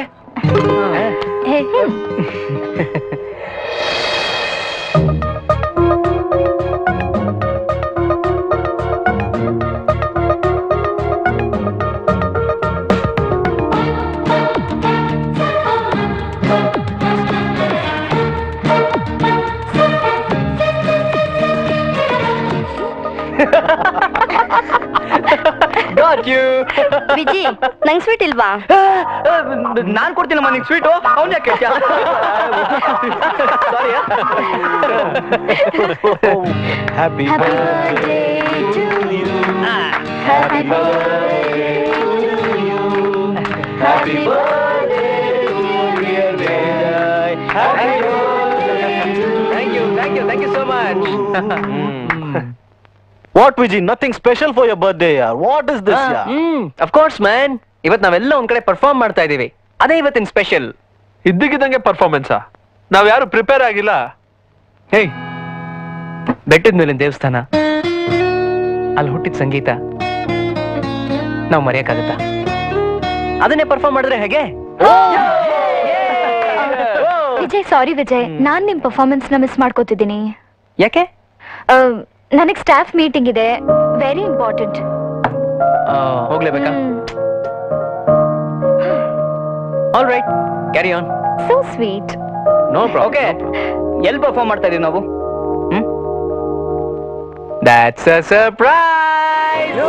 ಗಾಟ್ ಯು ವಿಜಿ ನಂಗ್ ಸ್ವೀಟ್ ಇಲ್ವಾ ನಾನ್ ಕೊಡ್ತೀನಮ್ಮ ನಿಂಗೆ ಸ್ವೀಟು ಅವ್ನ ಯಾಕೆ sorry happy thank you thank you thank you so much what Viji nothing special for your birthday ಯಾರ್ ವಾಟ್ ಇಸ್ ದಿಸ್ ಯಾರ್ ಹ್ಮ್ ಅಫ್ ಕೋರ್ಸ್ ಮ್ಯಾನ್ ಇವತ್ ನಾವೆಲ್ಲ ಒಂದ್ ಕಡೆ ಪರ್ಫಾರ್ಮ್ ಮಾಡ್ತಾ ಇದೀವಿ ಅದೇ ಇವತ್ತಿನ ಸ್ಪೆಷಲ್ ಇದ್ದಕ್ಕಿದ್ದಂಗೆ ಪರ್ಫಾರ್ಮೆನ್ಸಾ ನಾವ್ ಯಾರು ಪ್ರಿಪೇರ್ ಆಗಿಲ್ಲ ಹೇಯ್ ಬೆಟ್ಟದ ಮೇಲಿನ ದೇವಸ್ಥಾನ ಅಲ್ಲಿ ಹುಟ್ಟಿದ ಸಂಗೀತ ನಾವು ಮರೆಯಕ್ಕಾಗತ್ತಾ ಅದನ್ನೇ ಪರ್ಫಾರ್ಮ್ ಮಾಡಿದ್ರೆ ಹೇಗೆ ವಿಜಯ್ ಸಾರಿ ವಿಜಯ್ ನಾನ್ ನಿಮ್ ಪರ್ಫಾರ್ಮೆನ್ಸ್ ನ ಮಿಸ್ ಮಾಡ್ಕೋತಿದ್ದೀನಿ ಯಾಕೆ ನನಗ್ ಸ್ಟಾಫ್ ಮೀಟಿಂಗ್ ಇದೆ ವೆರಿ ಇಂಪಾರ್ಟೆಂಟ್ ಆ, ಹೋಗ್ಲೇಬೇಕಾ all right carry on so sweet no problem okay ಎಲ್ಲಿ ಪರ್ಫಾರ್ಮ್ ಮಾಡ್ತಾ ಇದೀವಿ ನಾವು ದಟ್ಸ್ ಅ ಸರ್ಪ್ರೈಸ್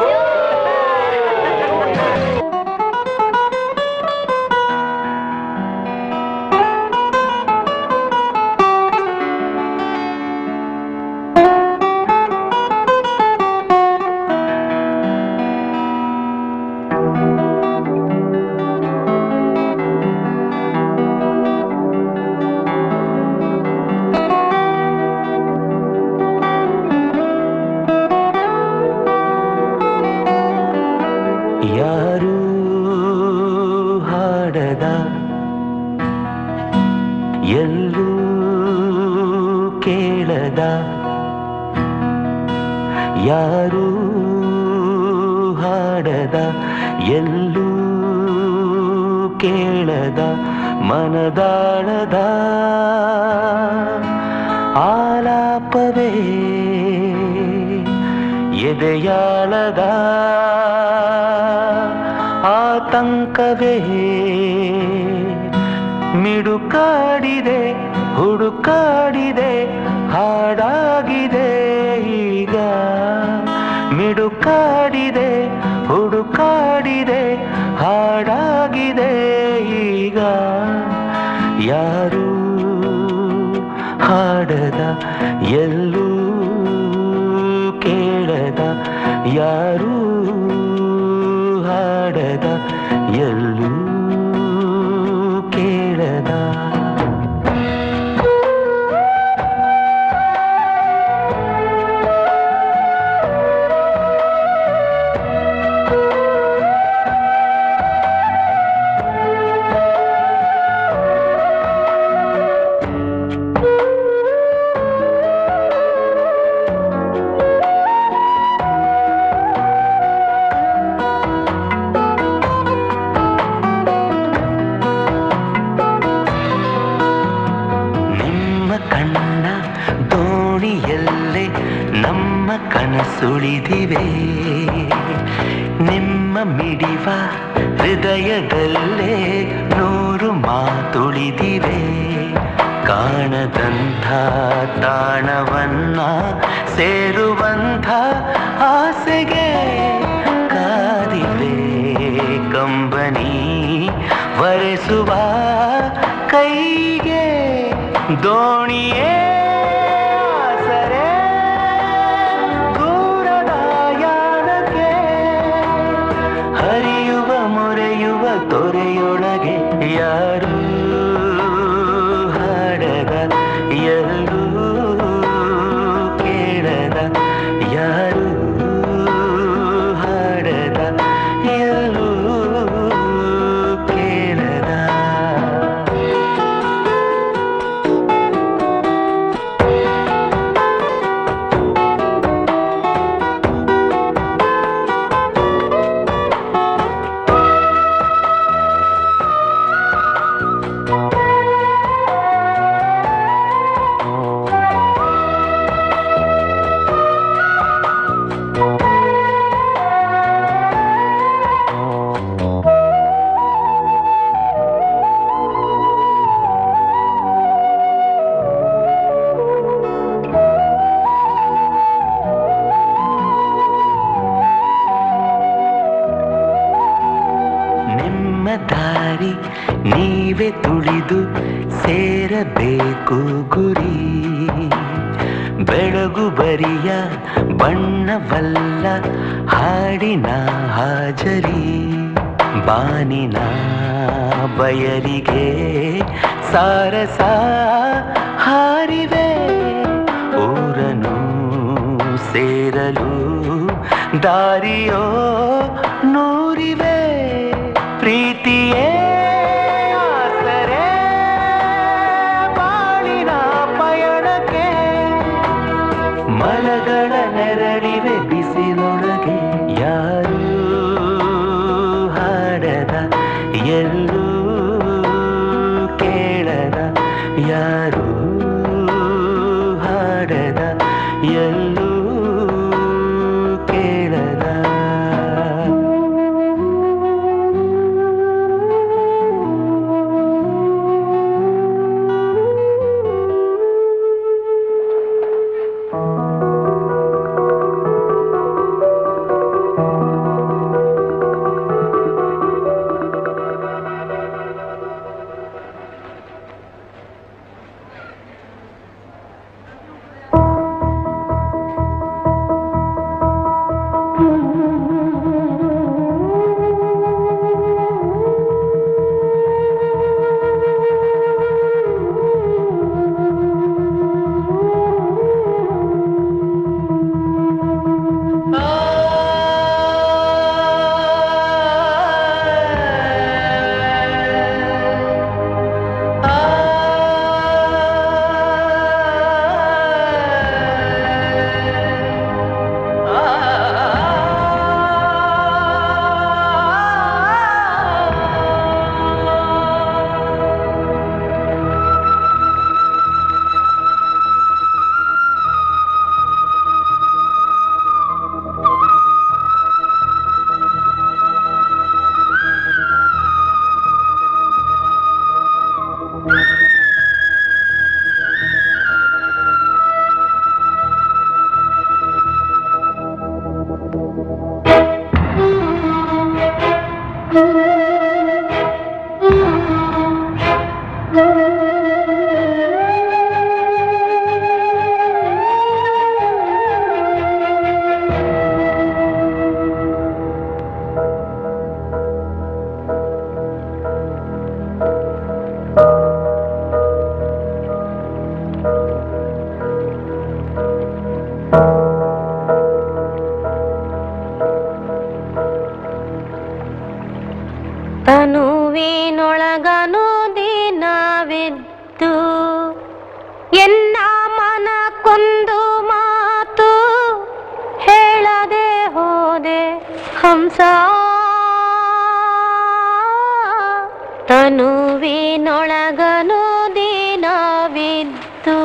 ಯಾರು ಹಾಡದ ಎಲ್ಲೂ ಕೇಳದ ಯಾರು ಹಾಡದ ಎಲ್ಲೂ ಕೇಳದ ಮನದಾಳದ ಆಲಾಪವೇ ಎದೆಯಾಳದ ಆತಂಕವೇ ಮಿಡುಕಾಡಿದೆ ಹುಡುಕಾಡಿದೆ ಹಾಡಾಗಿದೆ ಈಗ ಮಿಡುಕಾಡಿದೆ ಹುಡುಕಾಡಿದೆ ಹಾಡಾಗಿದೆ ಈಗ ಯಾರು ಹಾಡದ ಎಲ್ಲೂ ಕೇಳದ ಯಾರೂ ಹಾಡದ ಎಲ್ಲೂ ಕೇಳದ ನಿಮ್ಮ ಕಣ್ಣ ದೋಣಿಯಲ್ಲೇ ನಮ್ಮ ಕನಸುಳಿದಿವೆ ನಿಮ್ಮ ಮಿಡಿವ ಹೃದಯದಲ್ಲೇ ನೂರು ಮಾತುಳಿದಿವೆ ಕಾಣದಂಥ ತಾಣವನ್ನ ಸೇರುವಂಥ ಆಸೆಗೆ ಕಾದಿವೆ ಕಂಬನಿ ವರೆಸುವ ಕೈಗೆ ದೋಣಿಯೇ ಆಸರೆ ದೂರದ ಯಾನಕ್ಕೆ ಹರಿಯುವ ಮೊರೆಯುವ ತೊರೆಯೊಳಗೆ ಯಾರು ಹಾಡದ ಎಲ್ಲೂ ಕೇಳದ ಯಾರು ಹಾಡದ ಎಲ್ಲೂ ಕೇಳದ ನಿಮ್ಮ ದಾರಿ ನೀವೇ ತುಳಿದು ಸೇರಬೇಕು ಗುರಿ ಬೆಳಗು ಬರಿಯ ಬಣ್ಣವಲ್ಲ ಹಾಡಿನ ಹಾಜರಿ ಬಾನಿನ ಬಯಲಿಗೆ ಸಾರಸ ಹಾರಿವೆ ಊರನು ಸೇರಲು ದಾರಿಯೋ ನೂರಿವೆ ಪ್ರೀತಿಯೇ ಆಸರೆ ಬಾಳಿನ ಪಯಣಕ್ಕೆ ಮಲಗಳ ನೆರಳಿವೆ ಬಿಸಿಲೊಳಗೆ ಯಾರು ಹಾಡದ ಎಲ್ಲೂ ಕೇಳದ ಯಾರು ಹಾಡದ ಎಲ್ಲೂ ಕೇಳದ ತನುವಿನೊಳಗನು ದಿನವಿದ್ದು ಎನ್ನ ಮನ ಕೊಂದು ಮಾತು ಹೇಳದೆ ಹೋದೆ ಹಂಸ ತನುವಿನೊಳಗನು ದಿನವಿದ್ದು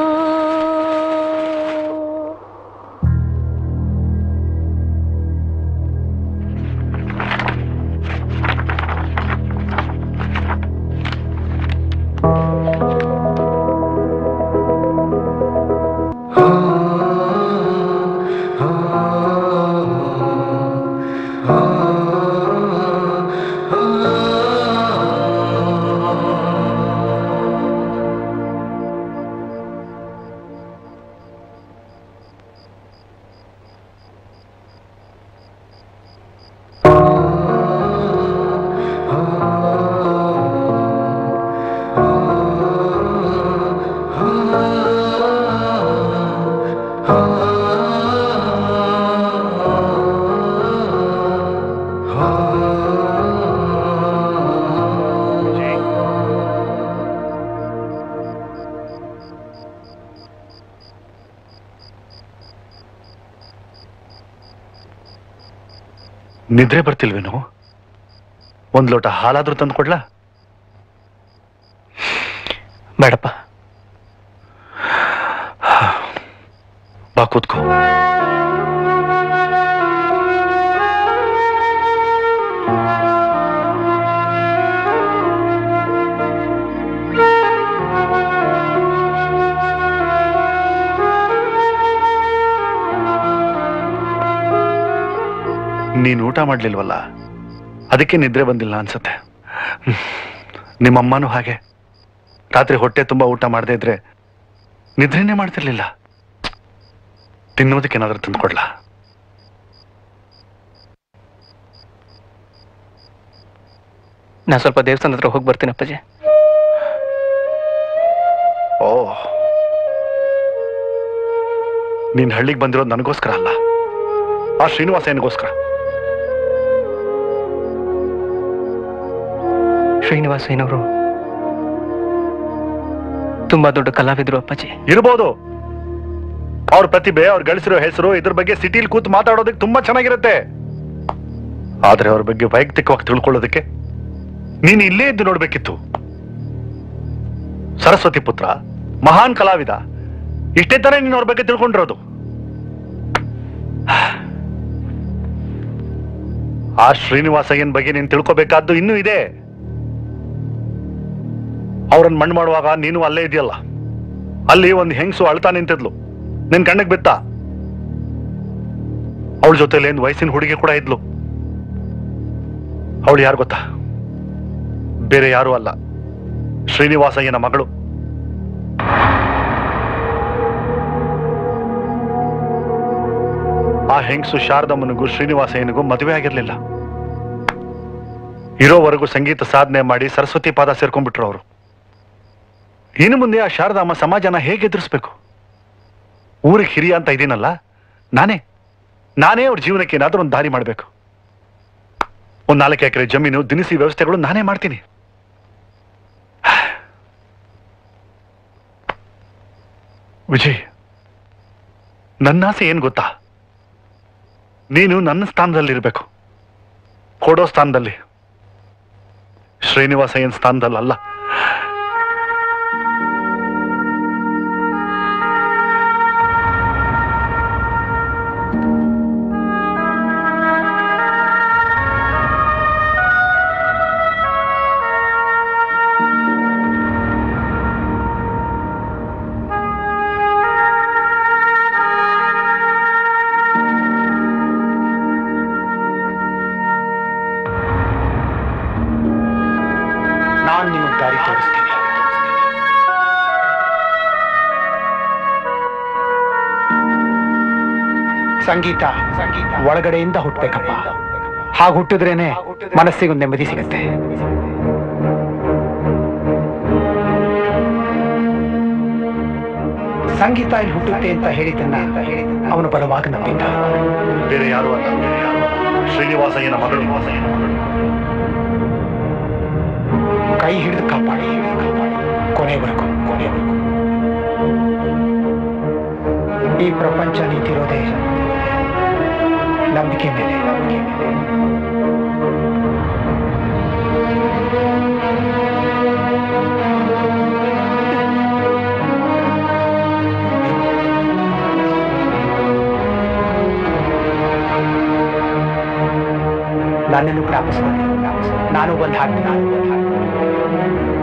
ಆ ನಿದ್ರೆ ಬರ್ತಿಲ್ವೇನೋ ಒಂದ್ ಲೋಟ ಹಾಲಾದ್ರೂ ತಂದು ಕೊಡ್ಲಾ ಬೇಡಪ್ಪ ಬಾ ಕೂತ್ಕೋ ನೀನ್ ಊಟ ಮಾಡ್ಲಿಲ್ವಲ್ಲ ಅದಕ್ಕೆ ನಿದ್ರೆ ಬಂದಿಲ್ಲ ಅನ್ಸುತ್ತೆ ಹ್ಮ್. ನಿಮ್ಮಮ್ಮನೂ ಹಾಗೆ ರಾತ್ರಿ ಹೊಟ್ಟೆ ತುಂಬಾ ಊಟ ಮಾಡದೇ ಇದ್ರೆ ನಿದ್ರೆನೇ ಮಾಡ್ತಿರ್ಲಿಲ್ಲ ತಿನ್ನೋದಕ್ಕೆ ಏನಾದ್ರೂ ತಂದ್ಕೊಡ್ಲಾ ನಾ ಸ್ವಲ್ಪ ದೇವಸ್ಥಾನದ ಹತ್ರ ಹೋಗಿ ಬರ್ತೀನಿ ಅಪ್ಪಾಜಿ ಓ ನೀನ್ ಹಳ್ಳಿಗೆ ಬಂದಿರೋದು ನನಗೋಸ್ಕರ ಅಲ್ಲ ಆ ಶ್ರೀನಿವಾಸನಿಗೋಸ್ಕರ ಶ್ರೀನಿವಾಸಯ್ಯನವರು ತುಂಬಾ ದೊಡ್ಡ ಕಲಾವಿದ್ರು ಅಪ್ಪಾಜಿ ಇರ್ಬೋದು ಅವ್ರ ಪ್ರತಿಭೆ ಅವ್ರು ಗಳಿಸಿರೋ ಹೆಸರು ಇದ್ರ ಬಗ್ಗೆ ಸಿಟಿಲಿ ಕೂತು ಮಾತಾಡೋದಕ್ಕೆ ತುಂಬಾ ಚೆನ್ನಾಗಿರುತ್ತೆ ಆದ್ರೆ ಅವ್ರ ಬಗ್ಗೆ ವೈಯಕ್ತಿಕವಾಗಿ ತಿಳ್ಕೊಳ್ಳೋದಕ್ಕೆ ನೀನು ಇಲ್ಲೇ ಇದ್ದು ನೋಡ್ಬೇಕಿತ್ತು ಸರಸ್ವತಿ ಪುತ್ರ ಮಹಾನ್ ಕಲಾವಿದ ಇಷ್ಟೇ ತಾನೇ ನೀನು ಅವ್ರ ಬಗ್ಗೆ ತಿಳ್ಕೊಂಡಿರೋದು ಆ ಶ್ರೀನಿವಾಸಯ್ಯನ್ ಬಗ್ಗೆ ನೀನು ತಿಳ್ಕೊಬೇಕಾದ್ದು ಇನ್ನೂ ಇದೆ ಅವ್ರನ್ನ ಮಣ್ಣು ಮಾಡುವಾಗ ನೀನು ಅಲ್ಲೇ ಇದೆಯಲ್ಲ ಅಲ್ಲಿ ಒಂದು ಹೆಂಗಸು ಅಳ್ತಾ ನಿಂತಿದ್ಲು ನಿನ್ ಕಣ್ಣಿಗೆ ಬಿತ್ತ ಅವಳ ಜೊತೆಲಿ ಒಂದು ವಯಸ್ಸಿನ ಹುಡುಗಿ ಕೂಡ ಇದ್ಲು ಅವಳು ಯಾರು ಗೊತ್ತಾ ಬೇರೆ ಯಾರು ಅಲ್ಲ ಶ್ರೀನಿವಾಸಯ್ಯನ ಮಗಳು ಆ ಹೆಂಗಸು ಶಾರದಮ್ಮನಿಗೂ ಶ್ರೀನಿವಾಸಯ್ಯನಿಗೂ ಮದುವೆ ಆಗಿರ್ಲಿಲ್ಲ ಇರೋವರೆಗೂ ಸಂಗೀತ ಸಾಧನೆ ಮಾಡಿ ಸರಸ್ವತಿ ಪಾದ ಸೇರ್ಕೊಂಡ್ಬಿಟ್ರು ಅವರು ಇನ್ನು ಮುಂದೆ ಆ ಶಾರದಮ್ಮ ಸಮಾಜನ ಹೇಗೆ ಎದುರಿಸ್ಬೇಕು ಊರಿಗೆ ಹಿರಿಯ ಅಂತ ಇದೀನಲ್ಲ ನಾನೇ ನಾನೇ ಅವ್ರ ಜೀವನಕ್ಕೆ ಏನಾದ್ರೂ ಒಂದು ದಾರಿ ಮಾಡಬೇಕು ಒಂದ್ ನಾಲ್ಕು ಎಕರೆ ಜಮೀನು ದಿನಸಿ ವ್ಯವಸ್ಥೆಗಳು ನಾನೇ ಮಾಡ್ತೀನಿ ವಿಜಯ್ ನನ್ನ ಆಸೆ ಏನ್ ಗೊತ್ತಾ ನೀನು ನನ್ನ ಸ್ಥಾನದಲ್ಲಿರ್ಬೇಕು ಕೊಡೋ ಸ್ಥಾನದಲ್ಲಿ ಶ್ರೀನಿವಾಸಯ್ಯನ್ ಸ್ಥಾನದಲ್ಲಲ್ಲ ನಾನ್ ನಿಮಗೆ ದಾರಿ ತೋರಿಸ್ತೀನಿ ಸಂಗೀತ ಸಂಗೀತ ಒಳಗಡೆಯಿಂದ ಹುಟ್ಟಬೇಕಪ್ಪ ಹಾಗೆ ಹುಟ್ಟಿದ್ರೇನೆ ಮನಸ್ಸಿಗೊಂದು ನೆಮ್ಮದಿ ಸಿಗುತ್ತೆ ಸಂಗೀತ ಇಲ್ಲಿ ಹುಟ್ಟುತ್ತೆ ಅಂತ ಹೇಳಿದ್ದನ್ನ ಅವನು ಬಲವಾಗಿ ನಂಬಿದ್ದ ಬೇರೆ ಯಾರು ಅಲ್ಲ ಶ್ರೀನಿವಾಸಯ್ಯನ ಮಗಳು ಕೈ ಹಿಡಿದು ಕಾಪಾಡಿ ಕಾಪಾಡಿ ಕೊನೆವರೆಗೂ ಕೊನೆವರೆಗೂ ಈ ಪ್ರಪಂಚ ನಿಂತಿರೋದೇ ನಂಬಿಕೆ ಮೇಲೆ ನಂಬಿಕೆ ಮೇಲೆ ನನ್ನನ್ನು ಜ್ಞಾಪಿಸ್ತೀನಿ ನಾನು ಬಂದು ಹಾಕ್ತೀನಿ ನಾನು ಬಂದು ಹಾಕ್ತೀನಿ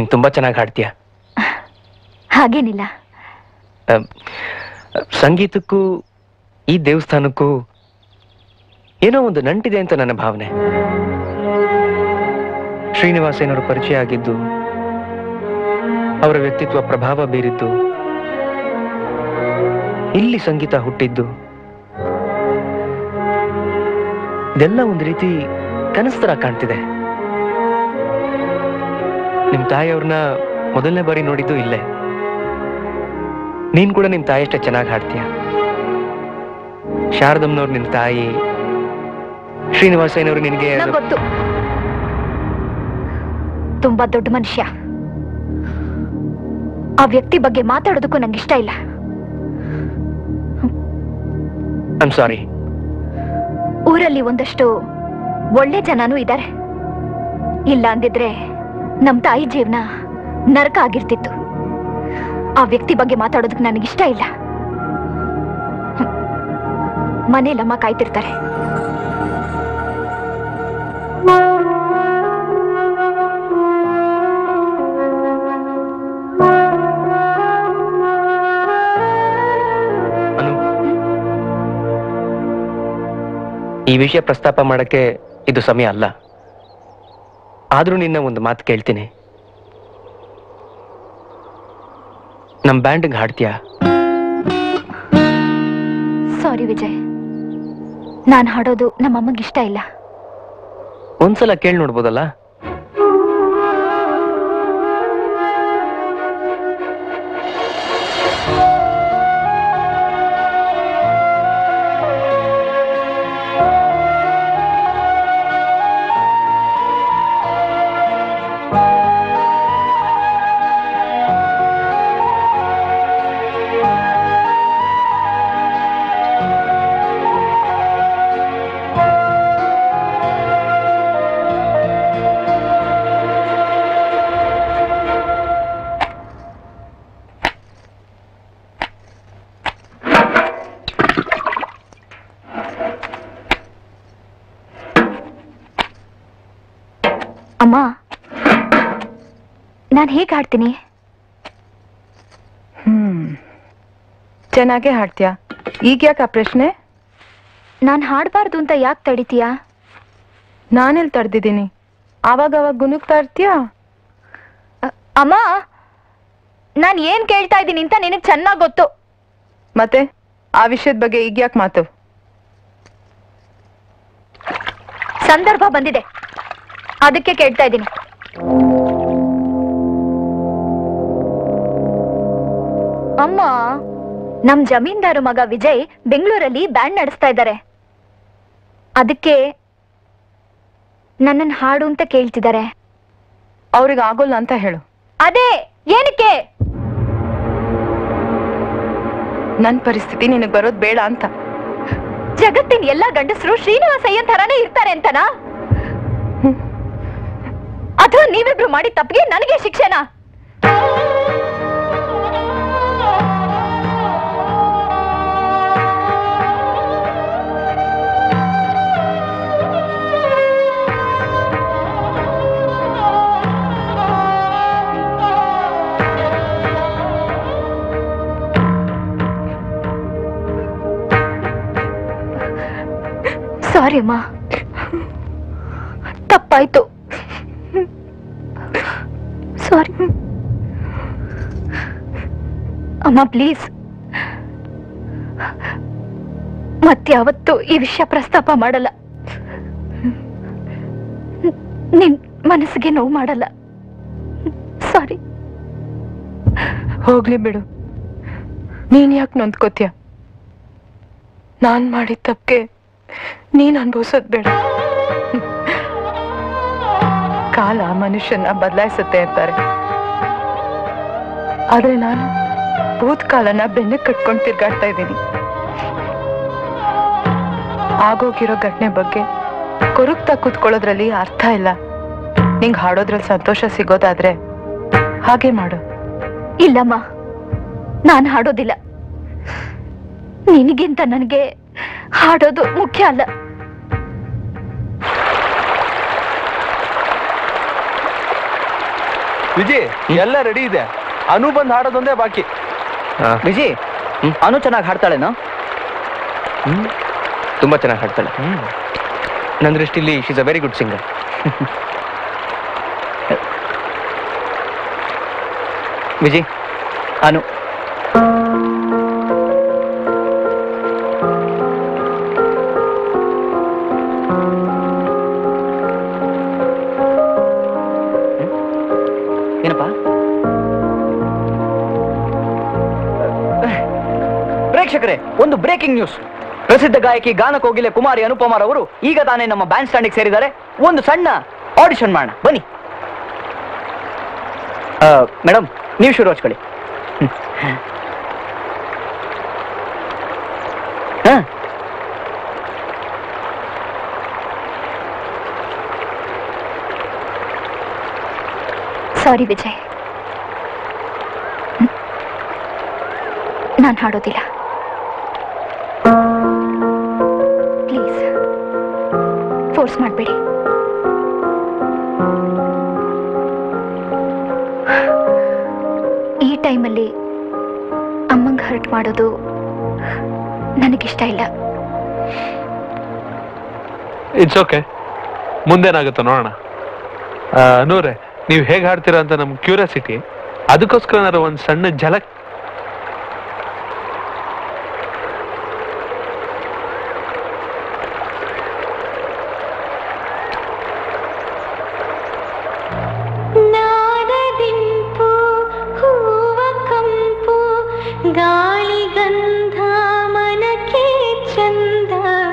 ನೀನ್ ತುಂಬಾ ಚೆನ್ನಾಗಿ ಹಾಡ್ತೀಯ ಹಾಗೇನಿಲ್ಲ ಅಮ್, ಸಂಗೀತಕ್ಕೂ ಈ ದೇವಸ್ಥಾನಕ್ಕೂ ಏನೋ ಒಂದು ನಂಟಿದೆ ಅಂತ ನನ್ನ ಭಾವನೆ ಶ್ರೀನಿವಾಸೇನವರು ಪರಿಚಯ ಆಗಿದ್ದು ಅವರ ವ್ಯಕ್ತಿತ್ವ ಪ್ರಭಾವ ಬೀರಿದ್ದು ಇಲ್ಲಿ ಸಂಗೀತ ಹುಟ್ಟಿದ್ದು ಇದೆಲ್ಲ ಒಂದು ರೀತಿ ಕನಸು ತರ ಕಾಣ್ತಿದೆ ನಿಮ್ ತಾಯಿಯವ್ರನ್ನ ಮೊದಲನೇ ಬಾರಿ ನೋಡಿದ್ದು ಇಲ್ಲೇ ನೀನ್ ಕೂಡ ನಿಮ್ ತಾಯಿ ಅಷ್ಟೇ ಚೆನ್ನಾಗಿ ಹಾಡ್ತೀಯ ಶಾರದಮ್ಮನವ್ರು ನಿನ್ ತಾಯಿ ಶ್ರೀನಿವಾಸಯ್ಯನವರು ನಿನಗೆ ಅದು- ನಂಗ್ ಗೊತ್ತು ತುಂಬಾ ದೊಡ್ಡ ಮನುಷ್ಯ ಆ ವ್ಯಕ್ತಿ ಬಗ್ಗೆ ಮಾತಾಡೋದಕ್ಕೂ ನಂಗೆ ಇಷ್ಟ ಇಲ್ಲ ಐಮ್ ಸಾರಿ ಊರಲ್ಲಿ ಒಂದಷ್ಟು ಒಳ್ಳೆ ಜನನೂ ಇದ್ದಾರೆ ಇಲ್ಲ ಅಂದಿದ್ರೆ ನಮ್ ತಾಯಿ ಜೀವನ ನರಕ ಆಗಿರ್ತಿತ್ತು ಆ ವ್ಯಕ್ತಿ ಬಗ್ಗೆ ಮಾತಾಡೋದಕ್ಕೆ ನನಗಿಷ್ಟ ಇಲ್ಲ ಹ್ಮ್. ಮನೇಲಮ್ಮ ಕಾಯ್ತಿರ್ತಾರೆ ಅನು ಈ ವಿಷಯ ಪ್ರಸ್ತಾಪ ಮಾಡಕ್ಕೆ ಇದು ಸಮಯ ಅಲ್ಲ ಆದ್ರೂ ನಿನ್ನ ಒಂದು ಮಾತು ಕೇಳ್ತೀನಿ ನಮ್ ಬ್ಯಾಂಡ್ಗೆ ಹಾಡ್ತೀಯಾ ಸಾರಿ ವಿಜಯ್ ನಾನ್ ಹಾಡೋದು ನಮ್ಮಮ್ಮಂಗೆ ಇಷ್ಟ ಇಲ್ಲ ಒಂದ್ಸಲ ಕೇಳಿ ನೋಡ್ಬೋದಲ್ಲ ಅಮ್ಮ ನಾನ್ ಹೇಗ್ ಹಾಡ್ತೀನಿ ಹ್ಮ್ ಚೆನ್ನಾಗೇ ಹಾಡ್ತೀಯಾ ಈಗ ಯಾಕೆ ಆ ಪ್ರಶ್ನೆ ನಾನ್ ಹಾಡ್ಬಾರ್ದು ಅಂತ ಯಾಕೆ ತಡಿತೀಯಾ ನಾನೆಲ್ಲಿ ತಡ್ದಿದ್ದೀನಿ ಆವಾಗ ಅವಾಗ ಗುನುಗ್ತಾ ಇರ್ತೀಯಾ ಅಮ್ಮ ನಾನ್ ಏನ್ ಕೇಳ್ತಾ ಇದ್ದೀನಿ ಅಂತ ನಿನಗ್ ಚೆನ್ನಾಗ್ ಗೊತ್ತು ಮತ್ತೆ ಆ ವಿಷಯದ ಬಗ್ಗೆ ಈಗ ಯಾಕೆ ಮಾತು ಸಂದರ್ಭ ಬಂದಿದೆ ಅದಕ್ಕೆ ಕೇಳ್ತಾ ಇದ್ದೀನಿ ಅಮ್ಮ ನಮ್ ಜಮೀನ್ದಾರು ಮಗ ವಿಜಯ್ ಬೆಂಗಳೂರಲ್ಲಿ ಬ್ಯಾಂಡ್ ನಡೆಸ್ತಾ ಇದ್ದಾರೆ ಅದಕ್ಕೆ ನನ್ನನ್ ಹಾಡು ಅಂತ ಕೇಳ್ತಿದ್ದಾರೆ ಅವ್ರಿಗೆ ಆಗೋಲ್ಲ ಅಂತ ಹೇಳು ಅದೇ ಏನಕ್ಕೆ ನನ್ ಪರಿಸ್ಥಿತಿ ನಿನಗ್ ಬರೋದ್ ಬೇಡ ಅಂತ ಜಗತ್ತಿನ ಎಲ್ಲಾ ಗಂಡಸರು ಶ್ರೀನಿವಾಸ ಅಯ್ಯನ್ ಥರಾನೇ ಇರ್ತಾರೆ ಅಂತನಾ ಅಥವಾ ನೀವಿಬ್ರು ಮಾಡಿ ತಪ್ಪಿಗೆ ನನಗೆ ಶಿಕ್ಷೆನಾ ಸಾರಿ ಅಮ್ಮ ತಪ್ಪಾಯ್ತು ಸಾರಿ ಅಮ್ಮ ಪ್ಲೀಸ್ ಮತ್ಯಾವತ್ತು ಈ ವಿಷಯ ಪ್ರಸ್ತಾಪ ಮಾಡಲ್ಲ ನಿನ್ ಮನಸ್ಸಿಗೆ ನೋವು ಮಾಡಲ್ಲ ಸಾರಿ ಹೋಗ್ಲಿ ಬಿಡು ನೀನ್ ಯಾಕೆ ನೊಂದ್ಕೋತೀಯ ನಾನ್ ಮಾಡಿದ ತಪ್ಪಿಗೆ ನೀನ್ ಅನ್ಭವಿಸೋದ್ ಬೇಡ ಕಾಲ ಮನುಷ್ಯನ ಬದಲಾಯಿಸುತ್ತೆ ಅಂತಾರೆ ಆದ್ರೆ ನಾನು ಭೂತ್ಕಾಲನ ಬೆನ್ನ ಕಟ್ಕೊಂಡು ತಿರ್ಗಾಡ್ತಾ ಇದ್ದೀನಿ ಆಗೋಗಿರೋ ಘಟನೆ ಬಗ್ಗೆ ಕೊರುಕ್ತಾ ಕೂತ್ಕೊಳ್ಳೋದ್ರಲ್ಲಿ ಅರ್ಥ ಇಲ್ಲ ನಿಂಗ್ ಹಾಡೋದ್ರಲ್ಲಿ ಸಂತೋಷ ಸಿಗೋದಾದ್ರೆ ಹಾಗೆ ಮಾಡು ಇಲ್ಲಮ್ಮ ನಾನು ಹಾಡೋದಿಲ್ಲ ನಿನಗಿಂತ ನನಗೆ ಹಾಡೋದು ಮುಖ್ಯ ಅಲ್ಲ ವಿಜಿ ಎಲ್ಲ ರೆಡಿ ಇದೆ ಅನು ಬಂದ್ ಹಾಡೋದೊಂದೇ ಬಾಕಿ ವಿಜಿ ಅನು ಚೆನ್ನಾಗಿ ಹಾಡ್ತಾಳೇನೋ ತುಂಬಾ ಚೆನ್ನಾಗಿ ಹಾಡ್ತಾಳೆ ನನ್ನ ದೃಷ್ಟಿಲಿ she's a very good singer Viji Anu ಏನಪ್ಪ ಪ್ರೇಕ್ಷಕರೇ ಒಂದು ಬ್ರೇಕಿಂಗ್ ನ್ಯೂಸ್ ಪ್ರಸಿದ್ಧ ಗಾಯಕಿ ಗಾನಕೋಗಿಲೆ ಕುಮಾರಿ ಅನುಪಮಾರ್ ಅವರು ಈಗ ತಾನೇ ನಮ್ಮ ಬ್ಯಾಂಡ್ ಸ್ಟ್ಯಾಂಡಿಗೆ ಸೇರಿದ್ದಾರೆ ಒಂದು ಸಣ್ಣ ಆಡಿಷನ್ ಮಾಡೋಣ ಬನ್ನಿ ಮೇಡಮ್ ನೀವು ಶುರು ಹಚ್ಕೊಳ್ಳಿ ಹಾ ಸಾರಿ ವಿಜಯ್ ನಾನು ಹಾಡೋದಿಲ್ಲ ಪ್ಲೀಸ್ ಫೋರ್ಸ್ ಮಾಡಬೇಡಿ ಈ ಟೈಮಲ್ಲಿ ಅಮ್ಮಂಗೆ ಹರ್ಟ್ ಮಾಡೋದು ನನಗಿಷ್ಟ ಇಲ್ಲ ಇಟ್ಸ್ ಓಕೆ ಮುಂದೇನಾಗುತ್ತೋ ನೋಡೋಣ ಆ, ನೂರೆ ನೀವು ಹೇಗೆ ಹಾಡ್ತೀರಾ ಅಂತ ನಮ್ ಕ್ಯೂರಿಯಾಸಿಟಿ ಅದಕ್ಕೋಸ್ಕರ ಏನಾದ್ರು ಒಂದ್ ಸಣ್ಣ ಝಲಕ್ ನಾದದಿಂಪು ಹೂವ ಕಂಪು ಗಾಳಿ ಗಂಧ ಮನಕ್ಕೆ ಚಂದ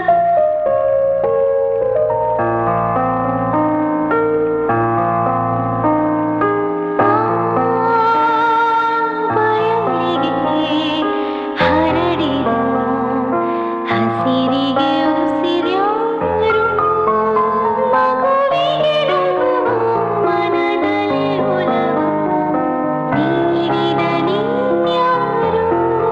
ಹರಡಿದ ಹಸಿರಿಗೆ ಉಸಿರ್ಯಾರು ಮಗುವಿಗೆ ಮನದಲ್ಲಿ ಒಲವ ನೀಡಿದ ನೀನ್ಯಾರು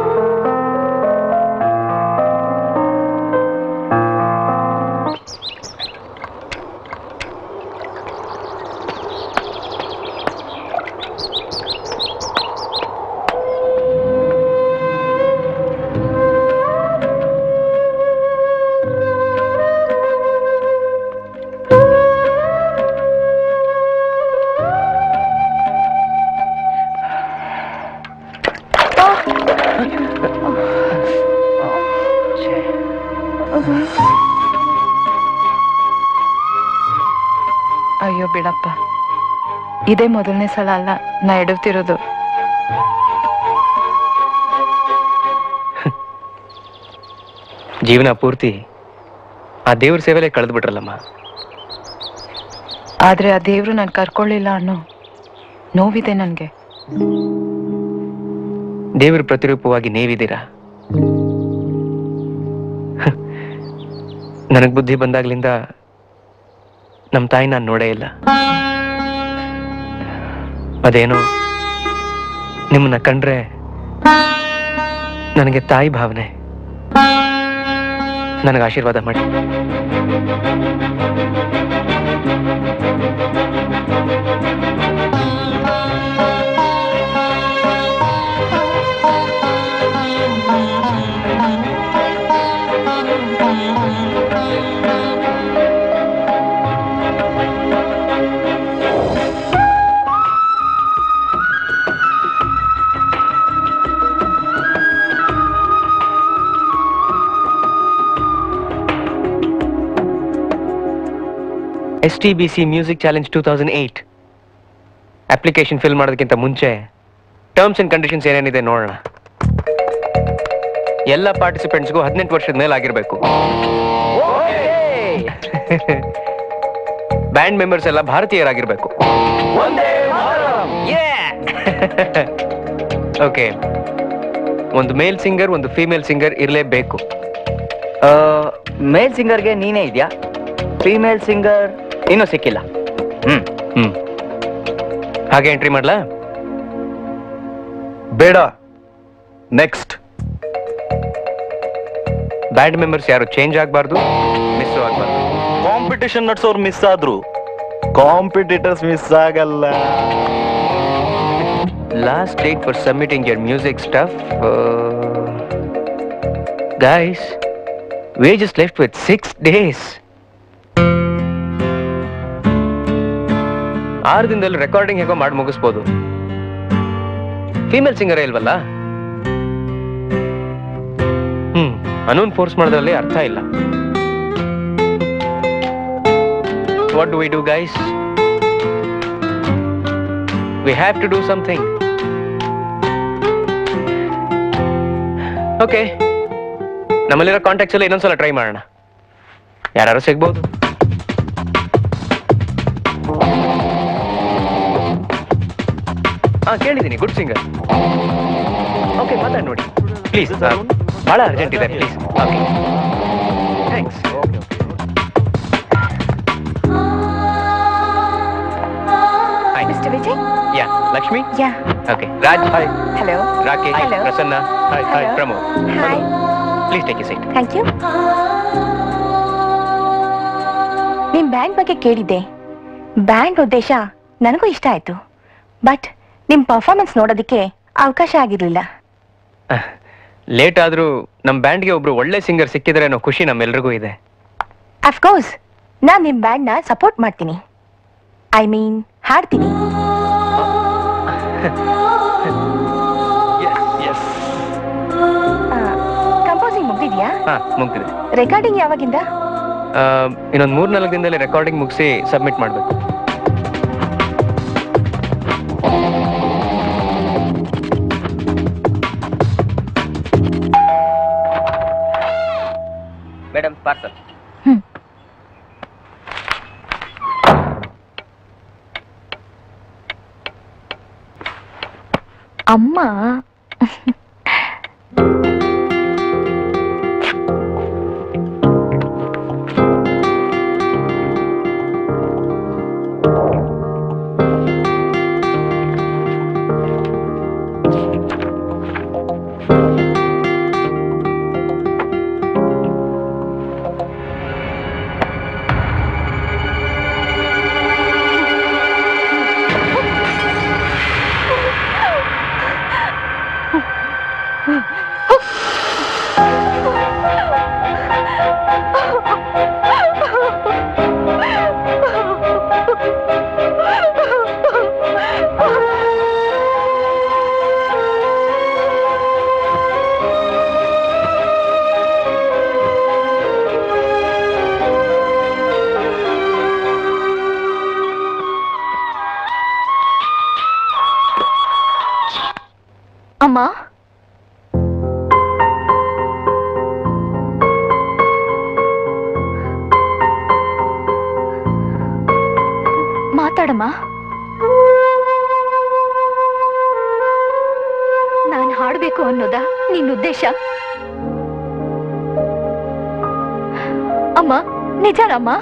ಅಯ್ಯೋ ಬಿಡಪ್ಪ ಇದೇ ಮೊದಲನೇ ಸಲ ಅಲ್ಲ ನಾ ಎಡುತ್ತಿರೋದು ಜೀವನ ಪೂರ್ತಿ ಆ ದೇವ್ರ ಸೇವೆಲೆ ಕಳೆದು ಬಿಟ್ರಲ್ಲಮ್ಮ ಆದ್ರೆ ಆ ದೇವ್ರು ನಾನು ಕರ್ಕೊಳ್ಳಿಲ್ಲ ಅನ್ನೋ ನೋವಿದೆ ನನಗೆ ದೇವ್ರ ಪ್ರತಿರೂಪವಾಗಿ ನೀವಿದ್ದೀರಾ ನನಗ್ ಬುದ್ಧಿ ಬಂದಾಗ್ಲಿಂದ ನಮ್ಮ ತಾಯಿ ನಾನು ನೋಡೇ ಇಲ್ಲ ಅದೇನೋ ನಿಮ್ಮನ್ನ ಕಂಡ್ರೆ ನನಗೆ ತಾಯಿ ಭಾವನೆ ನನಗೆ ಆಶೀರ್ವಾದ ಮಾಡಿ S T B C music challenge two thousand eight application fill ಮಾಡೋದಕ್ಕಿಂತ ಮುಂಚೆ ಟರ್ಮ್ಸ್ ಅಂಡ್ ಕಂಡೀಷನ್ಸ್ ಏನೇನಿದೆ ನೋಡೋಣ ಎಲ್ಲ ಪಾರ್ಟಿಸಿಪೆಂಟ್ಸ್ಗೂ ಹದಿನೆಂಟು ವರ್ಷದ ಮೇಲೆ ಆಗಿರಬೇಕು ಬ್ಯಾಂಡ್ ಮೆಂಬರ್ಸ್ ಎಲ್ಲ ಭಾರತೀಯರಾಗಿರ್ಬೇಕು ಓಕೆ ಒಂದು ಮೇಲ್ ಸಿಂಗರ್ ಒಂದು ಫೀಮೇಲ್ ಸಿಂಗರ್ ಇರಲೇಬೇಕು ಮೇಲ್ ಸಿಂಗರ್ಗೆ ನೀನೇ ಇದೆಯಾ ಫೀಮೇಲ್ ಸಿಂಗರ್ ಇನ್ನೂ ಸಿಕ್ಕಿಲ್ಲ ಹ್ಮ್ ಹ್ಮ್ ಹಾಗೆ ಎಂಟ್ರಿ ಮಾಡ್ಲಾ ಬೇಡ ನೆಕ್ಸ್ಟ್ ಬ್ಯಾಂಡ್ ಮೆಂಬರ್ಸ್ ಯಾರು ಚೇಂಜ್ ಆಗಬಾರ್ದು ಮಿಸ್ ಆಗಬಾರ್ದು ಕಾಂಪಿಟೇಷನ್ ನಡ್ಸೋರು ಮಿಸ್ ಆದ್ರು ಕಾಂಪಿಟೇಟರ್ಸ್ ಮಿಸ್ ಆಗಲ್ಲ last date for submitting your music stuff. Uh, guys, we're just left with six days. ಆರು ದಿನದಲ್ಲಿ ರೆಕಾರ್ಡಿಂಗ್ ಹೇಗೋ ಮಾಡಿ ಮುಗಿಸ್ಬೋದು ಫೀಮೇಲ್ ಸಿಂಗರೇ ಇಲ್ವಲ್ಲ ಹ್ಮ್ ಅನೂನ್ ಫೋರ್ಸ್ ಮಾಡೋದ್ರಲ್ಲಿ ಅರ್ಥ ಇಲ್ಲ what do we do guys we have to do something okay ನಮ್ಮಲ್ಲಿರೋ ಕಾಂಟ್ಯಾಕ್ಟ್ಸ್ ಎಲ್ಲ ಇನ್ನೊಂದ್ಸಲ ಟ್ರೈ ಮಾಡೋಣ ಯಾರು ಸಿಗ್ಬೋದು ಹಾ ಕೇಳಿದ್ದೀನಿ ಗುಡ್ ಸಿಂಗರ್ ಓಕೆ ಮಾತಾಡಿ ನೋಡಿ ಪ್ಲೀಸ್ ಬಹಳ ಅರ್ಜೆಂಟ್ ಇದೆ please okay thanks mister Vijay yeah Lakshmi yeah okay Raj hi hello Rakesh Hello. Prasanna hi hi Hello. Pramod hi please take seat thank you ನಿಮ್ ಬ್ಯಾಂಡ್ ಬಗ್ಗೆ ಕೇಳಿದ್ದೆ ಬ್ಯಾಂಡ್ ಉದ್ದೇಶ ನನಗೂ ಇಷ್ಟ ಆಯ್ತು ಬಟ್ ನಿಮ್ ಪರ್ಫಾರ್ಮೆನ್ಸ್ ನೋಡೋದಕ್ಕೆ ಅವಕಾಶ ಆಗಿರ್ಲಿಲ್ಲ ಲೇಟ್ ಆದ್ರೂ ನಮ್ಮ ಬ್ಯಾಂಡ್ಗೆ ಒಬ್ರು ಒಳ್ಳೆ ಸಿಂಗರ್ ಸಿಕ್ಕಿದ್ರೆ ಅನ್ನೋ ಖುಷಿ ನಮ್ಮೆಲ್ರಿಗೂ ಇದೆ ಅಫ್ಕೋರ್ಸ್ ನಾನ್ ನಿಮ್ ಬ್ಯಾಂಡ್ ನ ಸಪೋರ್ಟ್ ಮಾಡ್ತೀನಿ ಐ ಮೀನ್ ಹಾಡ್ತೀನಿ ಕಂಪೋಸಿಂಗ್ ಮುಗ್ದಿದ್ಯಾ ಹಾ ಮುಗ್ದಿದೆ ರೆಕಾರ್ಡಿಂಗ್ ಯಾವಾಗಿಂದ ಆ, ಇನ್ನೊಂದ್ ಮೂರ್ನಾಲ್ಕು ದಿನದಲ್ಲಿ ರೆಕಾರ್ಡಿಂಗ್ ಮುಗಿಸಿ ಸಬ್ಮಿಟ್ ಮಾಡ್ಬೇಕು ಮೇಡಮ್ ಪಾರ್ಸಲ್ ಅಮ್ಮ ಅಮ್ಮ ಮಾತಾಡಮ್ಮ ನಾನು ಹಾಡಬೇಕು ಅನ್ನೋದಾ ನಿನ್ನ ಉದ್ದೇಶ ಅಮ್ಮ ನಿಜನಮ್ಮ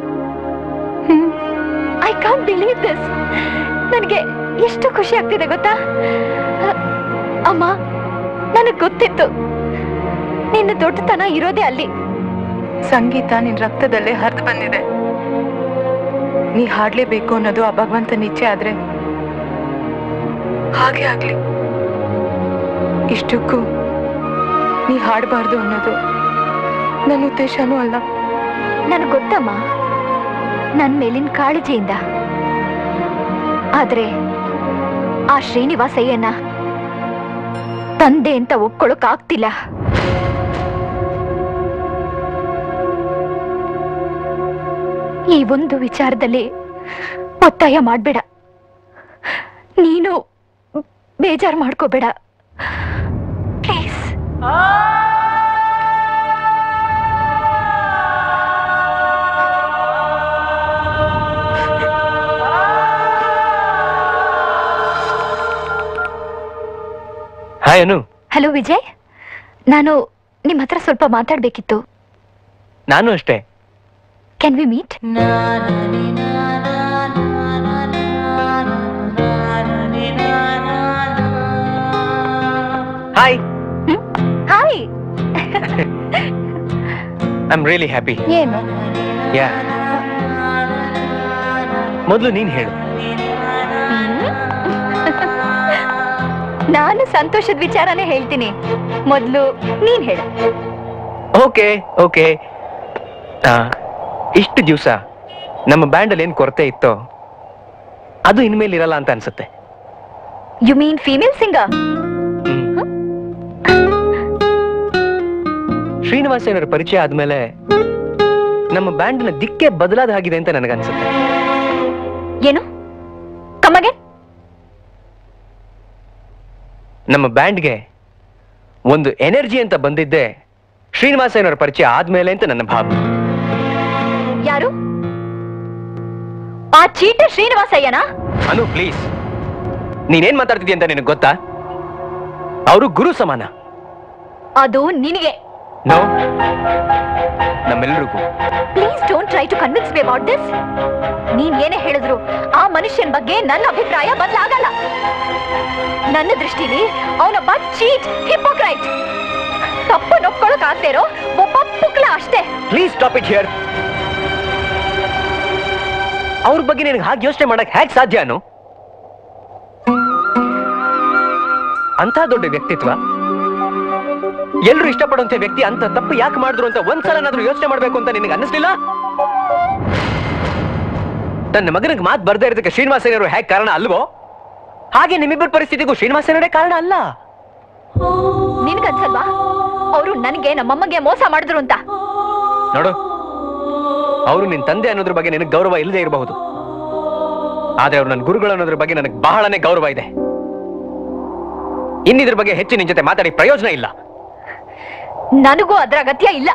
ಐ ಕಾಂಟ್ ಬಿಲೀವ್ ದಿಸ್ ನನಗೆ ಎಷ್ಟು ಖುಷಿ ಆಗ್ತಿದೆ ಗೊತ್ತಾ ಅ- ಅಮ್ಮ ನನಗ್ ಗೊತ್ತಿತ್ತು ನಿನ್ನ ದೊಡ್ಡತನ ಇರೋದೇ ಅಲ್ಲಿ ಸಂಗೀತ ನಿನ್ ರಕ್ತದಲ್ಲೇ ಹರಿದು ಬಂದಿದೆ ನೀ ಹಾಡ್ಲೇಬೇಕು ಅನ್ನೋದು ಆ ಭಗವಂತನ ಇಚ್ಛೆ ಆದ್ರೆ ಹಾಗೆ ಆಗ್ಲಿ ಇಷ್ಟಕ್ಕೂ ನೀ ಹಾಡಬಾರ್ದು ಅನ್ನೋದು ನನ್ನ ಉದ್ದೇಶನೂ ಅಲ್ಲ ನನಗೆ ಗೊತ್ತಮ್ಮ ನನ್ನ ಮೇಲಿನ ಕಾಳಜಿಯಿಂದ ಆದ್ರೆ ಆ ಶ್ರೀನಿವಾಸಯ್ಯನ ತಂದೆ ಅಂತ ಒಪ್ಕೊಳಕ್ ಆಗ್ತಿಲ್ಲ ಈ ಒಂದು ವಿಚಾರದಲ್ಲಿ ಒತ್ತಾಯ ಮಾಡ್ಬೇಡ ನೀನು ಬೇಜಾರು ಮಾಡ್ಕೋಬೇಡ please hi Anu hello Vijay ನಾನು ನಿಮ್ಮ ಹತ್ರ ಸ್ವಲ್ಪ ಮಾತಾಡ್ಬೇಕಿತ್ತು ನಾನು ಅಷ್ಟೇ can we meet hi hi I am really happy ಏನು ಯಾ ಮೊದಲು ನೀನ್ ಹೇಳು ನಾನು ಸಂತೋಷದ ವಿಚಾರನೇ ಹೇಳ್ತೀನಿ ಮೊದ್ಲು ನೀನ್ ಹೇಳು ಓಕೆ ಓಕೆ ಇಷ್ಟು ದಿವಸ ನಮ್ಮ ಬ್ಯಾಂಡಲ್ಲಿ ಏನು ಕೊರತೆ ಇತ್ತೋ ಅದು ಇನ್ಮೇಲೆ ಇರಲ್ಲ ಅಂತ ಅನ್ಸುತ್ತೆ ಯು ಮೀನ್ ಫೀಮೇಲ್ ಸಿಂಗರ್ ಶ್ರೀನಿವಾಸನವರ ಪರಿಚಯ ಆದ್ಮೇಲೆ ನಮ್ಮ ಬ್ಯಾಂಡ್ನ ದಿಕ್ಕೇ ಬದಲಾದ ಆಗಿದೆ ಅಂತ ನನಗನ್ಸುತ್ತೆ ಏನು ಕಮಗೆ ನಮ್ಮ ಬ್ಯಾಂಡ್ಗೆ ಒಂದು ಎನರ್ಜಿ ಅಂತ ಬಂದಿದ್ದೆ ಶ್ರೀನಿವಾಸನವರ ಪರಿಚಯ ಆದ್ಮೇಲೆ ಅಂತ ನನ್ನ ಭಾವ ಯಾರು ಆ ಚೀಟ ಶ್ರೀನಿವಾಸಯ್ಯನಾ ಅನು ಪ್ಲೀಸ್ ನೀನೇನ್ ಮಾತಾಡ್ತಿದ್ಯ ಅಂತ ನಿನಗೆ ಗೊತ್ತಾ ಅವರು ಗುರು ಸಮಾನ ಅದು ನಿನಗೆ ನೋ ನಮ್ಮೆಲ್ಲರಿಗೂ please don't try to convince me about this ನೀನ್ ಏನೇ ಹೇಳಿದ್ರು ಆ ಮನುಷ್ಯನ ಬಗ್ಗೆ ನನ್ನ ಅಭಿಪ್ರಾಯ ಬದಲಾಗಲ್ಲ ನನ್ನ ದೃಷ್ಟಿಲಿ ಅವನೊಬ್ಬ ಚೀಟ್ ಹಿಪೋಕ್ರೈಟ್ ತಪ್ಪು ನೊಪ್ಕೊಳಕ್ ಆಗ್ದೇ ಇರೋ ಒಬ್ಬ ಪುಕ್ಲ ಅಷ್ಟೇ ಪ್ಲೀಸ್ ಸ್ಟಾಪ್ ಇಟ್ ಹಿಯರ್ ಅವ್ರ ಬಗ್ಗೆ ನಿನಗೆ ಹಾಗೆ ಯೋಚನೆ ಮಾಡಕ್ ಹೇಗೆ ಸಾಧ್ಯ ಅನು ಅಂತ ದೊಡ್ಡ ವ್ಯಕ್ತಿತ್ವ ಎಲ್ರು ಇಷ್ಟಪಡುವಂತ ವ್ಯಕ್ತಿ ಅಂತ ತಪ್ಪು ಯಾಕೆ ಮಾಡಿದ್ರು ಅಂತ ಒಂದ್ಸಲನಾದ್ರೂ ಯೋಚನೆ ಮಾಡ್ಬೇಕು ಅಂತ ನಿನಗೆ ಅನ್ನಿಸ್ಲಿಲ್ಲ ತನ್ನ ಮಗನಿಗೆ ಮಾತು ಬರ್ದೇ ಇರೋದಕ್ಕೆ ಶ್ರೀನಿವಾಸನವರು ಹೇಗೆ ಕಾರಣ ಅಲ್ವೋ ಹಾಗೆ ನಿಮ್ಮಿಬ್ಬರ ಪರಿಸ್ಥಿತಿಗೂ ಶ್ರೀನಿವಾಸನವರೇ ಕಾರಣ ಅಲ್ಲ ನಿನ್ಗನ್ಸಲ್ವಾ ಅವರು ನನಗೆ ನಮ್ಮಮ್ಮಗೆ ಮೋಸ ಮಾಡಿದ್ರು ಅಂತ ನೋಡು ಅವರು ನಿನ್ ತಂದೆ ಅನ್ನೋದ್ರ ಬಗ್ಗೆ ನಿನಗೆ ಗೌರವ ಇಲ್ಲದೆ ಇರಬಹುದು ಆದ್ರೆ ಅವ್ರು ನನ್ನ ಗುರುಗಳು ಅನ್ನೋದ್ರ ಬಗ್ಗೆ ನನಗೆ ಬಹಳನೇ ಗೌರವ ಇದೆ ಇನ್ನಿದ್ರ ಬಗ್ಗೆ ಹೆಚ್ಚು ನಿನ್ ಜೊತೆ ಮಾತಾಡಿ ಪ್ರಯೋಜನ ಇಲ್ಲ ನನಗೂ ಅದ್ರ ಅಗತ್ಯ ಇಲ್ಲ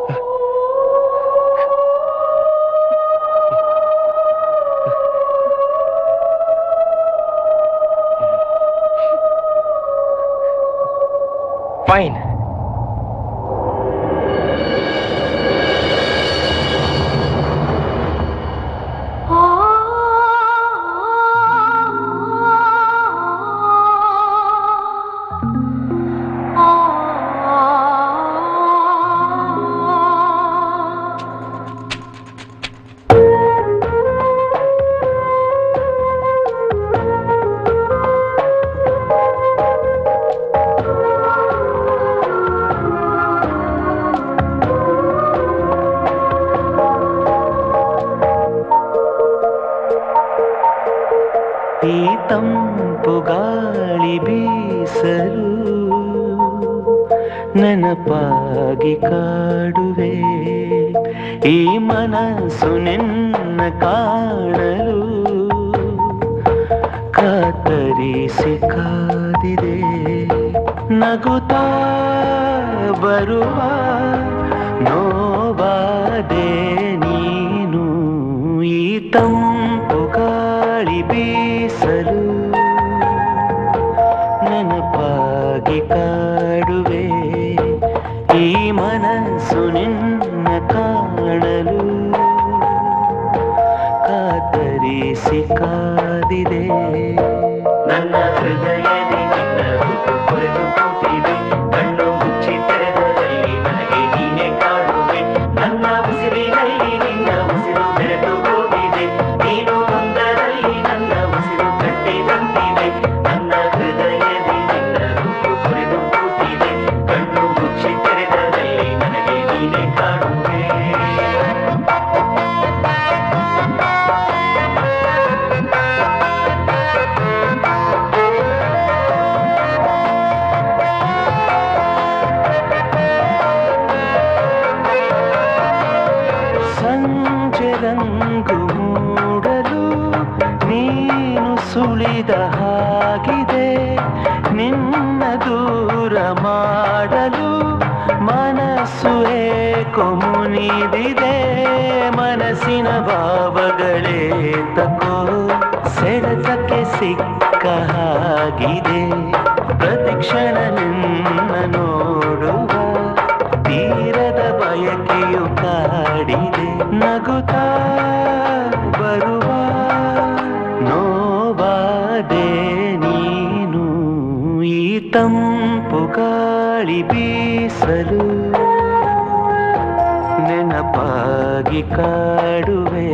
ಫೈನ್ ಈ ತಂಪು ಗಾಳಿ ಬೀಸಲು ನೆನಪಾಗಿ ಕಾಡುವೆ ಈ ಮನಸ್ಸು ನಿನ್ನ ಕಾಣಲು ಕಾತರಿಸಿ ಕಾದಿದೆ ನಗುತ್ತಾ ಬರುವ ನೋವಾದೆ ನೀನು ಈ ತಂಪು ಗಾಳಿ ಬೀಸಲು ನೆನಪಾಗಿ ಕಾಡುವೆ ಈ ಮನಸ್ಸು ನಿನ್ನ ಕಾಣಲು ಕಾತರಿಸಿ ಕಾದಿದೆ ನನ್ನ ಹೃದಯದಿ ನಿನ್ನ ರೂಪು ಕೊರೆದು ಕೂತಿದೆ ಕಣ್ಣು ಮುಚ್ಚಿ ತೆರೆದಲ್ಲಿ ನನಗೆ ನೀನೆ ಕಾಡುವೆ ನನ್ನ ಉಸಿರಿನಲ್ಲಿ ನಿನ್ನ ಉಸಿರು ಬೆರೆತು ಹೋಗಿದೆ ನೀನು ಒಂದರಲ್ಲಿ ನನ್ನ ಉಸಿರು ಕಟ್ಟಿದಂತಿದೆ ನನ್ನ ಹೃದಯದಿ ನಿನ್ನ ರೂಪು ಕೊರೆದು ಕೂತಿದೆ ಕಣ್ಣು ಮುಚ್ಚಿ ತೆರೆದಲ್ಲಿ ನನಗೆ ನೀನೆ ಕಾಡುವೆ ಸಂಜೆ ರಂಗು ಮೂಡಲು ನೀನು ಸುಳಿದ ಹಾಗಿದೆ ನಿನ್ನ ದೂರ ಮಾಡಲು ಮನಸ್ಸು ಏಕೋ ಮುನಿದಿದೆ ಮನಸ್ಸಿನ ಭಾವಗಳೇ ತಕೋ ಸೆಳೆತಕ್ಕೆ ಸಿಕ್ಕ ಹಾಗಿದೆ ಪ್ರತಿಕ್ಷಣ ನಿನ್ನ ನೋಡುವ ತೀರದ ಬಯಕೆಯು ಕಾಡಿದೆ ನಗುತ್ತಾ ಬರುವ ನೋವಾದೆ ನೀನು ಈ ತಂಪು ಗಾಳಿ ಬೀಸಲು ನೆನಪಾಗಿ ಕಾಡುವೆ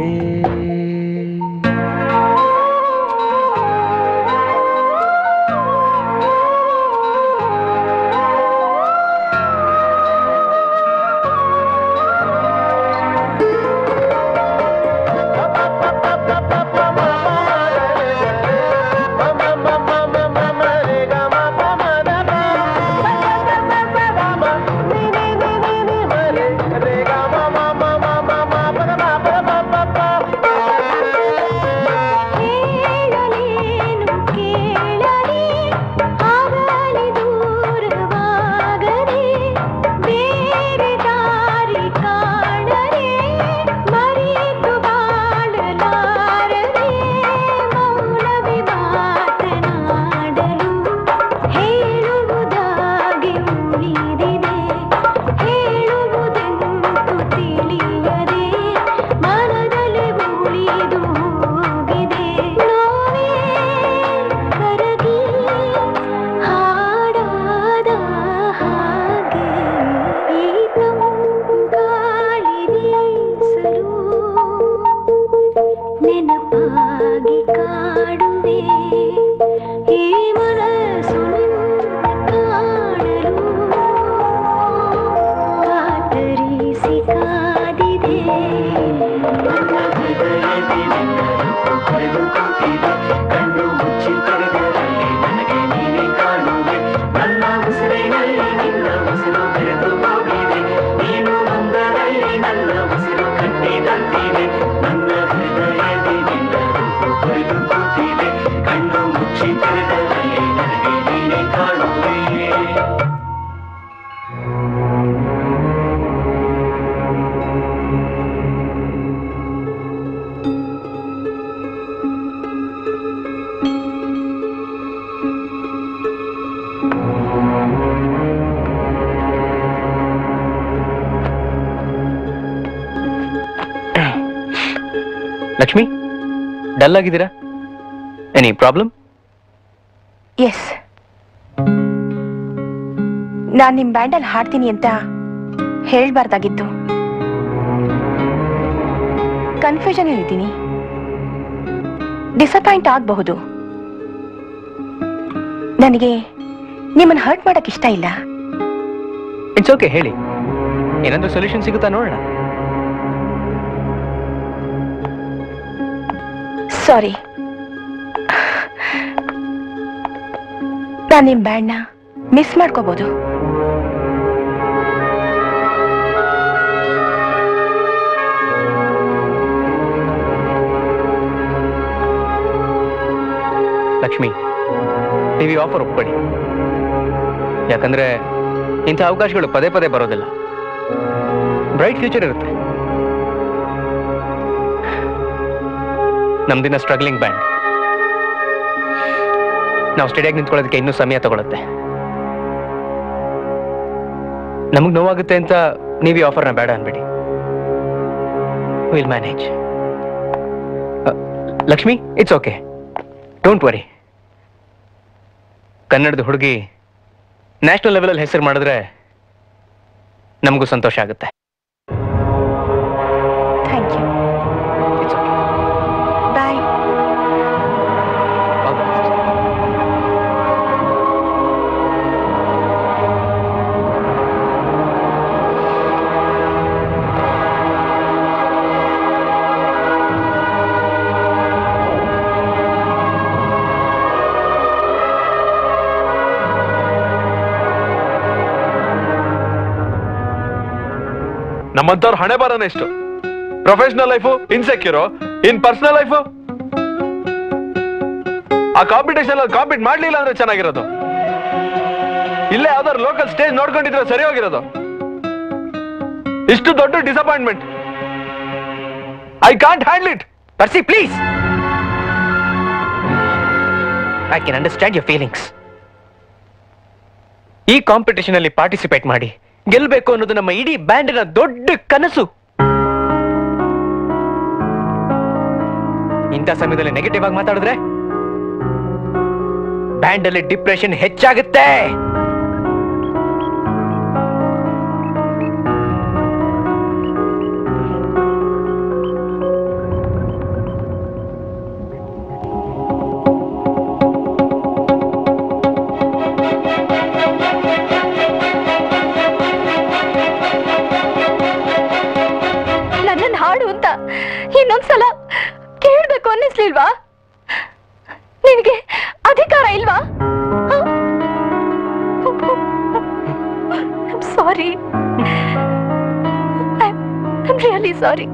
ಹೋಗಿದೆ ಕಣ್ಣು ಮುಚ್ಚಿ ತೆರೆದರಲ್ಲಿ ನನಗೆ ನೀನೇ ಕಾಣುವೆ ನನ್ನ ಉಸಿರಿನಲ್ಲಿ ನಿನ್ನ ಉಸಿರು ಬೆರೆತು ಹೋಗಿದೆ ನೀನು ಒಂದರಲ್ಲಿ ನನ್ನ ಉಸಿರು ಕಟ್ಟಿದಂತಿದೆ ನನ್ನ ಹೃದಯದಿ ನಿನ್ನ ರೂಪು ಕೊಯ್ದು ಕೂತಿದೆ ಕಣ್ಣು ಮುಚ್ಚಿ ತೆರೆದರಲ್ಲಿ ನನಗೆ ನೀನೇ ಕಾಣುವೆ ಲಕ್ಷ್ಮಿ ಡಲ್ ಆಗಿದ್ದೀರಾ ಎನಿ ಪ್ರಾಬ್ಲಮ್ ಎಸ್ ನಾನ್ ನಿಮ್ ಬ್ಯಾಂಡಲ್ಲಿ ಹಾಡ್ತೀನಿ ಅಂತ ಹೇಳ್ಬಾರ್ದಾಗಿತ್ತು ಕನ್ಫ್ಯೂಷನ್ ಇದ್ದೀನಿ ಡಿಸಪಾಯಿಂಟ್ ಆಗಬಹುದು ನನಗೆ ನಿಮ್ಮನ್ನ ಹರ್ಟ್ ಮಾಡಕ್ ಇಷ್ಟ ಇಲ್ಲ ಇಟ್ಸ್ ಓಕೆ ಹೇಳಿ ಏನಾದ್ರೂ ಸೊಲ್ಯೂಷನ್ ಸಿಗುತ್ತಾ ನೋಡೋಣ ಸಾರಿ ನಾನು ನಿಮ್ ಬ್ಯಾಂಡ್ನ ಮಿಸ್ ಮಾಡ್ಕೋಬಹುದು ಲಕ್ಷ್ಮಿ ಟಿವಿ ಆಫರ್ ಒಪ್ಕೊಳ್ಳಿ ಯಾಕಂದ್ರೆ ಇಂಥ ಅವಕಾಶಗಳು ಪದೇ ಪದೇ ಬರೋದಿಲ್ಲ ಬ್ರೈಟ್ ಫ್ಯೂಚರ್ ಇರುತ್ತೆ ನಮ್ದಿನ ಸ್ಟ್ರಗ್ಲಿಂಗ್ ಬ್ಯಾಂಡ್ ನಾವು ಸ್ಟಡಿಯಾಗಿ ನಿಂತ್ಕೊಳ್ಳೋದಕ್ಕೆ ಇನ್ನೂ ಸಮಯ ತಗೊಳುತ್ತೆ ನಮಗ್ ನೋವಾಗುತ್ತೆ ಅಂತ ನೀವು ಈ ಆಫರ್ನ ಬೇಡ ಅನ್ಬೇಡಿ will manage Lakshmi it's okay don't worry ಕನ್ನಡದ ಹುಡುಗಿ ನ್ಯಾಷನಲ್ ಲೆವೆಲಲ್ಲಿ ಹೆಸರು ಮಾಡಿದ್ರೆ ನಮಗೂ ಸಂತೋಷ ಆಗುತ್ತೆ ಥ್ಯಾಂಕ್ ಯು ಬಾಯ್ ನಮ್ಮಂತವ್ರ ಹಣೆ ಬರೋಣ ಎಷ್ಟು professional life insecure in personal life ಆ ಕಾಂಪಿಟೇಷನ್ ಅಲ್ಲಿ ಕಾಂಪೀಟ್ ಮಾಡ್ಲಿಲ್ಲ ಅಂದ್ರೆ ಚೆನ್ನಾಗಿರೋದು ಇಲ್ಲೇ ಯಾವ್ದಾದ್ರು ಲೋಕಲ್ ಸ್ಟೇಜ್ ನೋಡ್ಕೊಂಡಿದ್ರೆ ಸರಿ ಹೋಗಿರೋದು ಇಷ್ಟು ದೊಡ್ಡ disappointment I can't handle it Percy please I can understand your feelings ಈ ಕಾಂಪಿಟೇಷನ್ ಅಲ್ಲಿ ಪಾರ್ಟಿಸಿಪೇಟ್ ಮಾಡಿ ಗೆಲ್ಬೇಕು ಅನ್ನೋದು ನಮ್ಮ ಇಡೀ ಬ್ಯಾಂಡಿನ ದೊಡ್ಡ ಕನಸು ಇಂಥ ಸಮಯದಲ್ಲಿ ನೆಗೆಟಿವ್ ಆಗಿ ಮಾತಾಡಿದ್ರೆ ಬ್ಯಾಂಡ್ ಅಲ್ಲಿ ಡಿಪ್ರೆಷನ್ ಹೆಚ್ಚಾಗುತ್ತೆ ನನ್ನನ್ನು ಹಾಡು ಅಂತ ಇನ್ನೊಂದ್ಸಲ ಕೇಳ್ಬೇಕು ಅನ್ನಿಸ್ಲಿಲ್ವಾ ನಿನಗೆ ಅಧಿಕಾರ ಇಲ್ವಾ ಸಾರಿ ಐಮ್ ರಿಯಲಿ ಸಾರಿ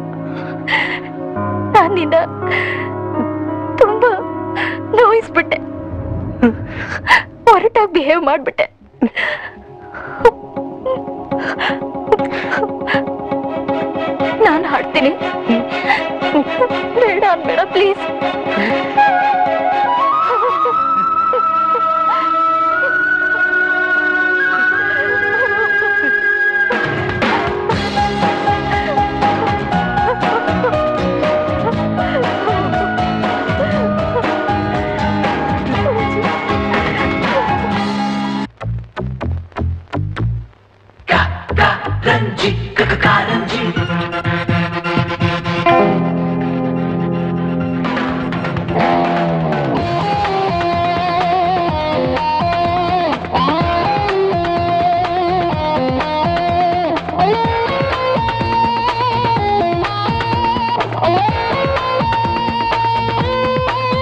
ನಾನು ನಿನ್ನ ತುಂಬಾ ನೋಯಿಸ್ಬಿಟ್ಟೆ ಹೊರಟಾಗಿ ಬಿಹೇವ್ ಮಾಡ್ಬಿಟ್ಟೆ ನಾನು ಹಾಡ್ತೀನಿ ಬೇಡ ಅನ್ಬೇಡ ಪ್ಲೀಸ್ ರಂಜಿ ಕಾರಂಜಿ Oh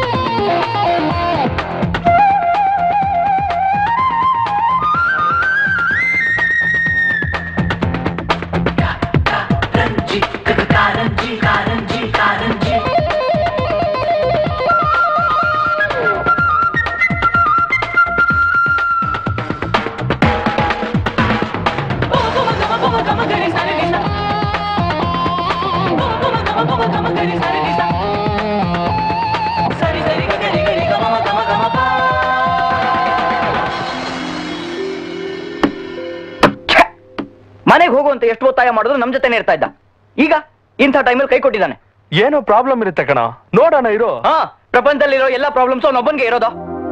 ಮನೆಗೆ ಹೋಗುವಂತ ಎಷ್ಟು ಒತ್ತಾಯ ಮಾಡಿದ್ರು ನಮ್ ಜೊತೆನೆ ಇರ್ತಾ ಇದ್ದ ಈಗ ಇಂಥ ಟೈಮಲ್ಲಿ ಕೈ ಕೊಟ್ಟಿದ್ದಾನೆ ಏನೋ ಪ್ರಾಬ್ಲಮ್ ಇರುತ್ತೆ ಕಣ ನೋಡೋಣ ಇರೋ ಹಾ ಪ್ರಪಂಚದಲ್ಲಿರೋ ಎಲ್ಲಾ ಪ್ರಾಬ್ಲಮ್ಸ್ ಅವನೊಬ್ಬನ್ಗೆ ಇರೋದಾ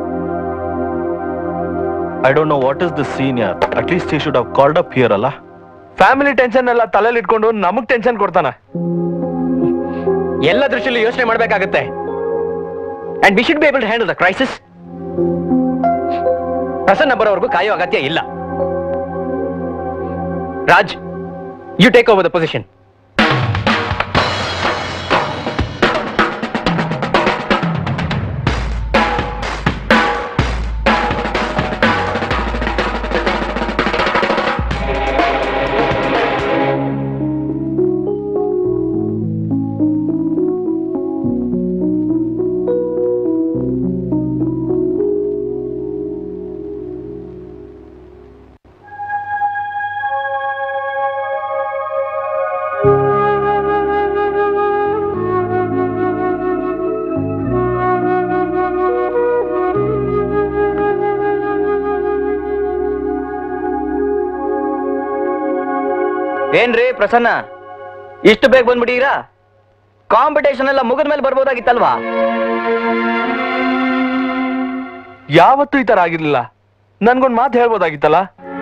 I don't know what is the senior at least he should have called up here ಅಲ್ಲ ಫ್ಯಾಮಿಲಿ ಟೆನ್ಷನ್ ಎಲ್ಲ ತಲೆಯಲ್ಲಿ ಇಟ್ಕೊಂಡು ನಮಗ್ ಟೆನ್ಷನ್ ಕೊಡ್ತಾನೆ ಎಲ್ಲ ದೃಷ್ಟಿಯಲ್ಲಿ ಯೋಚನೆ ಮಾಡಬೇಕಾಗುತ್ತೆ and we should be able to handle the crisis Prasanna ಬರೋವರೆಗೂ ಕಾಯೋ ಅಗತ್ಯ ಇಲ್ಲ Raj you take over the position ಏನ್ರಿ ಪ್ರಸನ್ನ ಇಷ್ಟು ಬೇಗ ಬಂದ್ಬಿಟ್ಟಿರಾ ಕಾಂಪಿಟೇಷನ್ ಎಲ್ಲ ಮುಗಿದ ಮೇಲೆ ಬರ್ಬೋದಾಗಿತ್ತಲ್ವಾ ಯಾವತ್ತೂ ಈ ತರ ಆಗಿರ್ಲಿಲ್ಲ ನನ್ಗೊಂದ್ ಮಾತು ಹೇಳ್ಬೋದಾಗಿತ್ತಲ್ಲ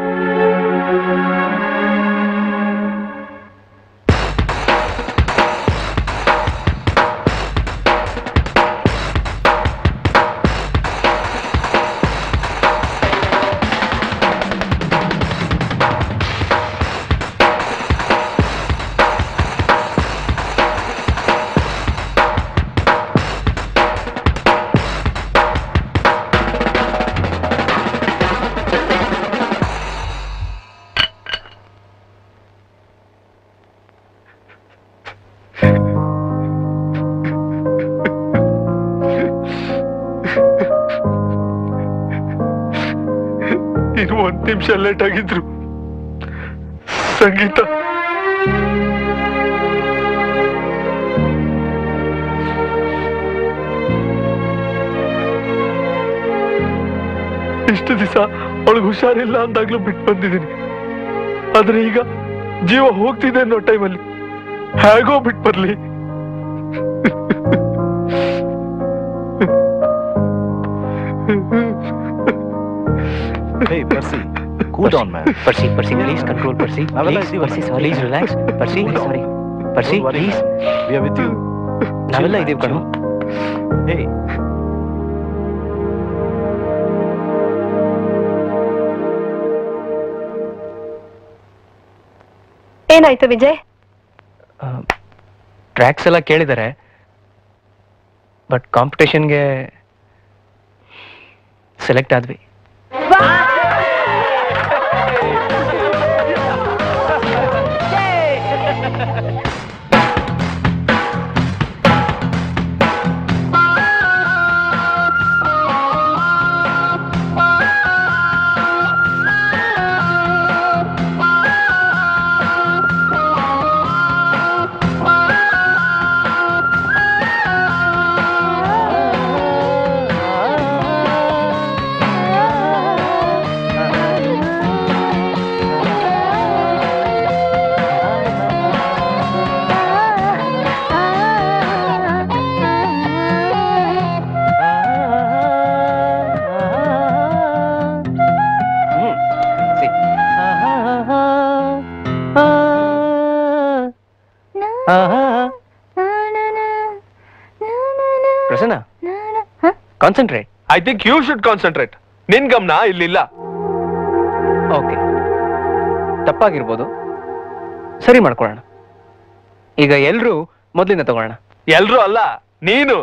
ಇನ್ನು ಒಂದ್ ನಿಮಿಷ ಲೇಟ್ ಆಗಿದ್ರು ಸಂಗೀತ ಇಷ್ಟು ದಿವಸ ಅವಳಿಗೆ ಹುಷಾರಿಲ್ಲ ಅಂದಾಗ್ಲೂ ಬಿಟ್ಟು ಬಂದಿದ್ದೀನಿ ಆದ್ರೆ ಈಗ ಜೀವ ಹೋಗ್ತಿದೆ ಅನ್ನೋ ಟೈಮಲ್ಲಿ ಹೇಗೋ ಬಿಟ್ಟು ಬರ್ಲಿ Hey, Percy, cool down, man. Percy, Percy, please control, Percy. ನಾವೆಲ್ಲ Please, ಇದೀವಲ್ಲ. Percy, sorry, please relax. Percy, Cool down. sorry. Percy, Don't worry. please. We are with you. ನಾವೆಲ್ಲ Chill, ಇದೀವಿ man, ಕಣೋ chill. Hey, ಏನಾಯ್ತು Vijay tax ಎಲ್ಲ ಕೇಳಿದ್ದಾರೆ but ಕಾಂಪಿಟೇಷನ್ಗೆ select ಆದ್ವಿ Prasanna concentrate I think you should concentrate ನಿನ್ ಗಮನ ಇಲ್ಲಿಲ್ಲ ಓಕೆ ತಪ್ಪಾಗಿರ್ಬೋದು ಸರಿ ಮಾಡ್ಕೊಳ್ಳೋಣ ಈಗ ಎಲ್ರೂ ಮೊದಲಿಂದ ತಗೊಳ್ಳೋಣ ಎಲ್ರು ಅಲ್ಲ ನೀನು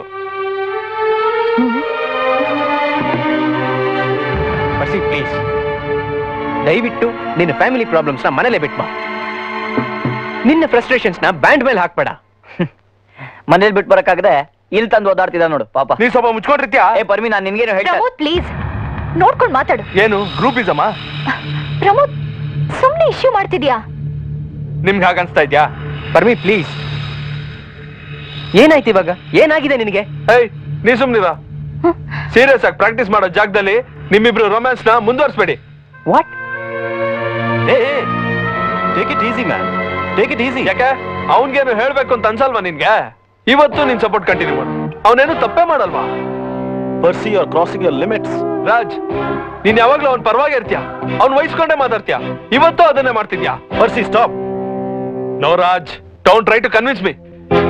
ಬರ್ಸಿ ಪ್ಲೀಸ್ ದಯವಿಟ್ಟು ನಿನ್ನ ಫ್ಯಾಮಿಲಿ ಪ್ರಾಬ್ಲಮ್ಸ್ ನ ಮನೇಲೆ ಬಿಟ್ಬಾ ನಿನ್ನ ಫ್ರಸ್ಟ್ರೇಷನ್ಸ್ ನ ಬ್ಯಾಂಡ್ ಮೇಲೆ ಹಾಕ್ಬೇಡ ಮನೇಲಿ ಬಿಟ್ಟು ಬರಕ್ಕಾಗದೆ ಇಲ್ಲಿ ತಂದು ಓದಾಡ್ತಿದ್ದ ನೋಡು ಪಾಪ ನೀ ಸ್ವಲ್ಪ ಮುಚ್ಕೊಂಡಿರ್ತೀಯಾ ಏ ಪರ್ಮಿ ನಾನು ನಿನ್ಗೇನು ಹೇಳ್ತಾ ಪ್ರಮೋದ್ ಪ್ಲೀಸ್ ನೋಡ್ಕೊಂಡು ಮಾತಾಡು ಏನು ಗ್ರೂಪ್ ಇಸಮ್ಮ ಪ್ರಮೋದ್ ಸುಮ್ನೆ ಇಶ್ಯೂ ಮಾಡ್ತಿದ್ಯಾ ನಿಮ್ಗೆ ಹಾಗನ್ಸ್ತಾ ಇದ್ಯಾ ಪರ್ಮಿ ಪ್ಲೀಸ್ ಏನಾಯ್ತು ಇವಾಗ ಏನಾಗಿದೆ ನಿನಗೆ ಏಯ್ ನೀ ಸುಮ್ನಿರ ಸೀರಿಯಸ್ ಆಗಿ ಪ್ರಾಕ್ಟೀಸ್ ಮಾಡೋ ಜಾಗದಲ್ಲಿ ನಿಮ್ಮಿಬ್ರು ರೊಮ್ಯಾನ್ಸ್ ನ ಮುಂದುವರಿಸಬೇಡಿ ವಾಟ್ ಏ take it easy man take it easy ಯಾಕೆ ಅವನ್ಗೇನು ಹೇಳ್ಬೇಕು ಅಂತ ಅನ್ಸಲ್ವಾ ನಿನ್ಗೆ ಇವತ್ತು ನಿನ್ ಸಪೋರ್ಟ್ ಕಂಟಿನ್ಯೂ ಮಾಡು ಅವನೇನು ತಪ್ಪೇ ಮಾಡಲ್ವಾ Percy are crossing your limits Raj ನೀನ್ ಯಾವಾಗ್ಲೂ ಅವ್ನ್ ಪರವಾಗಿ ಇರ್ತೀಯ ಅವ್ನ್ ವಹಿಸ್ಕೊಂಡೇ ಮಾತಾಡ್ತೀಯ ಇವತ್ತು ಅದನ್ನೇ ಮಾಡ್ತಿದ್ಯಾ Percy stop no Raj don't try to convince me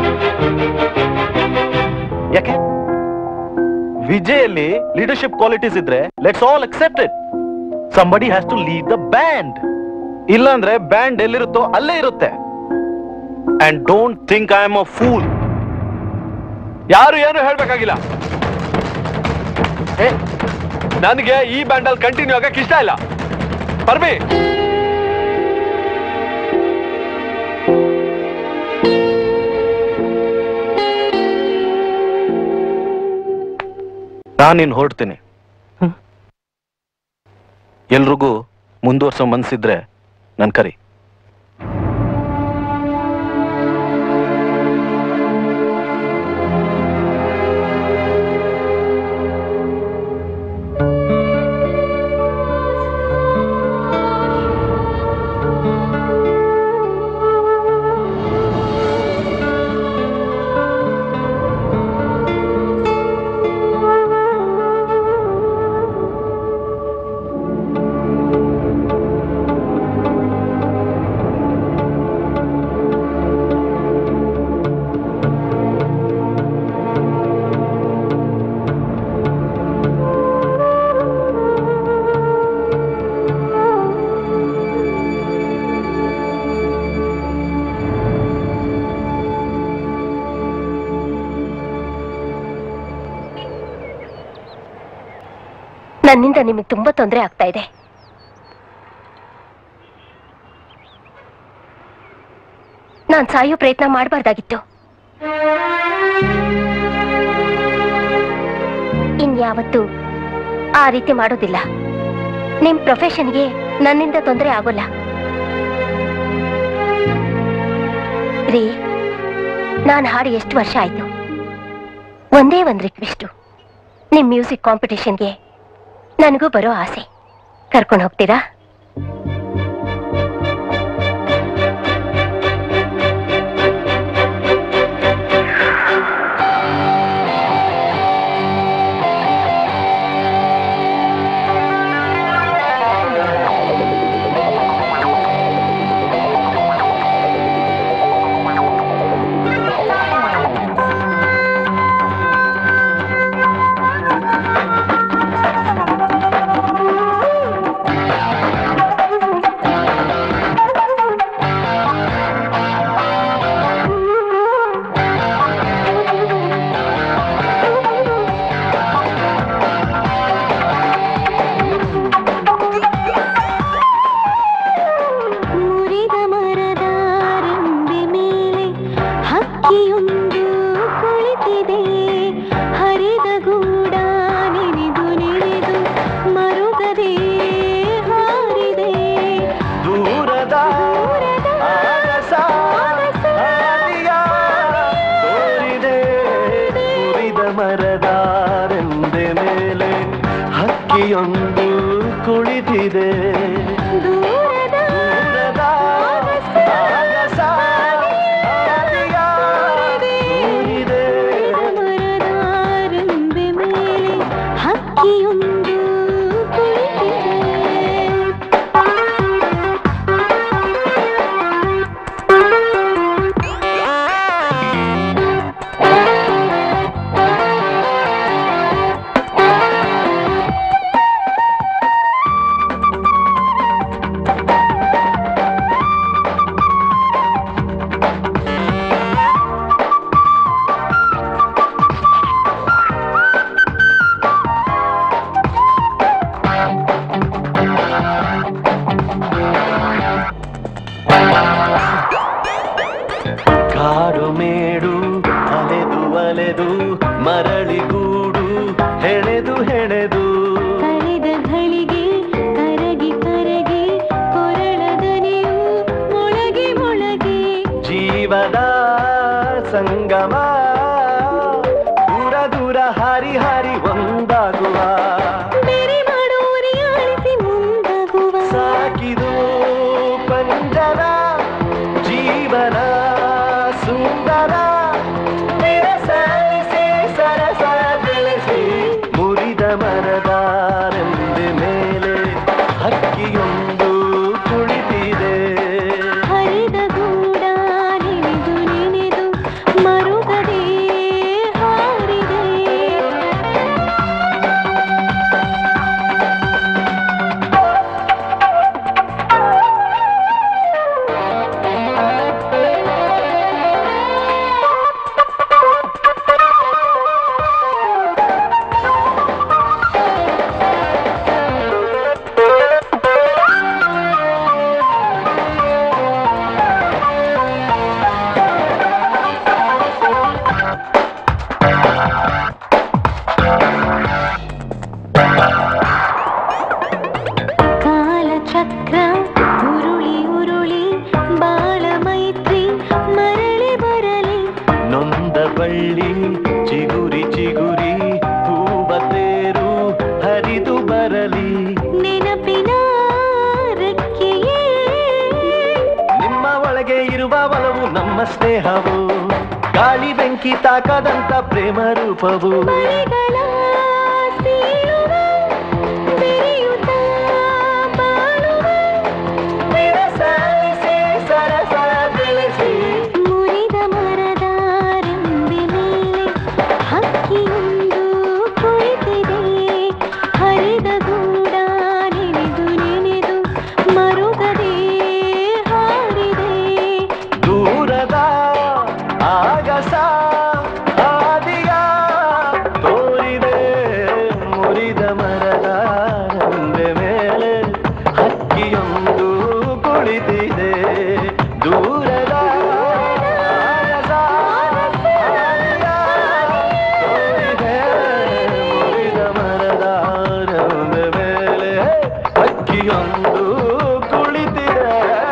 ಯಾಕೆ ವಿಜಯಲ್ಲಿ ಲೀಡರ್ಶಿಪ್ ಕ್ವಾಲಿಟೀಸ್ ಇದ್ರೆ let's all accept it somebody has to lead the band ಇಲ್ಲಾಂದ್ರೆ ಬ್ಯಾಂಡ್ ಎಲ್ಲಿರುತ್ತೋ ಅಲ್ಲೇ ಇರುತ್ತೆ and don't think I am a fool ಯಾರು ಏನು ಹೇಳ್ಬೇಕಾಗಿಲ್ಲ ನನಗೆ ಈ ಬ್ಯಾಂಡ್ ಅಲ್ಲಿ ಕಂಟಿನ್ಯೂ ಆಗಕ್ ಇಷ್ಟ ಇಲ್ಲ ಪರ್ಮಿ ನಾನಿನ್ ಹೊರಡ್ತೀನಿ ಎಲ್ರಿಗೂ ಮುಂದುವರ್ಸೋ ಮನ್ಸಿದ್ರೆ ನನ್ ಕರಿ ನನ್ನಿಂದ ನಿಮಗೆ ತುಂಬಾ ತೊಂದರೆ ಆಗ್ತಾ ಇದೆ ನಾನ್ ಸಾಯೋ ಪ್ರಯತ್ನ ಮಾಡಬಾರ್ದಾಗಿತ್ತು ಇನ್ಯಾವತ್ತೂ ಆ ರೀತಿ ಮಾಡೋದಿಲ್ಲ ನಿಮ್ ಪ್ರೊಫೆಷನ್ಗೆ ನನ್ನಿಂದ ತೊಂದರೆ ಆಗೋಲ್ಲ ರೀ ನಾನು ಹಾಡಿ ಎಷ್ಟು ವರ್ಷ ಆಯ್ತು ಒಂದೇ ಒಂದು ರಿಕ್ವೆಸ್ಟು ನಿಮ್ ಮ್ಯೂಸಿಕ್ ಕಾಂಪಿಟೇಷನ್ಗೆ ನನಗೂ ಬರೋ ಆಸೆ ಕರ್ಕೊಂಡು ಹೋಗ್ತೀರಾ ಮುರಿದ ಮರದ ರೆಂಬೆ ಮೇಲೆ ಹಕ್ಕಿಯೊಂದು ಕುಳಿತಿದೆ ಹರಿದ ಗೂಡ ನೆನೆದು ನೆನೆದು ಮರುಗದೆ ಹಾರಿದೆ ದೂರದ ಆಗಸ ಹಾದಿಯ ತೋರಿದೆ ಮುರಿದ ಮರದ ರೆಂಬೆ ಮೇಲೆ ಹಕ್ಕಿಯೊಂದು ಕುಳಿತಿದೆ ದೂರದ ಆಗಸ ಹಾದಿಯ ತೋರಿದೆ ಮರದ ರೆಂಬೆ ಮೇಲೆ ಹಕ್ಕಿಯೊಂದು ಕಾಡು ಮೇಡು ಅಲೆದು ಅಲೆದು ಮರಳಿಗೂಡು ಹೆಣೆದು ಹೆಣೆದು ಕಳೆದ ಘಳಿಗೆ ಕರಗಿ ಕರಗಿ ಕೊರಳ ದನಿಯು ಮೊಳಗೆ ಮೊಳಗೆ ಜೀವದ ಸಂಗಮ ದೂರ ದೂರ ಹಾರಿ ಹಾರಿ ಒಂದಾಗುವ ಬೇರೆ ಮಾಡೋರಿ ಆಳಿಸಿ ಮುಂದಾಗುವ ಸಾಕಿದು ಪಂಜರ ಚಕ್ರ ಉರುಳಿ ಉರುಳಿ ಬಾಳ ಮೈತ್ರಿ ಮರಳಿ ಬರಲಿ ನೊಂದ ಬಳ್ಳಿ ಚಿಗುರಿ ಚಿಗುರಿ ಹೂವ ತೇರು ಹರಿದು ಬರಲಿ ನೆನಪಿನ ರೆಕ್ಕೆಯೇ ನಿಮ್ಮ ಒಳಗೆ ಇರುವ ಒಲವು ನಮ್ಮ ಸ್ನೇಹವು ಗಾಳಿ ಬೆಂಕಿ ತಾಕದಂತ ಪ್ರೇಮ ರೂಪವು ಮಳೆಗಳ ಸೀಳುವ ಬೆರೆಯುತ್ತ ಬಾಳುವ ವಿರಸಾಲಿಸಿ ಸರಸ ಬೆಳೆಸಿ ಮುರಿದ ಮರದ ರೆಂಬೆ ಮೇಲೆ ಹಕ್ಕಿಯೊಂದು ಕುಳಿತಿದೆ ಹರಿದ ಗೂಡ ನೆನೆದು ನೆನೆದು ಮರುಗದೆ ಹಾರಿದೆ ದೂರದ ಆಗಸ ಆದಿಯ ತೋರಿದೆ ಮುರಿದ ಮರದ ರೆಂಬೆ ಮೇಲೆ ಹಕ್ಕಿಯೊಂದು ಕುಳಿತಿದೆ ದೂರದ ಆಗಸ ಆದಿಯ ತೋರಿದೆ ಮುರಿದ ಮರದ ರೆಂಬೆ ಮೇಲೆ ಹಕ್ಕಿಯೊಂದು ಕುಳಿತಿದೆ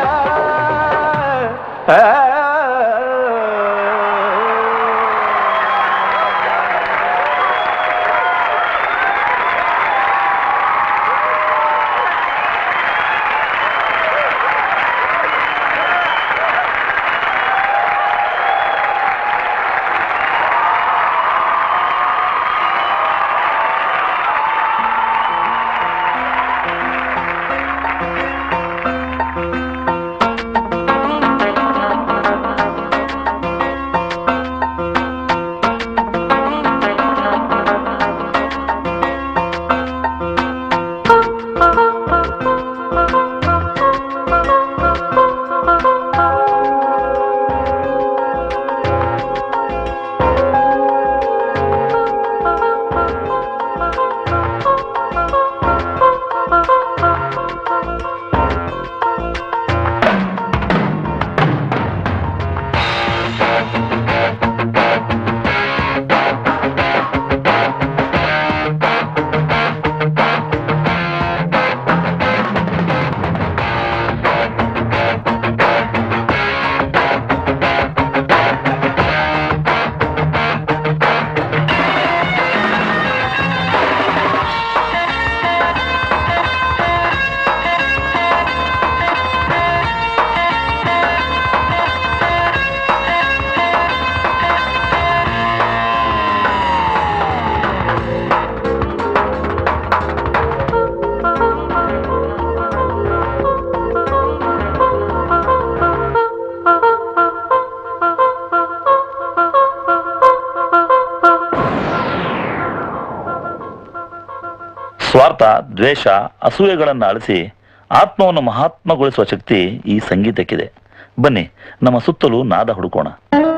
ಸ್ವಾರ್ಥ ದ್ವೇಷ ಅಸೂಯೆಗಳನ್ನು ಅಳಿಸಿ ಆತ್ಮವನ್ನು ಮಹಾತ್ಮಗೊಳಿಸುವ ಶಕ್ತಿ ಈ ಸಂಗೀತಕ್ಕಿದೆ ಬನ್ನಿ ನಮ್ಮ ಸುತ್ತಲೂ ನಾದ ಹುಡುಕೋಣ